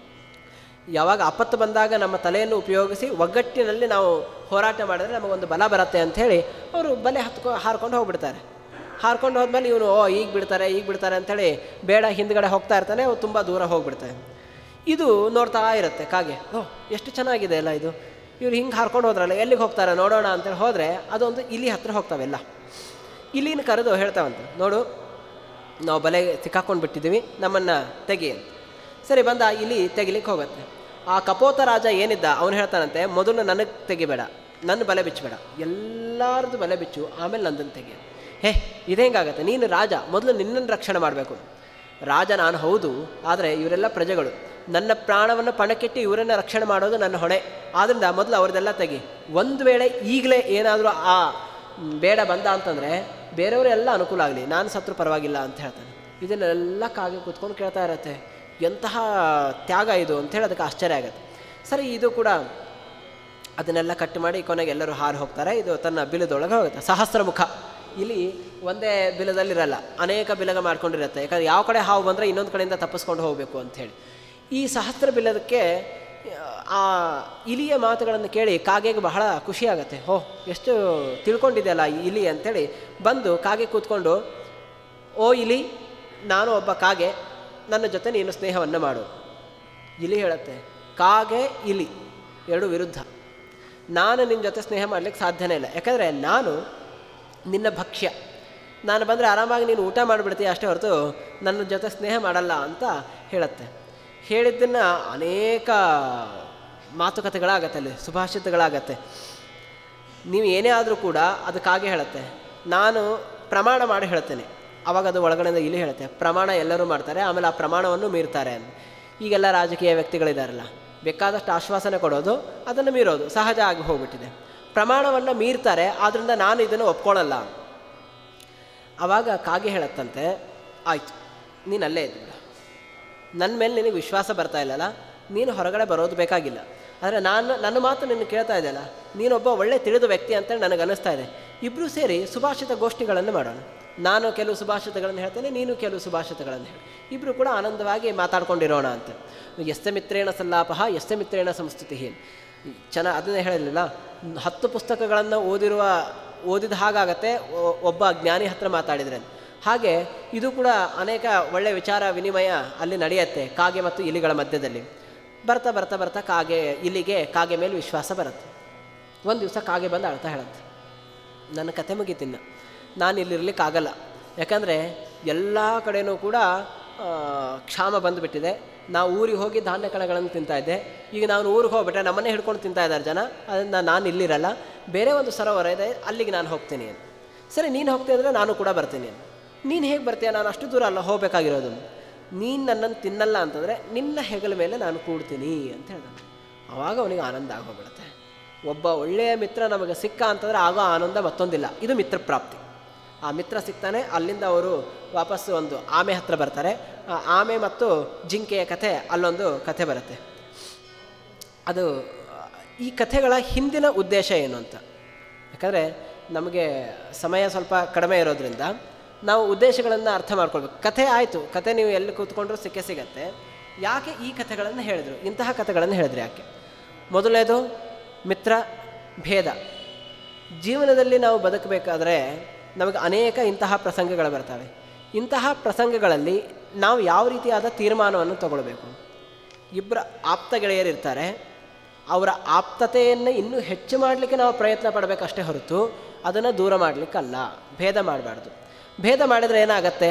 ಯಾವಾಗ ಆಪತ್ತು ಬಂದಾಗ ನಮ್ಮ ತಲೆಯನ್ನು ಉಪಯೋಗಿಸಿ ಒಗ್ಗಟ್ಟಿನಲ್ಲಿ ನಾವು ಹೋರಾಟ ಮಾಡಿದ್ರೆ ನಮಗೊಂದು ಬಲ ಬರುತ್ತೆ ಅಂಥೇಳಿ ಅವರು ಬಲೆ ಹತ್ಕೊ ಹಾರ್ಕೊಂಡು ಹೋಗ್ಬಿಡ್ತಾರೆ ಹಾರ್ಕೊಂಡು ಹೋದ್ಮೇಲೆ ಇವನು ಓ ಈಗ ಬಿಡ್ತಾರೆ ಈಗ ಬಿಡ್ತಾರೆ ಅಂಥೇಳಿ ಬೇಡ ಹಿಂದ್ಗಡೆ ಹೋಗ್ತಾ ಇರ್ತಾನೆ ಅವು ತುಂಬ ದೂರ ಹೋಗ್ಬಿಡ್ತಾರೆ ಇದು ನೋಡ್ತಾ ಇರುತ್ತೆ ಕಾಗೆ ಓ ಎಷ್ಟು ಚೆನ್ನಾಗಿದೆ ಅಲ್ಲ ಇದು ಇವ್ರು ಹಿಂಗೆ ಹಾರ್ಕೊಂಡು ಹೋದ್ರಲ್ಲ ಎಲ್ಲಿಗೆ ಹೋಗ್ತಾರೆ ನೋಡೋಣ ಅಂತೇಳಿ ಹೋದರೆ ಅದೊಂದು ಇಲಿ ಹತ್ರ ಹೋಗ್ತಾವೆಲ್ಲ ಇಲಿನ ಕರೆದು ಹೇಳ್ತಾವಂತೆ ನೋಡು ನಾವು ಬಲೆ ಸಿಕ್ಕಾಕೊಂಡು ಬಿಟ್ಟಿದ್ದೀವಿ ನಮ್ಮನ್ನು ತೆಗಿ ಅಂತ ಸರಿ ಬಂದ ಆ ಇಲಿ ತೆಗಿಲಿಕ್ಕೆ ಹೋಗುತ್ತೆ ಆ ಕಪೋತ ರಾಜ ಏನಿದ್ದ ಅವನು ಹೇಳ್ತಾನಂತೆ ಮೊದಲು ನನಗೆ ತೆಗಿಬೇಡ ನನ್ನ ಬಲೆ ಬಿಚ್ಚಬೇಡ ಎಲ್ಲರದ್ದು ಬಲೆ ಬಿಚ್ಚು ಆಮೇಲೆ ನಂದನ್ನು ತೆಗಿ ಹೇ ಇದು ಹೆಂಗಾಗತ್ತೆ ನೀನು ರಾಜ ಮೊದಲು ನಿನ್ನನ್ನು ರಕ್ಷಣೆ ಮಾಡಬೇಕು ರಾಜ ನಾನು ಹೌದು ಆದರೆ ಇವರೆಲ್ಲ ಪ್ರಜೆಗಳು ನನ್ನ ಪ್ರಾಣವನ್ನು ಪಣಕ್ಕಿಟ್ಟು ಇವರನ್ನು ರಕ್ಷಣೆ ಮಾಡೋದು ನನ್ನ ಹೊಣೆ ಆದ್ದರಿಂದ ಮೊದಲು ಅವ್ರದ್ದೆಲ್ಲ ತೆಗಿ ಒಂದು ವೇಳೆ ಈಗಲೇ ಏನಾದರೂ ಆ ಮ್, ಬೇಡ ಬಂದ ಅಂತಂದರೆ ಬೇರೆಯವರೆಲ್ಲ ಅನುಕೂಲ ಆಗಲಿ ನಾನು ಸತ್ರು ಪರವಾಗಿಲ್ಲ ಅಂತ ಹೇಳ್ತಾನೆ ಇದನ್ನೆಲ್ಲ ಕಾಗೆ ಕೂತ್ಕೊಂಡು ಕೇಳ್ತಾ ಇರತ್ತೆ ಎಂತಹ ತ್ಯಾಗ ಇದು ಅಂಥೇಳಿ ಅದಕ್ಕೆ ಆಶ್ಚರ್ಯ ಆಗುತ್ತೆ ಸರಿ ಇದು ಕೂಡ ಅದನ್ನೆಲ್ಲ ಕಟ್ ಮಾಡಿ ಕೊನೆಗೆ ಎಲ್ಲರೂ ಹಾರು ಹೋಗ್ತಾರೆ ಇದು ತನ್ನ ಬಿಲದೊಳಗೆ ಹೋಗುತ್ತೆ ಸಹಸ್ರ ಮುಖ ಇಲ್ಲಿ ಒಂದೇ ಬಿಲದಲ್ಲಿರಲ್ಲ ಅನೇಕ ಬಿಲಗ ಮಾಡ್ಕೊಂಡಿರುತ್ತೆ ಯಾಕಂದ್ರೆ ಯಾವ ಕಡೆ ಹಾವು ಬಂದರೆ ಇನ್ನೊಂದು ಕಡೆಯಿಂದ ತಪ್ಪಿಸ್ಕೊಂಡು ಹೋಗಬೇಕು ಅಂಥೇಳಿ ಈ ಸಹಸ್ರ ಬಿಲದಕ್ಕೆ ಆ ಇಲಿಯ ಮಾತುಗಳನ್ನು ಕೇಳಿ ಕಾಗೆಗೆ ಬಹಳ ಖುಷಿ ಆಗುತ್ತೆ ಹೋ ಎಷ್ಟು ತಿಳ್ಕೊಂಡಿದೆಯಲ್ಲ ಈ ಇಲಿ ಅಂಥೇಳಿ ಬಂದು ಕಾಗೆ ಕೂತ್ಕೊಂಡು ಓ ಇಲಿ ನಾನು ಒಬ್ಬ ಕಾಗೆ ನನ್ನ ಜೊತೆ ನೀನು ಸ್ನೇಹವನ್ನು ಮಾಡು ಇಲಿ ಹೇಳುತ್ತೆ ಕಾಗೆ ಇಲಿ ಎರಡು ವಿರುದ್ಧ ನಾನು ನಿನ್ನ ಜೊತೆ ಸ್ನೇಹ ಮಾಡಲಿಕ್ಕೆ ಸಾಧ್ಯನೇ ಇಲ್ಲ ಯಾಕಂದರೆ ನಾನು ನಿನ್ನ ಭಕ್ಷ್ಯ ನಾನು ಬಂದರೆ ಆರಾಮಾಗಿ ನೀನು ಊಟ ಮಾಡಿಬಿಡ್ತೀಯ ಅಷ್ಟೇ ಹೊರತು ನನ್ನ ಜೊತೆ ಸ್ನೇಹ ಮಾಡಲ್ಲ ಅಂತ ಹೇಳುತ್ತೆ ಹೇಳಿದ್ದನ್ನು ಅನೇಕ ಮಾತುಕತೆಗಳಾಗತ್ತೆ ಅಲ್ಲಿ ಸುಭಾಷಿತಗಳಾಗತ್ತೆ ನೀವು ಏನೇ ಆದರೂ ಕೂಡ ಅದಕ್ಕಾಗೆ ಹೇಳುತ್ತೆ ನಾನು ಪ್ರಮಾಣ ಮಾಡಿ ಹೇಳ್ತೇನೆ ಅವಾಗ ಅದು ಒಳಗಡೆಯಿಂದ ಇಲ್ಲಿ ಹೇಳುತ್ತೆ ಪ್ರಮಾಣ ಎಲ್ಲರೂ ಮಾಡ್ತಾರೆ ಆಮೇಲೆ ಆ ಪ್ರಮಾಣವನ್ನು ಮೀರ್ತಾರೆ ಅಂತ ಈಗೆಲ್ಲ ರಾಜಕೀಯ ವ್ಯಕ್ತಿಗಳಿದಾರಲ್ಲ ಬೇಕಾದಷ್ಟು ಆಶ್ವಾಸನೆ ಕೊಡೋದು ಅದನ್ನು ಮೀರೋದು ಸಹಜ ಆಗಿ ಹೋಗ್ಬಿಟ್ಟಿದೆ ಪ್ರಮಾಣವನ್ನು ಮೀರ್ತಾರೆ ಆದ್ದರಿಂದ ನಾನು ಇದನ್ನು ಒಪ್ಕೊಳ್ಳಲ್ಲ ಆವಾಗ ಕಾಗೆ ಹೇಳತ್ತಂತೆ ಆಯಿತು ನೀನು ಅಲ್ಲೇ ಇದ್ದು ಬಿಡು ನನ್ನ ಮೇಲೆ ನಿನಗೆ ವಿಶ್ವಾಸ ಬರ್ತಾ ಇಲ್ಲಲ್ಲ ನೀನು ಹೊರಗಡೆ ಬರೋದು ಬೇಕಾಗಿಲ್ಲ ಆದರೆ ನಾನು ನನ್ನ ಮಾತು ನಿನ್ನ ಕೇಳ್ತಾ ಇದೆಯಲ್ಲ ನೀನೊಬ್ಬ ಒಳ್ಳೆ ತಿಳಿದ ವ್ಯಕ್ತಿ ಅಂತೇಳಿ ನನಗೆ ಅನ್ನಿಸ್ತಾ ಇದೆ ಇಬ್ಬರು ಸೇರಿ ಸುಭಾಷಿತ ಗೋಷ್ಠಿಗಳನ್ನು ಮಾಡೋಣ ನಾನು ಕೆಲವು ಸುಭಾಷಿತಗಳನ್ನು ಹೇಳ್ತೇನೆ ನೀನು ಕೆಲವು ಸುಭಾಷಿತಗಳನ್ನು ಹೇಳಿ ಇಬ್ಬರು ಕೂಡ ಆನಂದವಾಗಿ ಮಾತಾಡ್ಕೊಂಡಿರೋಣ ಅಂತ ಎಸ್ತೆ ಮಿತ್ರೇಣ ಸಲ್ಲಾಪಹ ಎಸ್ತೆ ಮಿತ್ರೇಣ ಸಂಸ್ತುತಿ ಚೆನ್ನ ಅದನ್ನೇ ಹೇಳಿರಲಿಲ್ಲ ಹತ್ತು ಪುಸ್ತಕಗಳನ್ನು ಓದಿರುವ ಓದಿದ ಹಾಗಾಗತ್ತೆ ಒ- ಒಬ್ಬ ಜ್ಞಾನಿ ಹತ್ರ ಮಾತಾಡಿದ್ರೆ ಹಾಗೆ ಇದು ಕೂಡ ಅನೇಕ ಒಳ್ಳೆಯ ವಿಚಾರ ವಿನಿಮಯ ಅಲ್ಲಿ ನಡೆಯುತ್ತೆ ಕಾಗೆ ಮತ್ತು ಇಲಿಗಳ ಮಧ್ಯದಲ್ಲಿ ಬರ್ತಾ ಬರ್ತಾ ಬರ್ತಾ ಕಾಗೆ ಇಲ್ಲಿಗೆ ಕಾಗೆ ಮೇಲೆ ವಿಶ್ವಾಸ ಬರುತ್ತೆ ಒಂದು ದಿವಸ ಕಾಗೆ ಬಂದು ಅಳ್ತಾ ಹೇಳುತ್ತೆ ನನ್ನ ಕತೆ ಮುಗಿತಿನ್ನ ನಾನು ಇಲ್ಲಿರ್ಲಿಕ್ಕಾಗಲ್ಲ ಯಾಕಂದರೆ ಎಲ್ಲ ಕಡೆನೂ ಕೂಡ ಆ, ಕ್ಷಾಮ ಬಂದುಬಿಟ್ಟಿದೆ ನಾವು ಊರಿಗೆ ಹೋಗಿ ಧಾನ್ಯ ಕಣಗಳನ್ನು ತಿಂತಾ ಇದ್ದೆ ಈಗ ನಾನು ಊರಿಗೆ ಹೋಗ್ಬಿಟ್ರೆ ನಮ್ಮನ್ನೇ ಹಿಡ್ಕೊಂಡು ತಿಂತಾ ಇದ್ದಾರೆ ಜನ ಅದರಿಂದ ನಾನು ಇಲ್ಲಿರಲ್ಲ ಬೇರೆ ಒಂದು ಸರೋವರ ಇದೆ ಅಲ್ಲಿಗೆ ನಾನು ಹೋಗ್ತೀನಿ ಅಂತ ಸರಿ ನೀನು ಹೋಗ್ತೀನಿ ಅಂದರೆ ನಾನು ಕೂಡ ಬರ್ತೀನಿ ಅಂತ ನೀನು ಹೇಗೆ ಬರ್ತೀಯ ನಾನು ಅಷ್ಟು ದೂರ ಅಲ್ಲ ಹೋಗಬೇಕಾಗಿರೋದು ನೀನು ನನ್ನನ್ನು ತಿನ್ನಲ್ಲ ಅಂತಂದರೆ ನಿನ್ನ ಹೆಗಲ ಮೇಲೆ ನಾನು ಕೂಡ್ತೀನಿ ಅಂತ ಹೇಳ್ದ ಆವಾಗ ಅವನಿಗೆ ಆನಂದ ಆಗೋಗ್ಬಿಡುತ್ತೆ ಒಬ್ಬ ಒಳ್ಳೆಯ ಮಿತ್ರ ನಮಗೆ ಸಿಕ್ಕ ಅಂತಂದರೆ ಆಗೋ ಆನಂದ ಮತ್ತೊಂದಿಲ್ಲ ಇದು ಮಿತ್ರ ಪ್ರಾಪ್ತಿ ಆ ಮಿತ್ರ ಸಿಗ್ತಾನೆ ಅಲ್ಲಿಂದ ಅವರು ವಾಪಸ್ಸು ಒಂದು ಆಮೆ ಹತ್ರ ಬರ್ತಾರೆ ಆ ಆಮೆ ಮತ್ತು ಜಿಂಕೆಯ ಕಥೆ ಅಲ್ಲೊಂದು ಕಥೆ ಬರುತ್ತೆ ಅದು ಈ ಕಥೆಗಳ ಹಿಂದಿನ ಉದ್ದೇಶ ಏನು ಅಂತ ಯಾಕಂದರೆ ನಮಗೆ ಸಮಯ ಸ್ವಲ್ಪ ಕಡಿಮೆ ಇರೋದ್ರಿಂದ ನಾವು ಉದ್ದೇಶಗಳನ್ನು ಅರ್ಥ ಮಾಡ್ಕೊಳ್ಬೇಕು ಕಥೆ ಆಯಿತು ಕಥೆ ನೀವು ಎಲ್ಲಿ ಕೂತ್ಕೊಂಡ್ರೂ ಸಿಕ್ಕೇ ಸಿಗತ್ತೆ ಯಾಕೆ ಈ ಕಥೆಗಳನ್ನು ಹೇಳಿದರು ಇಂತಹ ಕಥೆಗಳನ್ನು ಹೇಳಿದ್ರು ಯಾಕೆ ಮೊದಲನೇದು ಮಿತ್ರ ಭೇದ ಜೀವನದಲ್ಲಿ ನಾವು ಬದುಕಬೇಕಾದ್ರೆ ನಮಗೆ ಅನೇಕ ಇಂತಹ ಪ್ರಸಂಗಗಳು ಬರ್ತವೆ ಇಂತಹ ಪ್ರಸಂಗಗಳಲ್ಲಿ ನಾವು ಯಾವ ರೀತಿಯಾದ ತೀರ್ಮಾನವನ್ನು ತಗೊಳ್ಬೇಕು ಇಬ್ಬರ ಆಪ್ತ ಗೆಳೆಯರಿರ್ತಾರೆ ಅವರ ಆಪ್ತತೆಯನ್ನು ಇನ್ನೂ ಹೆಚ್ಚು ಮಾಡಲಿಕ್ಕೆ ನಾವು ಪ್ರಯತ್ನ ಪಡಬೇಕಷ್ಟೇ ಹೊರತು ಅದನ್ನು ದೂರ ಮಾಡಲಿಕ್ಕಲ್ಲ ಭೇದ ಮಾಡಬಾರ್ದು ಭೇದ ಮಾಡಿದರೆ ಏನಾಗತ್ತೆ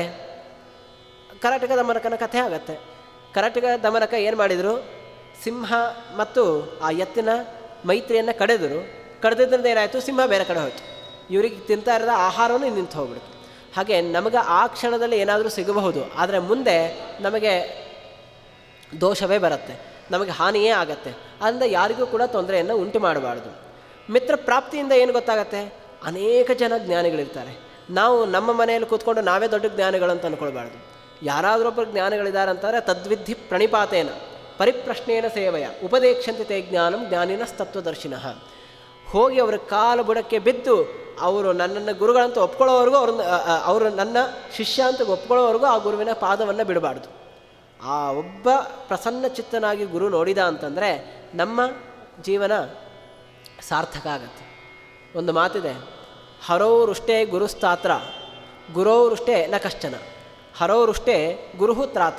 ಕರಾಟಕ ದಮನಕನ ಕಥೆ ಆಗತ್ತೆ ಕರಾಟಕ ದಮನಕ ಏನು ಮಾಡಿದರು ಸಿಂಹ ಮತ್ತು ಆ ಎತ್ತಿನ ಮೈತ್ರಿಯನ್ನು ಕಡೆದರು ಕಡ್ದಿದ್ದರಿಂದ ಏನಾಯಿತು ಸಿಂಹ ಬೇರೆ ಕಡೆ ಹೋಯಿತು ಇವರಿಗೆ ತಿಂತಾ ಇರೋದ ಆಹಾರವೂ ನಿಂತು ಹೋಗ್ಬಿಡ್ತು ಹಾಗೆ ನಮಗೆ ಆ ಕ್ಷಣದಲ್ಲಿ ಏನಾದರೂ ಸಿಗಬಹುದು ಆದರೆ ಮುಂದೆ ನಮಗೆ ದೋಷವೇ ಬರುತ್ತೆ ನಮಗೆ ಹಾನಿಯೇ ಆಗತ್ತೆ ಅದರಿಂದ ಯಾರಿಗೂ ಕೂಡ ತೊಂದರೆಯನ್ನು ಉಂಟು ಮಾಡಬಾರ್ದು ಮಿತ್ರ ಪ್ರಾಪ್ತಿಯಿಂದ ಏನು ಗೊತ್ತಾಗತ್ತೆ ಅನೇಕ ಜನ ಜ್ಞಾನಿಗಳಿರ್ತಾರೆ ನಾವು ನಮ್ಮ ಮನೆಯಲ್ಲಿ ಕೂತ್ಕೊಂಡು ನಾವೇ ದೊಡ್ಡ ಜ್ಞಾನಿಗಳು ಅಂತ ಅಂದ್ಕೊಳ್ಬಾರ್ದು ಯಾರಾದರೊಬ್ಬರು ಜ್ಞಾನಿಗಳಿದ್ದಾರೆ ಅಂತಾರೆ ತದ್ವಿಧಿ ಪ್ರಣಿಪಾತೇನ ಪರಿಪ್ರಶ್ನೇನ ಸೇವೆಯ ಉಪದೇಕ್ಷಂತೆ ತೇ ಜ್ಞಾನಂ ಜ್ಞಾನಿನ ತತ್ವದರ್ಶಿನಃ ಹೋಗಿ ಅವರ ಕಾಲು ಬುಡಕ್ಕೆ ಬಿದ್ದು ಅವರು ನನ್ನನ್ನು ಗುರುಗಳಂತ ಒಪ್ಕೊಳ್ಳೋವರೆಗೂ ಅವ್ರನ್ನ ಅ, ಅ, ಅವರು ನನ್ನ ಶಿಷ್ಯ ಅಂತ ಒಪ್ಕೊಳ್ಳೋವರೆಗೂ ಆ ಗುರುವಿನ ಪಾದವನ್ನು ಬಿಡಬಾರ್ದು ಆ ಒಬ್ಬ ಪ್ರಸನ್ನ ಚಿತ್ತನಾಗಿ ಗುರು ನೋಡಿದ ಅಂತಂದರೆ ನಮ್ಮ ಜೀವನ ಸಾರ್ಥಕ ಆಗತ್ತೆ ಒಂದು ಮಾತಿದೆ ಹರೋರುಷ್ಟೇ ಗುರುಸ್ತಾತ್ರ ಗುರೋರುಷ್ಟೇ ನ ಕಶ್ಚನ ಹರೋರುಷ್ಟೇ ಗುರುಹು ತ್ರಾತ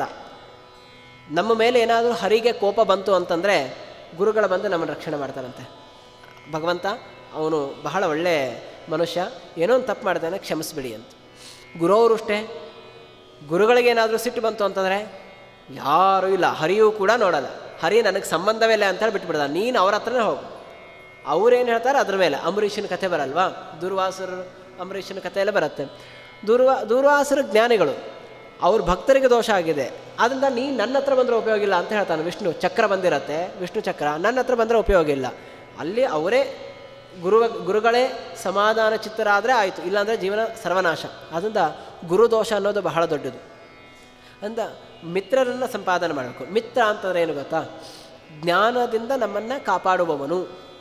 ನಮ್ಮ ಮೇಲೆ ಏನಾದರೂ ಹರಿಗೆ ಕೋಪ ಬಂತು ಅಂತಂದರೆ ಗುರುಗಳು ಬಂದು ನಮ್ಮನ್ನು ರಕ್ಷಣೆ ಮಾಡ್ತಾರಂತೆ ಭಗವಂತ ಅವನು ಬಹಳ ಒಳ್ಳೆ ಮನುಷ್ಯ ಏನೋ ಒಂದು ತಪ್ಪು ಮಾಡ್ತಾನೆ ಕ್ಷಮಿಸ್ಬಿಡಿ ಅಂತ ಗುರುವರುಷ್ಟೇ ಗುರುಗಳಿಗೇನಾದರೂ ಸಿಟ್ಟು ಬಂತು ಅಂತಂದರೆ ಯಾರೂ ಇಲ್ಲ ಹರಿಯೂ ಕೂಡ ನೋಡಲ್ಲ ಹರಿ ನನಗೆ ಸಂಬಂಧವೇ ಇಲ್ಲ ಅಂತೇಳಿ ಬಿಟ್ಬಿಡ್ದ ನೀನು ಅವ್ರ ಹತ್ರನೇ ಹೋಗು ಅವ್ರೇನು ಹೇಳ್ತಾರೆ ಅದ್ರ ಮೇಲೆ ಅಂಬರೀಷನ ಕಥೆ ಬರಲ್ವಾ ದುರ್ವಾಸರು ಅಂಬರೀಷನ ಕಥೆ ಎಲ್ಲ ಬರುತ್ತೆ ದುರ್ವಾ ದುರ್ವಾಸರು ಜ್ಞಾನಿಗಳು ಅವ್ರ ಭಕ್ತರಿಗೆ ದೋಷ ಆಗಿದೆ ಆದ್ದರಿಂದ ನೀ ನನ್ನ ಹತ್ರ ಬಂದರೆ ಉಪಯೋಗ ಇಲ್ಲ ಅಂತ ಹೇಳ್ತಾನೆ ವಿಷ್ಣು ಚಕ್ರ ಬಂದಿರತ್ತೆ ವಿಷ್ಣು ಚಕ್ರ ನನ್ನ ಹತ್ರ ಬಂದರೆ ಉಪಯೋಗ ಇಲ್ಲ ಅಲ್ಲಿ ಅವರೇ ಗುರು ಗುರುಗಳೇ ಸಮಾಧಾನ ಚಿತ್ತರಾದರೆ ಆಯಿತು ಇಲ್ಲಾಂದರೆ ಜೀವನ ಸರ್ವನಾಶ ಅದರಿಂದ ಗುರುದೋಷ ಅನ್ನೋದು ಬಹಳ ದೊಡ್ಡದು ಅಂದ ಮಿತ್ರರನ್ನು ಸಂಪಾದನೆ ಮಾಡಬೇಕು ಮಿತ್ರ ಅಂತಂದ್ರೆ ಏನು ಗೊತ್ತಾ ಜ್ಞಾನದಿಂದ ನಮ್ಮನ್ನು ಕಾಪಾಡುವವನು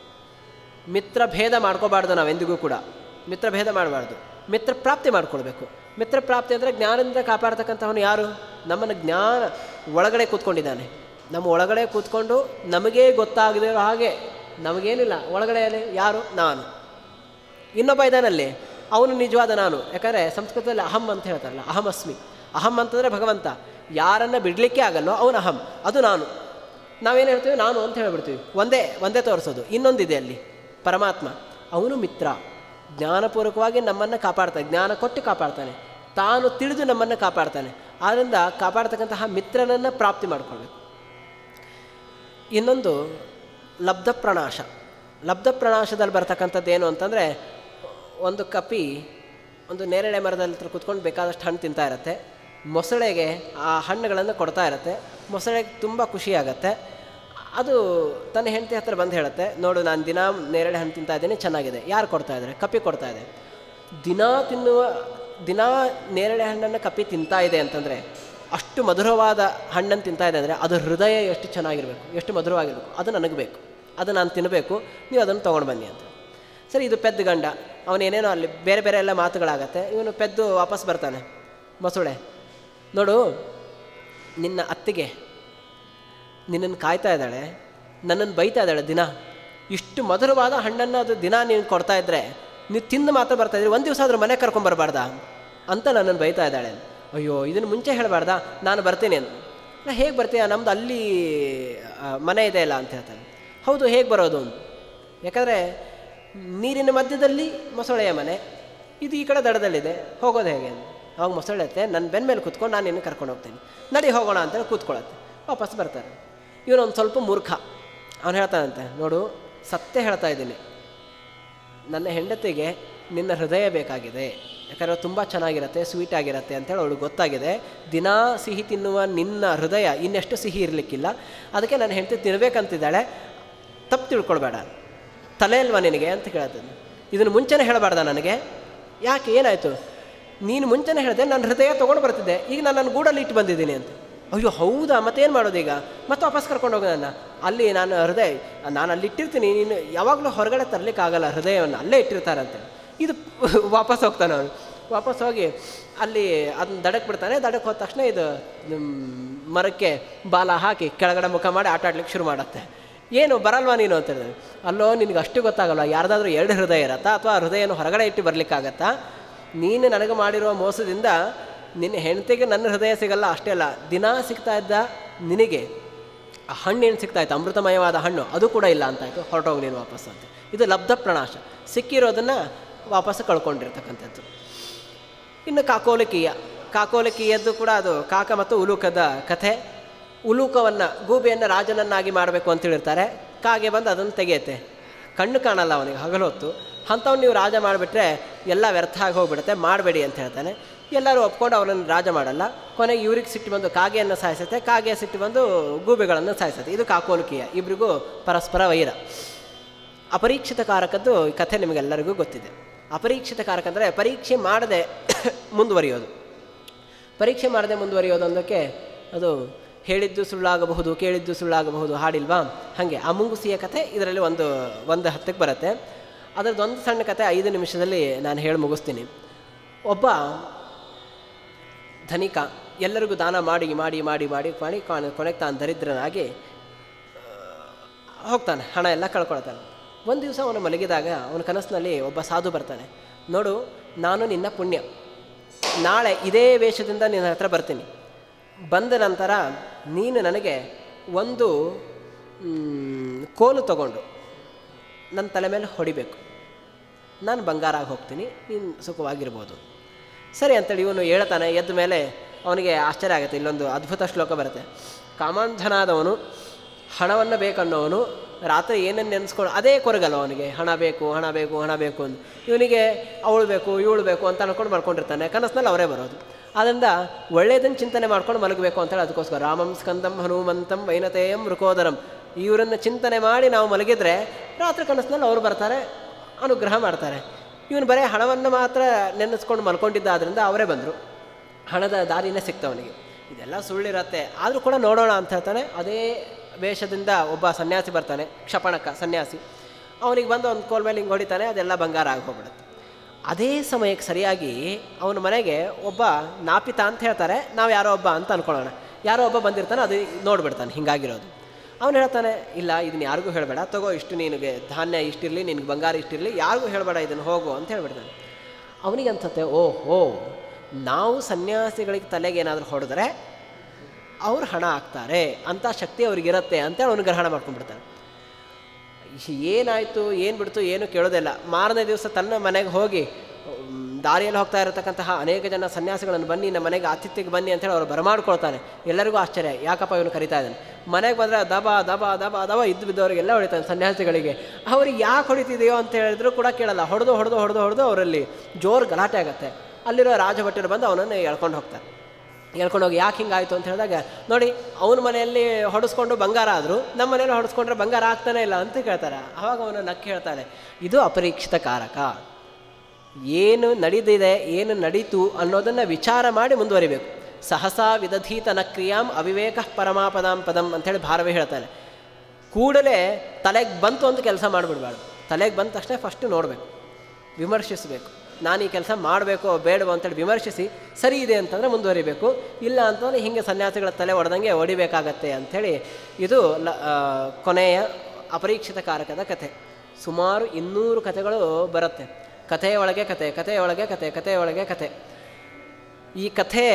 ಮಿತ್ರ ಭೇದ ಮಾಡ್ಕೋಬಾರ್ದು ನಾವೆಂದಿಗೂ ಕೂಡ ಮಿತ್ರ ಭೇದ ಮಾಡಬಾರ್ದು ಮಿತ್ರ ಪ್ರಾಪ್ತಿ ಮಾಡ್ಕೊಳ್ಬೇಕು ಮಿತ್ರ ಪ್ರಾಪ್ತಿ ಅಂದರೆ ಜ್ಞಾನದಿಂದ ಕಾಪಾಡ್ತಕ್ಕಂಥವನು ಯಾರು ನಮ್ಮನ್ನು ಜ್ಞಾನ ಒಳಗಡೆ ಕೂತ್ಕೊಂಡಿದ್ದಾನೆ ನಮ್ಮ ಒಳಗಡೆ ಕೂತ್ಕೊಂಡು ನಮಗೇ ಗೊತ್ತಾಗದೇ ಇರೋ ಹಾಗೆ ನಮಗೇನಿಲ್ಲ ಒಳಗಡೆಯಲ್ಲಿ ಯಾರು ನಾನು ಇನ್ನೊಬ್ಬ ಇದ್ದಾನಲ್ಲಿ ಅವನು ನಿಜವಾದ ನಾನು ಯಾಕಂದರೆ ಸಂಸ್ಕೃತದಲ್ಲಿ ಅಹಂ ಅಂತ ಹೇಳ್ತಾರಲ್ಲ ಅಹಂ ಅಸ್ಮಿ ಅಹಂ ಅಂತಂದರೆ ಭಗವಂತ ಯಾರನ್ನು ಬಿಡಲಿಕ್ಕೆ ಆಗಲ್ಲೋ ಅವನು ಅಹಂ ಅದು ನಾನು ನಾವೇನು ಹೇಳ್ತೀವಿ ನಾನು ಅಂತ ಹೇಳ್ಬಿಡ್ತೀವಿ ಒಂದೇ ಒಂದೇ ತೋರಿಸೋದು ಇನ್ನೊಂದಿದೆ ಅಲ್ಲಿ ಪರಮಾತ್ಮ ಅವನು ಮಿತ್ರ ಜ್ಞಾನಪೂರ್ವಕವಾಗಿ ನಮ್ಮನ್ನು ಕಾಪಾಡ್ತಾನೆ ಜ್ಞಾನ ಕೊಟ್ಟು ಕಾಪಾಡ್ತಾನೆ ತಾನು ತಿಳಿದು ನಮ್ಮನ್ನು ಕಾಪಾಡ್ತಾನೆ ಆದ್ದರಿಂದ ಕಾಪಾಡ್ತಕ್ಕಂತಹ ಮಿತ್ರನನ್ನು ಪ್ರಾಪ್ತಿ ಮಾಡ್ಕೊಳ್ಬೇಕು ಇನ್ನೊಂದು ಲಬ್ಧ ಪ್ರಣಾಶ ಲಬ್ಧ ಪ್ರಣಾಶದಲ್ಲಿ ಬರ್ತಕ್ಕಂಥದ್ದು ಏನು ಅಂತಂದರೆ ಒಂದು ಕಪಿ ಒಂದು ನೇರಳೆ ಮರದಲ್ಲಿ ಹತ್ರ ಕೂತ್ಕೊಂಡು ಬೇಕಾದಷ್ಟು ಹಣ್ಣು ತಿಂತಾ ಇರುತ್ತೆ ಮೊಸಳೆಗೆ ಆ ಹಣ್ಣುಗಳನ್ನು ಕೊಡ್ತಾ ಇರುತ್ತೆ ಮೊಸಳೆಗೆ ತುಂಬ ಖುಷಿಯಾಗತ್ತೆ ಅದು ತನ್ನ ಹೆಂಡತಿ ಹತ್ರ ಬಂದು ಹೇಳುತ್ತೆ ನೋಡು ನಾನು ದಿನ ನೇರಳೆ ಹಣ್ಣು ತಿಂತಾ ಇದ್ದೀನಿ ಚೆನ್ನಾಗಿದೆ ಯಾರು ಕೊಡ್ತಾ ಇದ್ದಾರೆ ಕಪಿ ಕೊಡ್ತಾ ಇದೆ ದಿನ ತಿನ್ನುವ ದಿನ ನೇರಳೆ ಹಣ್ಣನ್ನು ಕಪಿ ತಿಂತಾ ಇದೆ ಅಂತಂದರೆ ಅಷ್ಟು ಮಧುರವಾದ ಹಣ್ಣನ್ನು ತಿಂತಾ ಇದೆ ಅಂದರೆ ಅದು ಹೃದಯ ಎಷ್ಟು ಚೆನ್ನಾಗಿರಬೇಕು ಎಷ್ಟು ಮಧುರವಾಗಿರಬೇಕು ಅದು ನನಗೆ ಬೇಕು ಅದು ನಾನು ತಿನ್ನಬೇಕು ನೀವು ಅದನ್ನು ತೊಗೊಂಡು ಬನ್ನಿ ಅಂತ ಸರಿ ಇದು ಪೆದ್ದು ಗಂಡ ಅವನೇನೇನೋ ಅಲ್ಲಿ ಬೇರೆ ಬೇರೆ ಎಲ್ಲ ಮಾತುಗಳಾಗತ್ತೆ ಇವನು ಪೆದ್ದು ವಾಪಸ್ ಬರ್ತಾನೆ ಮೊಸಳೆ ನೋಡು ನಿನ್ನ ಅತ್ತಿಗೆ ನಿನ್ನನ್ನು ಕಾಯ್ತಾ ಇದ್ದಾಳೆ ನನ್ನನ್ನು ಬೈತಾ ಇದ್ದಾಳೆ ದಿನ ಇಷ್ಟು ಮಧುರವಾದ ಹಣ್ಣನ್ನು ಅದು ದಿನ ನೀನು ಕೊಡ್ತಾ ಇದ್ದರೆ ನೀವು ತಿಂದು ಮಾತ್ರ ಬರ್ತಾ ಇದ್ರಿ ಒಂದು ದಿವಸ ಆದರೂ ಮನೆ ಕರ್ಕೊಂಬರ್ಬಾರ್ದಾ ಅಂತ ನನ್ನನ್ನು ಬೈತಾ ಇದ್ದಾಳೆ ಅಯ್ಯೋ ಇದನ್ನು ಮುಂಚೆ ಹೇಳಬಾರ್ದಾ ನಾನು ಬರ್ತೀನಿ ಅಂತ ನಾ ಹೇಗೆ ಬರ್ತೀಯ ನಮ್ಮದು ಅಲ್ಲಿ ಆ, ಮನೆ ಇದೆ ಇಲ್ಲ ಅಂತ ಹೇಳ್ತಾನೆ ಹೌದು ಹೇಗೆ ಬರೋದು ಅಂತ ಯಾಕಂದರೆ ನೀರಿನ ಮಧ್ಯದಲ್ಲಿ ಮೊಸಳೆಯ ಮನೆ ಇದು ಈ ಕಡೆ ದಡದಲ್ಲಿದೆ ಹೋಗೋದು ಹೇಗೆ ಅಂತ ಅವಾಗ ಮೊಸಳೆ ಇರುತ್ತೆ ನನ್ನ ಬೆನ್ನ ಮೇಲೆ ಕೂತ್ಕೊಂಡು ನಾನು ನಿನ್ನ ಕರ್ಕೊಂಡು ಹೋಗ್ತೀನಿ ನಡಿ ಹೋಗೋಣ ಅಂತೇಳಿ ಕೂತ್ಕೊಳ್ಳುತ್ತೆ ವಾಪಸ್ ಬರ್ತಾರೆ ಇವನೊಂದು ಸ್ವಲ್ಪ ಮೂರ್ಖ ಅವನು ಹೇಳ್ತಾನಂತೆ ನೋಡು ಸತ್ಯ ಹೇಳ್ತಾ ಇದ್ದೀನಿ ನನ್ನ ಹೆಂಡತಿಗೆ ನಿನ್ನ ಹೃದಯ ಬೇಕಾಗಿದೆ ಯಾಕಂದರೆ ತುಂಬ ಚೆನ್ನಾಗಿರುತ್ತೆ ಸ್ವೀಟ್ ಆಗಿರುತ್ತೆ ಅಂತೇಳಿ ಅವಳಿಗೆ ಗೊತ್ತಾಗಿದೆ ದಿನಾ ಸಿಹಿ ತಿನ್ನುವ ನಿನ್ನ ಹೃದಯ ಇನ್ನೆಷ್ಟು ಸಿಹಿ ಇರಲಿಕ್ಕಿಲ್ಲ ಅದಕ್ಕೆ ನನ್ನ ಹೆಂಡತಿ ತಿನ್ಬೇಕಂತಿದ್ದಾಳೆ ತಪ್ಪು ತಿಳ್ಕೊಳ್ಬೇಡ ತಲೆ ಅಲ್ವಾ ನಿನಗೆ ಅಂತ ಕೇಳ್ತಾನೆ ಇದನ್ನು ಮುಂಚೆನೇ ಹೇಳಬಾರ್ದ ನನಗೆ ಯಾಕೆ ಏನಾಯಿತು ನೀನು ಮುಂಚೆನೇ ಹೇಳಿದೆ ನನ್ನ ಹೃದಯ ತೊಗೊಂಡು ಬರ್ತಿದ್ದೆ ಈಗ ನಾನು ನನ್ನ ಗೂಡಲ್ಲಿ ಇಟ್ಟು ಬಂದಿದ್ದೀನಿ ಅಂತ ಅಯ್ಯೋ ಹೌದಾ ಮತ್ತೇನು ಮಾಡೋದು ಈಗ ಮತ್ತೆ ವಾಪಸ್ ಕರ್ಕೊಂಡು ಹೋಗೋ ನನ್ನ ಅಲ್ಲಿ ನಾನು ಹೃದಯ ನಾನು ಅಲ್ಲಿ ಇಟ್ಟಿರ್ತೀನಿ ನೀನು ಯಾವಾಗಲೂ ಹೊರಗಡೆ ತರಲಿಕ್ಕಾಗಲ್ಲ ಹೃದಯವನ್ನು ಅಲ್ಲೇ ಇಟ್ಟಿರ್ತಾರಂತೆ ಇದು ವಾಪಸ್ ಹೋಗ್ತಾನೆ ಅವನು ವಾಪಸ್ ಹೋಗಿ ಅಲ್ಲಿ ಅದನ್ನ ದಡಕ್ಕೆ ಬಿಡ್ತಾನೆ ದಡಕ್ಕೆ ಹೋದ ತಕ್ಷಣ ಇದು ಮ್, ಮರಕ್ಕೆ ಬಾಲ ಹಾಕಿ ಕೆಳಗಡೆ ಮುಖ ಮಾಡಿ ಆಟ ಆಡ್ಲಿಕ್ಕೆ ಶುರು ಮಾಡುತ್ತೆ ಏನು ಬರಲ್ವಾ ನೀನು ಅಂತ ಹೇಳಿದ್ರೆ ಅಲ್ಲೋ ನಿನಗೆ ಅಷ್ಟು ಗೊತ್ತಾಗಲ್ಲ ಯಾರ್ದಾದ್ರೂ ಎರಡು ಹೃದಯ ಇರತ್ತಾ ಅಥವಾ ಹೃದಯನ ಹೊರಗಡೆ ಇಟ್ಟು ಬರಲಿಕ್ಕಾಗತ್ತಾ ನೀನು ನನಗೆ ಮಾಡಿರುವ ಮೋಸದಿಂದ ನಿನ್ನ ಹೆಂಡತಿಗೆ ನನ್ನ ಹೃದಯ ಸಿಗಲ್ಲ ಅಷ್ಟೇ ಅಲ್ಲ ದಿನ ಸಿಗ್ತಾ ಇದ್ದ ನಿನಗೆ ಆ ಹಣ್ಣು ಏನು ಸಿಗ್ತಾ ಇತ್ತು ಅಮೃತಮಯವಾದ ಹಣ್ಣು ಅದು ಕೂಡ ಇಲ್ಲ ಅಂತಾಯಿತು ಹೊರಟೋಗಿ ನೀನು ವಾಪಸ್ ಅಂತ ಇದು ಲಬ್ಧ ಪ್ರಣಾಶ ಸಿಕ್ಕಿರೋದನ್ನು ವಾಪಸ್ ಕಳ್ಕೊಂಡಿರ್ತಕ್ಕಂಥದ್ದು ಇನ್ನು ಕಾಕೋಲಕೀಯ ಕಾಕೋಲಕೀಯದ್ದು ಕೂಡ ಅದು ಕಾಕ ಮತ್ತು ಉಲೂಕದ ಕಥೆ ಉಲೂಕವನ್ನು ಗೂಬೆಯನ್ನು ರಾಜನನ್ನಾಗಿ ಮಾಡಬೇಕು ಅಂತ ಹೇಳಿರ್ತಾರೆ ಕಾಗೆ ಬಂದು ಅದನ್ನು ತೆಗೆಯುತ್ತೆ ಕಣ್ಣು ಕಾಣಲ್ಲ ಅವನಿಗೆ ಹಗಲು ಹೊತ್ತು ಅಂಥವ್ನು ನೀವು ರಾಜ ಮಾಡಿಬಿಟ್ರೆ ಎಲ್ಲ ವ್ಯರ್ಥ ಆಗಿ ಹೋಗ್ಬಿಡುತ್ತೆ ಮಾಡಬೇಡಿ ಅಂತ ಹೇಳ್ತಾನೆ ಎಲ್ಲರೂ ಒಪ್ಕೊಂಡು ಅವನನ್ನು ರಾಜ ಮಾಡಲ್ಲ ಕೊನೆಗೆ ಇವ್ರಿಗೆ ಸಿಟ್ಟು ಬಂದು ಕಾಗೆಯನ್ನು ಸಾಯಿಸುತ್ತೆ ಕಾಗೆ ಸಿಟ್ಟು ಬಂದು ಗೂಬೆಗಳನ್ನು ಸಾಯಿಸುತ್ತೆ ಇದು ಕಾಕೋಲಕೀಯ ಇಬ್ಬರಿಗೂ ಪರಸ್ಪರ ವೈರ ಅಪರೀಕ್ಷಿತ ಕಾರಕದ್ದು ಈ ಕಥೆ ನಿಮಗೆಲ್ಲರಿಗೂ ಗೊತ್ತಿದೆ ಅಪರೀಕ್ಷಿತ ಕಾರಕ ಅಂದರೆ ಪರೀಕ್ಷೆ ಮಾಡದೆ ಮುಂದುವರಿಯೋದು ಪರೀಕ್ಷೆ ಮಾಡದೆ ಮುಂದುವರಿಯೋದು ಅಂದಕ್ಕೆ ಅದು ಹೇಳಿದ್ದು ಸುಳ್ಳಾಗಬಹುದು ಕೇಳಿದ್ದು ಸುಳ್ಳಾಗಬಹುದು ಹಾಡಿಲ್ವಾ ಹಾಗೆ ಆ ಮುಂಗುಸಿಯ ಕಥೆ ಇದರಲ್ಲಿ ಒಂದು ಒಂದು ಹತ್ತಕ್ಕೆ ಬರುತ್ತೆ ಅದರದ್ದು ಒಂದು ಸಣ್ಣ ಕಥೆ ಐದು ನಿಮಿಷದಲ್ಲಿ ನಾನು ಹೇಳಿ ಮುಗಿಸ್ತೀನಿ ಒಬ್ಬ ಧನಿಕ ಎಲ್ಲರಿಗೂ ದಾನ ಮಾಡಿ ಮಾಡಿ ಮಾಡಿ ಮಾಡಿ ಮಾಡಿ ಕೊನೆ- ಕೊನೆಗೆ ತಾನು ದರಿದ್ರನಾಗಿ ಹೋಗ್ತಾನೆ ಹಣ ಎಲ್ಲ ಕಳ್ಕೊಳ್ತಾನೆ ಒಂದು ದಿವಸ ಅವನು ಮಲಗಿದಾಗ ಅವನ ಕನಸಿನಲ್ಲಿ ಒಬ್ಬ ಸಾಧು ಬರ್ತಾನೆ ನೋಡು ನಾನು ನಿನ್ನ ಪುಣ್ಯ ನಾಳೆ ಇದೇ ವೇಷದಿಂದ ನಿನ್ನ ಹತ್ರ ಬರ್ತೀನಿ ಬಂದ ನಂತರ ನೀನು ನನಗೆ ಒಂದು ಮ್, ಕೋಲು ತಗೊಂಡು ನನ್ನ ತಲೆ ಮೇಲೆ ಹೊಡಿಬೇಕು ನಾನು ಬಂಗಾರ ಆಗಿ ಹೋಗ್ತೀನಿ ನೀನು ಸುಖವಾಗಿರ್ಬೋದು ಸರಿ ಅಂತೇಳಿ ಇವನು ಹೇಳ್ತಾನೆ ಎದ್ದ ಮೇಲೆ ಅವನಿಗೆ ಆಶ್ಚರ್ಯ ಆಗುತ್ತೆ ಇಲ್ಲೊಂದು ಅದ್ಭುತ ಶ್ಲೋಕ ಬರುತ್ತೆ ಕಾಮಾಂಧನಾದವನು ಹಣವನ್ನು ಬೇಕನ್ನೋವನು ರಾತ್ರಿ ಏನನ್ನು ನೆನೆಸ್ಕೊಂಡು ಅದೇ ಕೊರಗಲ್ಲ ಅವನಿಗೆ ಹಣ ಬೇಕು ಹಣ ಬೇಕು ಹಣ ಬೇಕು ಅಂತ ಇವನಿಗೆ ಅವಳು ಬೇಕು ಇವಳು ಬೇಕು ಅಂತ ಅನ್ಕೊಂಡು ಮಾಡ್ಕೊಂಡಿರ್ತಾನೆ ಕನಸಿನಲ್ಲಿ ಅವರೇ ಬರೋದು ಆದ್ದರಿಂದ ಒಳ್ಳೆಯದನ್ನು ಚಿಂತನೆ ಮಾಡ್ಕೊಂಡು ಮಲಗಬೇಕು ಅಂತೇಳಿ ಅದಕ್ಕೋಸ್ಕರ ರಾಮಂ ಸ್ಕಂದಂ ಹನುಮಂತಂ ವೈನತೇಯಂ ಮೃಕೋದರಂ ಇವರನ್ನು ಚಿಂತನೆ ಮಾಡಿ ನಾವು ಮಲಗಿದ್ರೆ ರಾತ್ರಿ ಕನಸಿನಲ್ಲಿ ಅವರು ಬರ್ತಾರೆ ಅನುಗ್ರಹ ಮಾಡ್ತಾರೆ ಇವನು ಬರೀ ಹಣವನ್ನು ಮಾತ್ರ ನೆನೆಸ್ಕೊಂಡು ಮಲ್ಕೊಂಡಿದ್ದಾದ್ರಿಂದ ಅವರೇ ಬಂದರು ಹಣದ ದಾರಿನೇ ಸಿಕ್ತವನಿಗೆ ಇದೆಲ್ಲ ಸುಳ್ಳಿರತ್ತೆ ಆದರೂ ಕೂಡ ನೋಡೋಣ ಅಂತ ಹೇಳ್ತಾನೆ ಅದೇ ವೇಷದಿಂದ ಒಬ್ಬ ಸನ್ಯಾಸಿ ಬರ್ತಾನೆ ಕ್ಷಪಣಕ ಸನ್ಯಾಸಿ ಅವನಿಗೆ ಬಂದು ಒಂದು ಕೋಲ್ ಮೇಲೆ ಹಿಂಗೆ ಹೊಡಿತಾನೆ ಅದೆಲ್ಲ ಬಂಗಾರ ಆಗಿ ಹೋಗ್ಬಿಡುತ್ತೆ ಅದೇ ಸಮಯಕ್ಕೆ ಸರಿಯಾಗಿ ಅವನ ಮನೆಗೆ ಒಬ್ಬ ನಾಪಿತ ಅಂತ ಹೇಳ್ತಾರೆ ನಾವು ಯಾರೋ ಒಬ್ಬ ಅಂತ ಅನ್ಕೊಳ್ಳೋಣ ಯಾರೋ ಒಬ್ಬ ಬಂದಿರ್ತಾನೆ ಅದು ನೋಡ್ಬಿಡ್ತಾನೆ ಹಿಂಗಾಗಿರೋದು ಅವನು ಹೇಳ್ತಾನೆ ಇಲ್ಲ ಇದನ್ನ ಯಾರಿಗೂ ಹೇಳಬೇಡ ತಗೋ ಇಷ್ಟು ನಿನಗೆ ಧಾನ್ಯ ಇಷ್ಟಿರಲಿ ನಿನಗೆ ಬಂಗಾರ ಇಷ್ಟಿರಲಿ ಯಾರಿಗೂ ಹೇಳಬೇಡ ಇದನ್ನು ಹೋಗು ಅಂತ ಹೇಳ್ಬಿಡ್ತಾನೆ ಅವನಿಗೆ ಅನ್ಸುತ್ತೆ ಓಹೋ ನಾವು ಸನ್ಯಾಸಿಗಳಿಗೆ ತಲೆಗೆ ಏನಾದರೂ ಹೊಡೆದ್ರೆ ಅವ್ರು ಹಣ ಹಾಕ್ತಾರೆ ಅಂಥ ಶಕ್ತಿ ಅವ್ರಿಗಿರತ್ತೆ ಅಂತ ಅವನು ಗ್ರಹಣ ಮಾಡ್ಕೊಂಡ್ಬಿಡ್ತಾನೆ ಏನಾಯಿತು ಏನು ಬಿಡ್ತು ಏನು ಕೇಳೋದಿಲ್ಲ ಮಾರನೇ ದಿವಸ ತನ್ನ ಮನೆಗೆ ಹೋಗಿ ಮ್, ದಾರಿಯಲ್ಲಿ ಹೋಗ್ತಾ ಇರತಕ್ಕಂತಹ ಅನೇಕ ಜನ ಸನ್ಯಾಸಿಗಳನ್ನು ಬನ್ನಿ ನಮ್ಮ ಮನೆಗೆ ಆತಿಥ್ಯಕ್ಕೆ ಬನ್ನಿ ಅಂತೇಳಿ ಅವರು ಬರಮಾಡ್ಕೊಳ್ತಾನೆ ಎಲ್ಲರಿಗೂ ಆಶ್ಚರ್ಯ ಯಾಕಪ್ಪ ಇವನು ಕರಿತಾ ಇದ್ದಾನೆ ಮನೆಗೆ ಬಂದರೆ ದಬ ದಬ ದಬ ದಬ ಇದ್ದು ಬಿದ್ದವರಿಗೆಲ್ಲ ಹೊಡಿತಾನೆ ಸನ್ಯಾಸಿಗಳಿಗೆ ಅವ್ರಿಗೆ ಯಾಕೆ ಹೊಡಿತಿದೆಯೋ ಅಂತ ಹೇಳಿದ್ರು ಕೂಡ ಕೇಳಲ್ಲ ಹೊಡೆದು ಹೊಡೆದು ಹೊಡೆದು ಹೊಡೆದು ಅವರಲ್ಲಿ ಜೋರು ಗಲಾಟೆ ಆಗುತ್ತೆ ಅಲ್ಲಿರೋ ರಾಜಭಟ್ಟರು ಬಂದು ಅವನನ್ನು ಎಳ್ಕೊಂಡು ಹೋಗ್ತಾರೆ ಹೇಳ್ಕೊಂಡು ಹೋಗಿ ಯಾಕೆ ಹಿಂಗಾಯಿತು ಅಂತ ಹೇಳಿದಾಗ ನೋಡಿ ಅವನ ಮನೆಯಲ್ಲಿ ಹೊಡೆಸ್ಕೊಂಡು ಬಂಗಾರ ಆದರೂ ನಮ್ಮ ಮನೆಯಲ್ಲಿ ಹೊಡೆಸ್ಕೊಂಡ್ರೆ ಬಂಗಾರ ಆಗ್ತಾನೆ ಇಲ್ಲ ಅಂತ ಕೇಳ್ತಾರೆ ಆವಾಗ ಅವನು ನಕ್ಕೆ ಹೇಳ್ತಾನೆ ಇದು ಅಪರೀಕ್ಷಿತ ಕಾರಕ ಏನು ನಡೆದಿದೆ ಏನು ನಡೀತು ಅನ್ನೋದನ್ನು ವಿಚಾರ ಮಾಡಿ ಮುಂದುವರಿಬೇಕು ಸಹಸಾ ವಿದಧೀತ ನ ಕ್ರಿಯಾಂ ಅವಿವೇಕ ಪರಮಾಪದಾಂ ಪದಂ ಅಂಥೇಳಿ ಭಾರವೇ ಹೇಳ್ತಾನೆ ಕೂಡಲೇ ತಲೆಗೆ ಬಂತು ಅಂತ ಕೆಲಸ ಮಾಡಿಬಿಡ್ಬಾರ್ದು ತಲೆಗೆ ಬಂದ ತಕ್ಷಣ ಫಸ್ಟು ನೋಡಬೇಕು ವಿಮರ್ಶಿಸಬೇಕು ನಾನು ಈ ಕೆಲಸ ಮಾಡಬೇಕು ಬೇಡವೋ ಅಂತೇಳಿ ವಿಮರ್ಶಿಸಿ ಸರಿ ಇದೆ ಅಂತಂದರೆ ಮುಂದುವರಿಬೇಕು ಇಲ್ಲ ಅಂತಂದರೆ ಹಿಂಗೆ ಸನ್ಯಾಸಿಗಳ ತಲೆ ಹೊಡೆದಂಗೆ ಹೊಡಿಬೇಕಾಗತ್ತೆ ಅಂಥೇಳಿ ಇದು ಲ ಆ, ಕೊನೆಯ ಅಪರೀಕ್ಷಿತ ಕಾರಕದ ಕಥೆ ಸುಮಾರು ಇನ್ನೂರು ಕಥೆಗಳು ಬರುತ್ತೆ ಕಥೆಯ ಒಳಗೆ ಕತೆ ಕಥೆಯ ಒಳಗೆ ಕತೆ ಕಥೆಯ ಒಳಗೆ ಕತೆ ಈ ಕಥೆ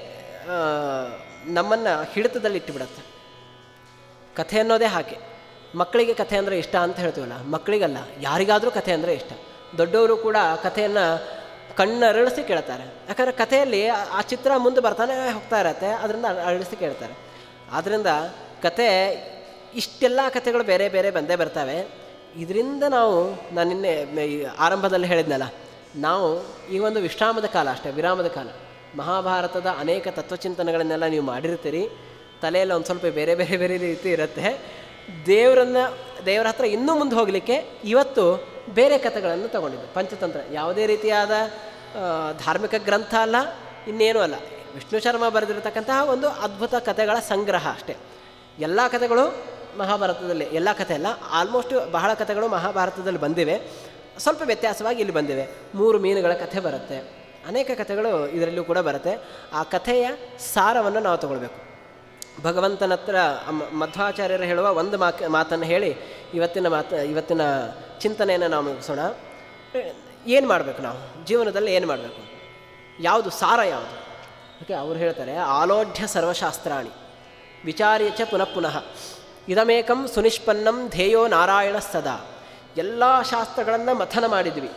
ನಮ್ಮನ್ನು ಹಿಡಿತದಲ್ಲಿಟ್ಟುಬಿಡುತ್ತೆ ಕಥೆ ಅನ್ನೋದೇ ಹಾಗೆ ಮಕ್ಕಳಿಗೆ ಕಥೆ ಅಂದರೆ ಇಷ್ಟ ಅಂತ ಹೇಳ್ತೀವಲ್ಲ ಮಕ್ಕಳಿಗಲ್ಲ ಯಾರಿಗಾದರೂ ಕಥೆ ಅಂದರೆ ಇಷ್ಟ ದೊಡ್ಡವರು ಕೂಡ ಕಥೆಯನ್ನು ಕಣ್ಣರಳಿಸಿ ಕೇಳ್ತಾರೆ ಯಾಕಂದರೆ ಕಥೆಯಲ್ಲಿ ಆ- ಆ ಚಿತ್ರ ಮುಂದೆ ಬರ್ತಾನೆ ಹೋಗ್ತಾ ಇರತ್ತೆ ಅದರಿಂದ ಅರಳಿಸಿ ಕೇಳ್ತಾರೆ ಆದ್ದರಿಂದ ಕತೆ ಇಷ್ಟೆಲ್ಲ ಕಥೆಗಳು ಬೇರೆ ಬೇರೆ ಬಂದೇ ಬರ್ತವೆ ಇದರಿಂದ ನಾವು ನಾನು ನಿನ್ನೆ ಮ- ಈ ಆರಂಭದಲ್ಲಿ ಹೇಳಿದ್ನಲ್ಲ ನಾವು ಈ ಒಂದು ವಿಶ್ರಾಮದ ಕಾಲ ಅಷ್ಟೇ ವಿರಾಮದ ಕಾಲ ಮಹಾಭಾರತದ ಅನೇಕ ತತ್ವಚಿಂತನೆಗಳನ್ನೆಲ್ಲ ನೀವು ಮಾಡಿರ್ತೀರಿ ತಲೆಯಲ್ಲಿ ಒಂದು ಸ್ವಲ್ಪ ಬೇರೆ ಬೇರೆ ಬೇರೆ ರೀತಿ ಇರುತ್ತೆ ದೇವರನ್ನ ದೇವರ ಹತ್ರ ಇನ್ನೂ ಮುಂದೆ ಹೋಗಲಿಕ್ಕೆ ಇವತ್ತು ಬೇರೆ ಕಥೆಗಳನ್ನು ತಗೊಂಡಿದ್ದೆ ಪಂಚತಂತ್ರ ಯಾವುದೇ ರೀತಿಯಾದ ಆ, ಧಾರ್ಮಿಕ ಗ್ರಂಥ ಅಲ್ಲ ಇನ್ನೇನೂ ಅಲ್ಲ ವಿಷ್ಣು ಶರ್ಮ ಬರೆದಿರತಕ್ಕಂತಹ ಒಂದು ಅದ್ಭುತ ಕಥೆಗಳ ಸಂಗ್ರಹ ಅಷ್ಟೇ ಎಲ್ಲ ಕಥೆಗಳು ಮಹಾಭಾರತದಲ್ಲಿ ಎಲ್ಲ ಕಥೆ ಅಲ್ಲ ಆಲ್ಮೋಸ್ಟ್ ಬಹಳ ಕಥೆಗಳು ಮಹಾಭಾರತದಲ್ಲಿ ಬಂದಿವೆ ಸ್ವಲ್ಪ ವ್ಯತ್ಯಾಸವಾಗಿ ಇಲ್ಲಿ ಬಂದಿವೆ ಮೂರು ಮೀನುಗಳ ಕಥೆ ಬರುತ್ತೆ ಅನೇಕ ಕಥೆಗಳು ಇದರಲ್ಲೂ ಕೂಡ ಬರುತ್ತೆ ಆ ಕಥೆಯ ಸಾರವನ್ನು ನಾವು ತಗೊಳ್ಬೇಕು ಭಗವಂತನ ಹತ್ರ ಅಮ್ಮ- ಮಧ್ವಾಚಾರ್ಯರು ಹೇಳುವ ಒಂದು ಮಾಕ್ ಮಾತನ್ನು ಹೇಳಿ ಇವತ್ತಿನ ಮಾತು ಇವತ್ತಿನ ಚಿಂತನೆಯನ್ನು ನಾವು ಮುಗಿಸೋಣ ಏನು ಮಾಡಬೇಕು ನಾವು ಜೀವನದಲ್ಲಿ ಏನು ಮಾಡಬೇಕು ಯಾವುದು ಸಾರ ಯಾವುದು ಓಕೆ ಅವ್ರು ಹೇಳ್ತಾರೆ ಆಲೋಢ್ಯ ಸರ್ವಶಾಸ್ತ್ರಾಣಿ ವಿಚಾರ್ಯ ಚ ಪುನಃ ಪುನಃ ಇದಮೇಕಂ ಸುನಿಷ್ಪನ್ನಂ ಧ್ಯೇಯೋ ನಾರಾಯಣ ಸದಾ ಎಲ್ಲ ಶಾಸ್ತ್ರಗಳನ್ನು ಮಥನ ಮಾಡಿದ್ವಿ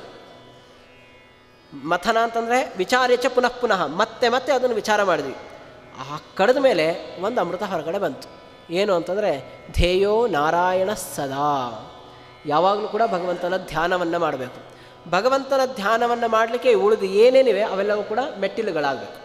ಮಥನ ಅಂತಂದರೆ ವಿಚಾರ್ಯ ಚ ಪುನಃ ಪುನಃ ಮತ್ತೆ ಮತ್ತೆ ಅದನ್ನು ವಿಚಾರ ಮಾಡಿದ್ವಿ ಆ ಕಳೆದ ಮೇಲೆ ಒಂದು ಅಮೃತ ಹೊರಗಡೆ ಬಂತು ಏನು ಅಂತಂದರೆ ಧ್ಯೇಯೋ ನಾರಾಯಣ ಸದಾ ಯಾವಾಗಲೂ ಕೂಡ ಭಗವಂತನ ಧ್ಯಾನವನ್ನು ಮಾಡಬೇಕು ಭಗವಂತನ ಧ್ಯಾನವನ್ನು ಮಾಡಲಿಕ್ಕೆ ಉಳಿದು ಏನೇನಿವೆ ಅವೆಲ್ಲವೂ ಕೂಡ ಮೆಟ್ಟಿಲುಗಳಾಗಬೇಕು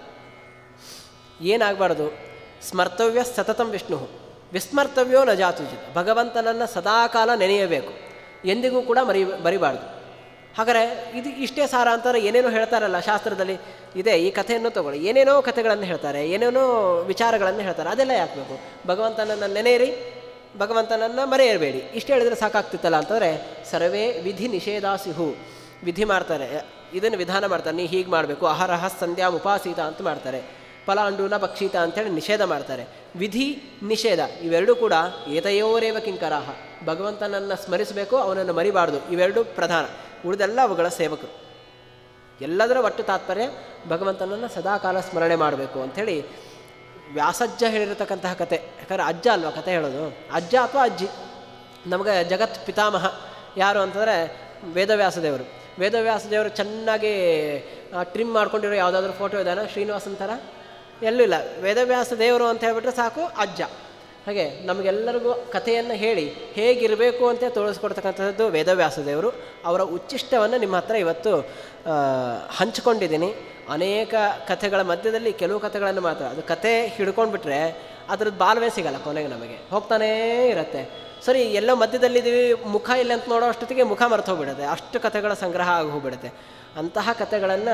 ಏನಾಗಬಾರ್ದು ಸ್ಮರ್ತವ್ಯ ಸತತಂ ವಿಷ್ಣು ವಿಸ್ಮರ್ತವ್ಯೋ ನ ಜಾತುಜಿತ್ ಭಗವಂತನನ್ನು ಸದಾಕಾಲ ನೆನೆಯಬೇಕು ಎಂದಿಗೂ ಕೂಡ ಮರಿ ಬರಿಬಾರ್ದು ಹಾಗಾದರೆ ಇದು ಇಷ್ಟೇ ಸಾರ ಅಂತಾರೆ ಏನೇನೋ ಹೇಳ್ತಾರಲ್ಲ ಶಾಸ್ತ್ರದಲ್ಲಿ ಇದೆ ಈ ಕಥೆಯನ್ನು ತಗೊಳ್ಳಿ ಏನೇನೋ ಕಥೆಗಳನ್ನು ಹೇಳ್ತಾರೆ ಏನೇನೋ ವಿಚಾರಗಳನ್ನು ಹೇಳ್ತಾರೆ ಅದೆಲ್ಲ ಯಾಕೆ ಬೇಕು ಭಗವಂತನನ್ನು ನೆನೆಯಿರಿ ಭಗವಂತನನ್ನು ಮರೆಯಬೇಡಿ ಇಷ್ಟು ಹೇಳಿದರೆ ಸಾಕಾಗ್ತಿತ್ತಲ್ಲ ಅಂತಂದರೆ ಸರ್ವೇ ವಿಧಿ ನಿಷೇಧಾಸಿಹು ವಿಧಿ ಮಾಡ್ತಾರೆ ಇದನ್ನು ವಿಧಾನ ಮಾಡ್ತಾರೆ ನೀ ಹೀಗೆ ಮಾಡಬೇಕು ಅಹರಹ ಸಂಧ್ಯಾ ಉಪಾಸೀತ ಅಂತ ಮಾಡ್ತಾರೆ ಫಲಾಂಡೂನ ಭಕ್ಷಿತ ಅಂತೇಳಿ ನಿಷೇಧ ಮಾಡ್ತಾರೆ ವಿಧಿ ನಿಷೇಧ ಇವೆರಡೂ ಕೂಡ ಏತಯೋರೇವ ಕಿಂಕರಾಹ ಭಗವಂತನನ್ನು ಸ್ಮರಿಸಬೇಕು ಅವನನ್ನು ಮರಿಬಾರ್ದು ಇವೆರಡೂ ಪ್ರಧಾನ ಉಳಿದೆಲ್ಲ ಅವುಗಳ ಸೇವಕರು ಎಲ್ಲದರ ಒಟ್ಟು ತಾತ್ಪರ್ಯ ಭಗವಂತನನ್ನು ಸದಾಕಾಲ ಸ್ಮರಣೆ ಮಾಡಬೇಕು ಅಂಥೇಳಿ ವ್ಯಾಸಜ್ಜ ಹೇಳಿರತಕ್ಕಂತಹ ಕತೆ ಯಾಕಂದ್ರೆ ಅಜ್ಜ ಅಲ್ವಾ ಕತೆ ಹೇಳೋದು ಅಜ್ಜ ಅಥವಾ ಅಜ್ಜಿ ನಮಗೆ ಜಗತ್ ಪಿತಾಮಹ ಯಾರು ಅಂತಂದರೆ ವೇದವ್ಯಾಸದೇವರು ವೇದವ್ಯಾಸದೇವರು ಚೆನ್ನಾಗಿ ಟ್ರಿಮ್ ಮಾಡ್ಕೊಂಡಿರೋ ಯಾವುದಾದ್ರೂ ಫೋಟೋ ಇದ್ದಾನ ಶ್ರೀನಿವಾಸನ್ ಥರ ಎಲ್ಲೂ ಇಲ್ಲ ವೇದವ್ಯಾಸ ದೇವರು ಅಂತ ಹೇಳ್ಬಿಟ್ರೆ ಸಾಕು ಅಜ್ಜ ಹಾಗೆ ನಮಗೆಲ್ಲರಿಗೂ ಕಥೆಯನ್ನು ಹೇಳಿ ಹೇಗಿರಬೇಕು ಅಂತ ತೋರಿಸ್ಕೊಡ್ತಕ್ಕಂಥದ್ದು ವೇದವ್ಯಾಸ ದೇವರು ಅವರ ಉಚ್ಚಿಷ್ಟವನ್ನು ನಿಮ್ಮ ಹತ್ರ ಇವತ್ತು ಆ, ಹಂಚ್ಕೊಂಡಿದ್ದೀನಿ ಅನೇಕ ಕಥೆಗಳ ಮಧ್ಯದಲ್ಲಿ ಕೆಲವು ಕಥೆಗಳನ್ನು ಮಾತ್ರ ಅದು ಕತೆ ಹಿಡ್ಕೊಂಡ್ಬಿಟ್ರೆ ಅದ್ರದ್ದು ಬಾಲ್ವೇ ಸಿಗಲ್ಲ ಕೊನೆಗೆ ನಮಗೆ ಹೋಗ್ತಾನೇ ಇರುತ್ತೆ ಸರಿ ಎಲ್ಲೋ ಮಧ್ಯದಲ್ಲಿದ್ದೀವಿ ಮುಖ ಇಲ್ಲ ಅಂತ ನೋಡೋ ಅಷ್ಟೊತ್ತಿಗೆ ಮುಖ ಮರೆತು ಹೋಗ್ಬಿಡುತ್ತೆ ಅಷ್ಟು ಕಥೆಗಳ ಸಂಗ್ರಹ ಆಗಿ ಹೋಗ್ಬಿಡುತ್ತೆ ಅಂತಹ ಕಥೆಗಳನ್ನು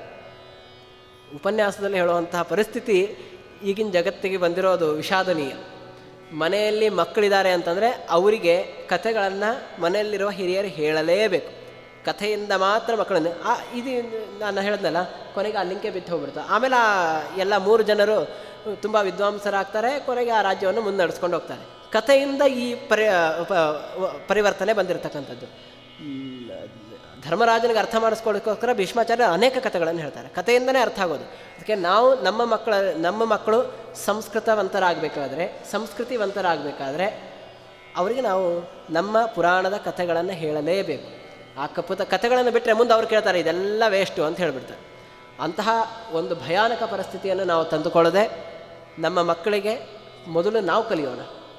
ಉಪನ್ಯಾಸದಲ್ಲಿ ಹೇಳುವಂತಹ ಪರಿಸ್ಥಿತಿ ಈಗಿನ ಜಗತ್ತಿಗೆ ಬಂದಿರೋದು ವಿಷಾದನೀಯ ಮನೆಯಲ್ಲಿ ಮಕ್ಕಳಿದ್ದಾರೆ ಅಂತಂದರೆ ಅವರಿಗೆ ಕಥೆಗಳನ್ನು ಮನೆಯಲ್ಲಿರುವ ಹಿರಿಯರು ಹೇಳಲೇಬೇಕು ಕಥೆಯಿಂದ ಮಾತ್ರ ಮಕ್ಕಳನ್ನು ಆ ಇದು ನಾನು ಹೇಳಿದ್ನಲ್ಲ ಕೊನೆಗೆ ಆ ಲಿಂಕೆ ಬಿದ್ದು ಹೋಗ್ಬಿಡ್ತು ಆಮೇಲೆ ಆ ಎಲ್ಲ ಮೂರು ಜನರು ತುಂಬ ವಿದ್ವಾಂಸರಾಗ್ತಾರೆ ಕೊನೆಗೆ ಆ ರಾಜ್ಯವನ್ನು ಮುನ್ನಡೆಸ್ಕೊಂಡು ಹೋಗ್ತಾರೆ ಕಥೆಯಿಂದ ಈ ಪರಿ ಉಪ- ಪರಿವರ್ತನೆ ಬಂದಿರತಕ್ಕಂಥದ್ದು ಹ್ಮ್, ಧರ್ಮರಾಜನಿಗೆ ಅರ್ಥ ಮಾಡಿಸ್ಕೊಳ್ಳೋಕ್ಕೋಸ್ಕರ ಭೀಷ್ಮಾಚಾರ್ಯ ಅನೇಕ ಕಥೆಗಳನ್ನು ಹೇಳ್ತಾರೆ ಕಥೆಯಿಂದನೇ ಅರ್ಥ ಆಗೋದು ಅದಕ್ಕೆ ನಾವು ನಮ್ಮ ಮಕ್ಕಳ ನಮ್ಮ ಮಕ್ಕಳು ಸಂಸ್ಕೃತವಂತರಾಗಬೇಕಾದ್ರೆ ಸಂಸ್ಕೃತಿವಂತರಾಗಬೇಕಾದ್ರೆ ಅವರಿಗೆ ನಾವು ನಮ್ಮ ಪುರಾಣದ ಕಥೆಗಳನ್ನು ಹೇಳಲೇಬೇಕು ಆ ಕಪುತ ಕಥೆಗಳನ್ನು ಬಿಟ್ಟರೆ ಮುಂದೆ ಅವ್ರು ಕೇಳ್ತಾರೆ ಇದೆಲ್ಲ ವೇಸ್ಟು ಅಂತ ಹೇಳಿಬಿಡ್ತಾರೆ ಅಂತಹ ಒಂದು ಭಯಾನಕ ಪರಿಸ್ಥಿತಿಯನ್ನು ನಾವು ತಂದುಕೊಳ್ಳದೆ ನಮ್ಮ ಮಕ್ಕಳಿಗೆ ಮೊದಲು ನಾವು ಕಲಿಯೋಣ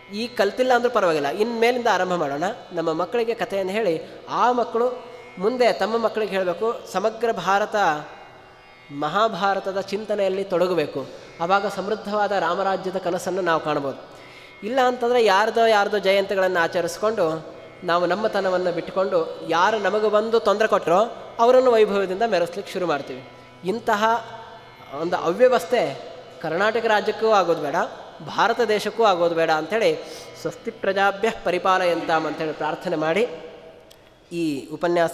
ಈ ಕಲ್ತಿಲ್ಲ ಅಂದರೂ ಪರವಾಗಿಲ್ಲ ಇನ್ನು ಮೇಲಿಂದ ಆರಂಭ ಮಾಡೋಣ ನಮ್ಮ ಮಕ್ಕಳಿಗೆ ಕಥೆಯನ್ನು ಹೇಳಿ ಆ ಮಕ್ಕಳು ಮುಂದೆ ತಮ್ಮ ಮಕ್ಕಳಿಗೆ ಹೇಳಬೇಕು ಸಮಗ್ರ ಭಾರತ ಮಹಾಭಾರತದ ಚಿಂತನೆಯಲ್ಲಿ ತೊಡಗಬೇಕು ಆವಾಗ ಸಮೃದ್ಧವಾದ ರಾಮರಾಜ್ಯದ ಕನಸನ್ನು ನಾವು ಕಾಣ್ಬೋದು ಇಲ್ಲ ಅಂತಂದರೆ ಯಾರ್ದೋ ಯಾರ್ದೋ ಜಯಂತಿಗಳನ್ನು ಆಚರಿಸ್ಕೊಂಡು ನಾವು ನಮ್ಮತನವನ್ನು ಬಿಟ್ಟುಕೊಂಡು ಯಾರು ನಮಗೆ ಬಂದು ತೊಂದರೆ ಕೊಟ್ಟರೋ ಅವರನ್ನು ವೈಭವದಿಂದ ಮೆರೆಸ್ಲಿಕ್ಕೆ ಶುರು ಮಾಡ್ತೀವಿ ಇಂತಹ ಒಂದು ಅವ್ಯವಸ್ಥೆ ಕರ್ನಾಟಕ ರಾಜ್ಯಕ್ಕೂ ಆಗೋದು ಬೇಡ ಭಾರತ ದೇಶಕ್ಕೂ ಆಗೋದು ಬೇಡ ಅಂಥೇಳಿ ಸ್ವಸ್ತಿ ಪ್ರಜಾಭ್ಯ ಪರಿಪಾಲಯಂತಾಮ್ ಅಂಥೇಳಿ ಪ್ರಾರ್ಥನೆ ಮಾಡಿ ಈ ಉಪನ್ಯಾಸ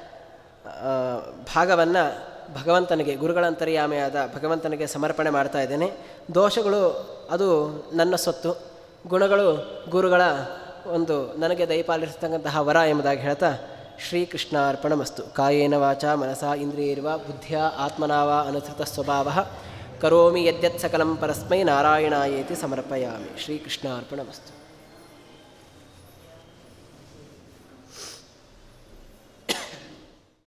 ಭಾಗವನ್ನು ಭಗವಂತನಿಗೆ ಗುರುಗಳಂತರ್ಯಾಮೆಯಾದ ಭಗವಂತನಿಗೆ ಸಮರ್ಪಣೆ ಮಾಡ್ತಾ ಇದ್ದೇನೆ ದೋಷಗಳು ಅದು ನನ್ನ ಸೊತ್ತು ಗುಣಗಳು ಗುರುಗಳ ಒಂದು ನನಗೆ ದಯಪಾಲಿಸ್ತಕ್ಕಂತಹ ವರ ಎಂಬುದಾಗಿ ಹೇಳ್ತಾ ಶ್ರೀಕೃಷ್ಣ ಅರ್ಪಣಮಸ್ತು ಕಾಯೇನ ವಾಚ ಮನಸ ಇಂದ್ರಿಯರ್ವ ಬುದ್ಧಿಯ ಆತ್ಮನಾವ ಅನುಸೃತ ಸ್ವಭಾವ ಕರೋಮಿ ಯದ್ಯತ್ ಸಕಲಂ ಪರಸ್ಮೈ ನಾರಾಯಣಾಯೇತಿ ಸಮರ್ಪಯಾಮಿ ಶ್ರೀಕೃಷ್ಣ ಅರ್ಪಣಮಸ್ತು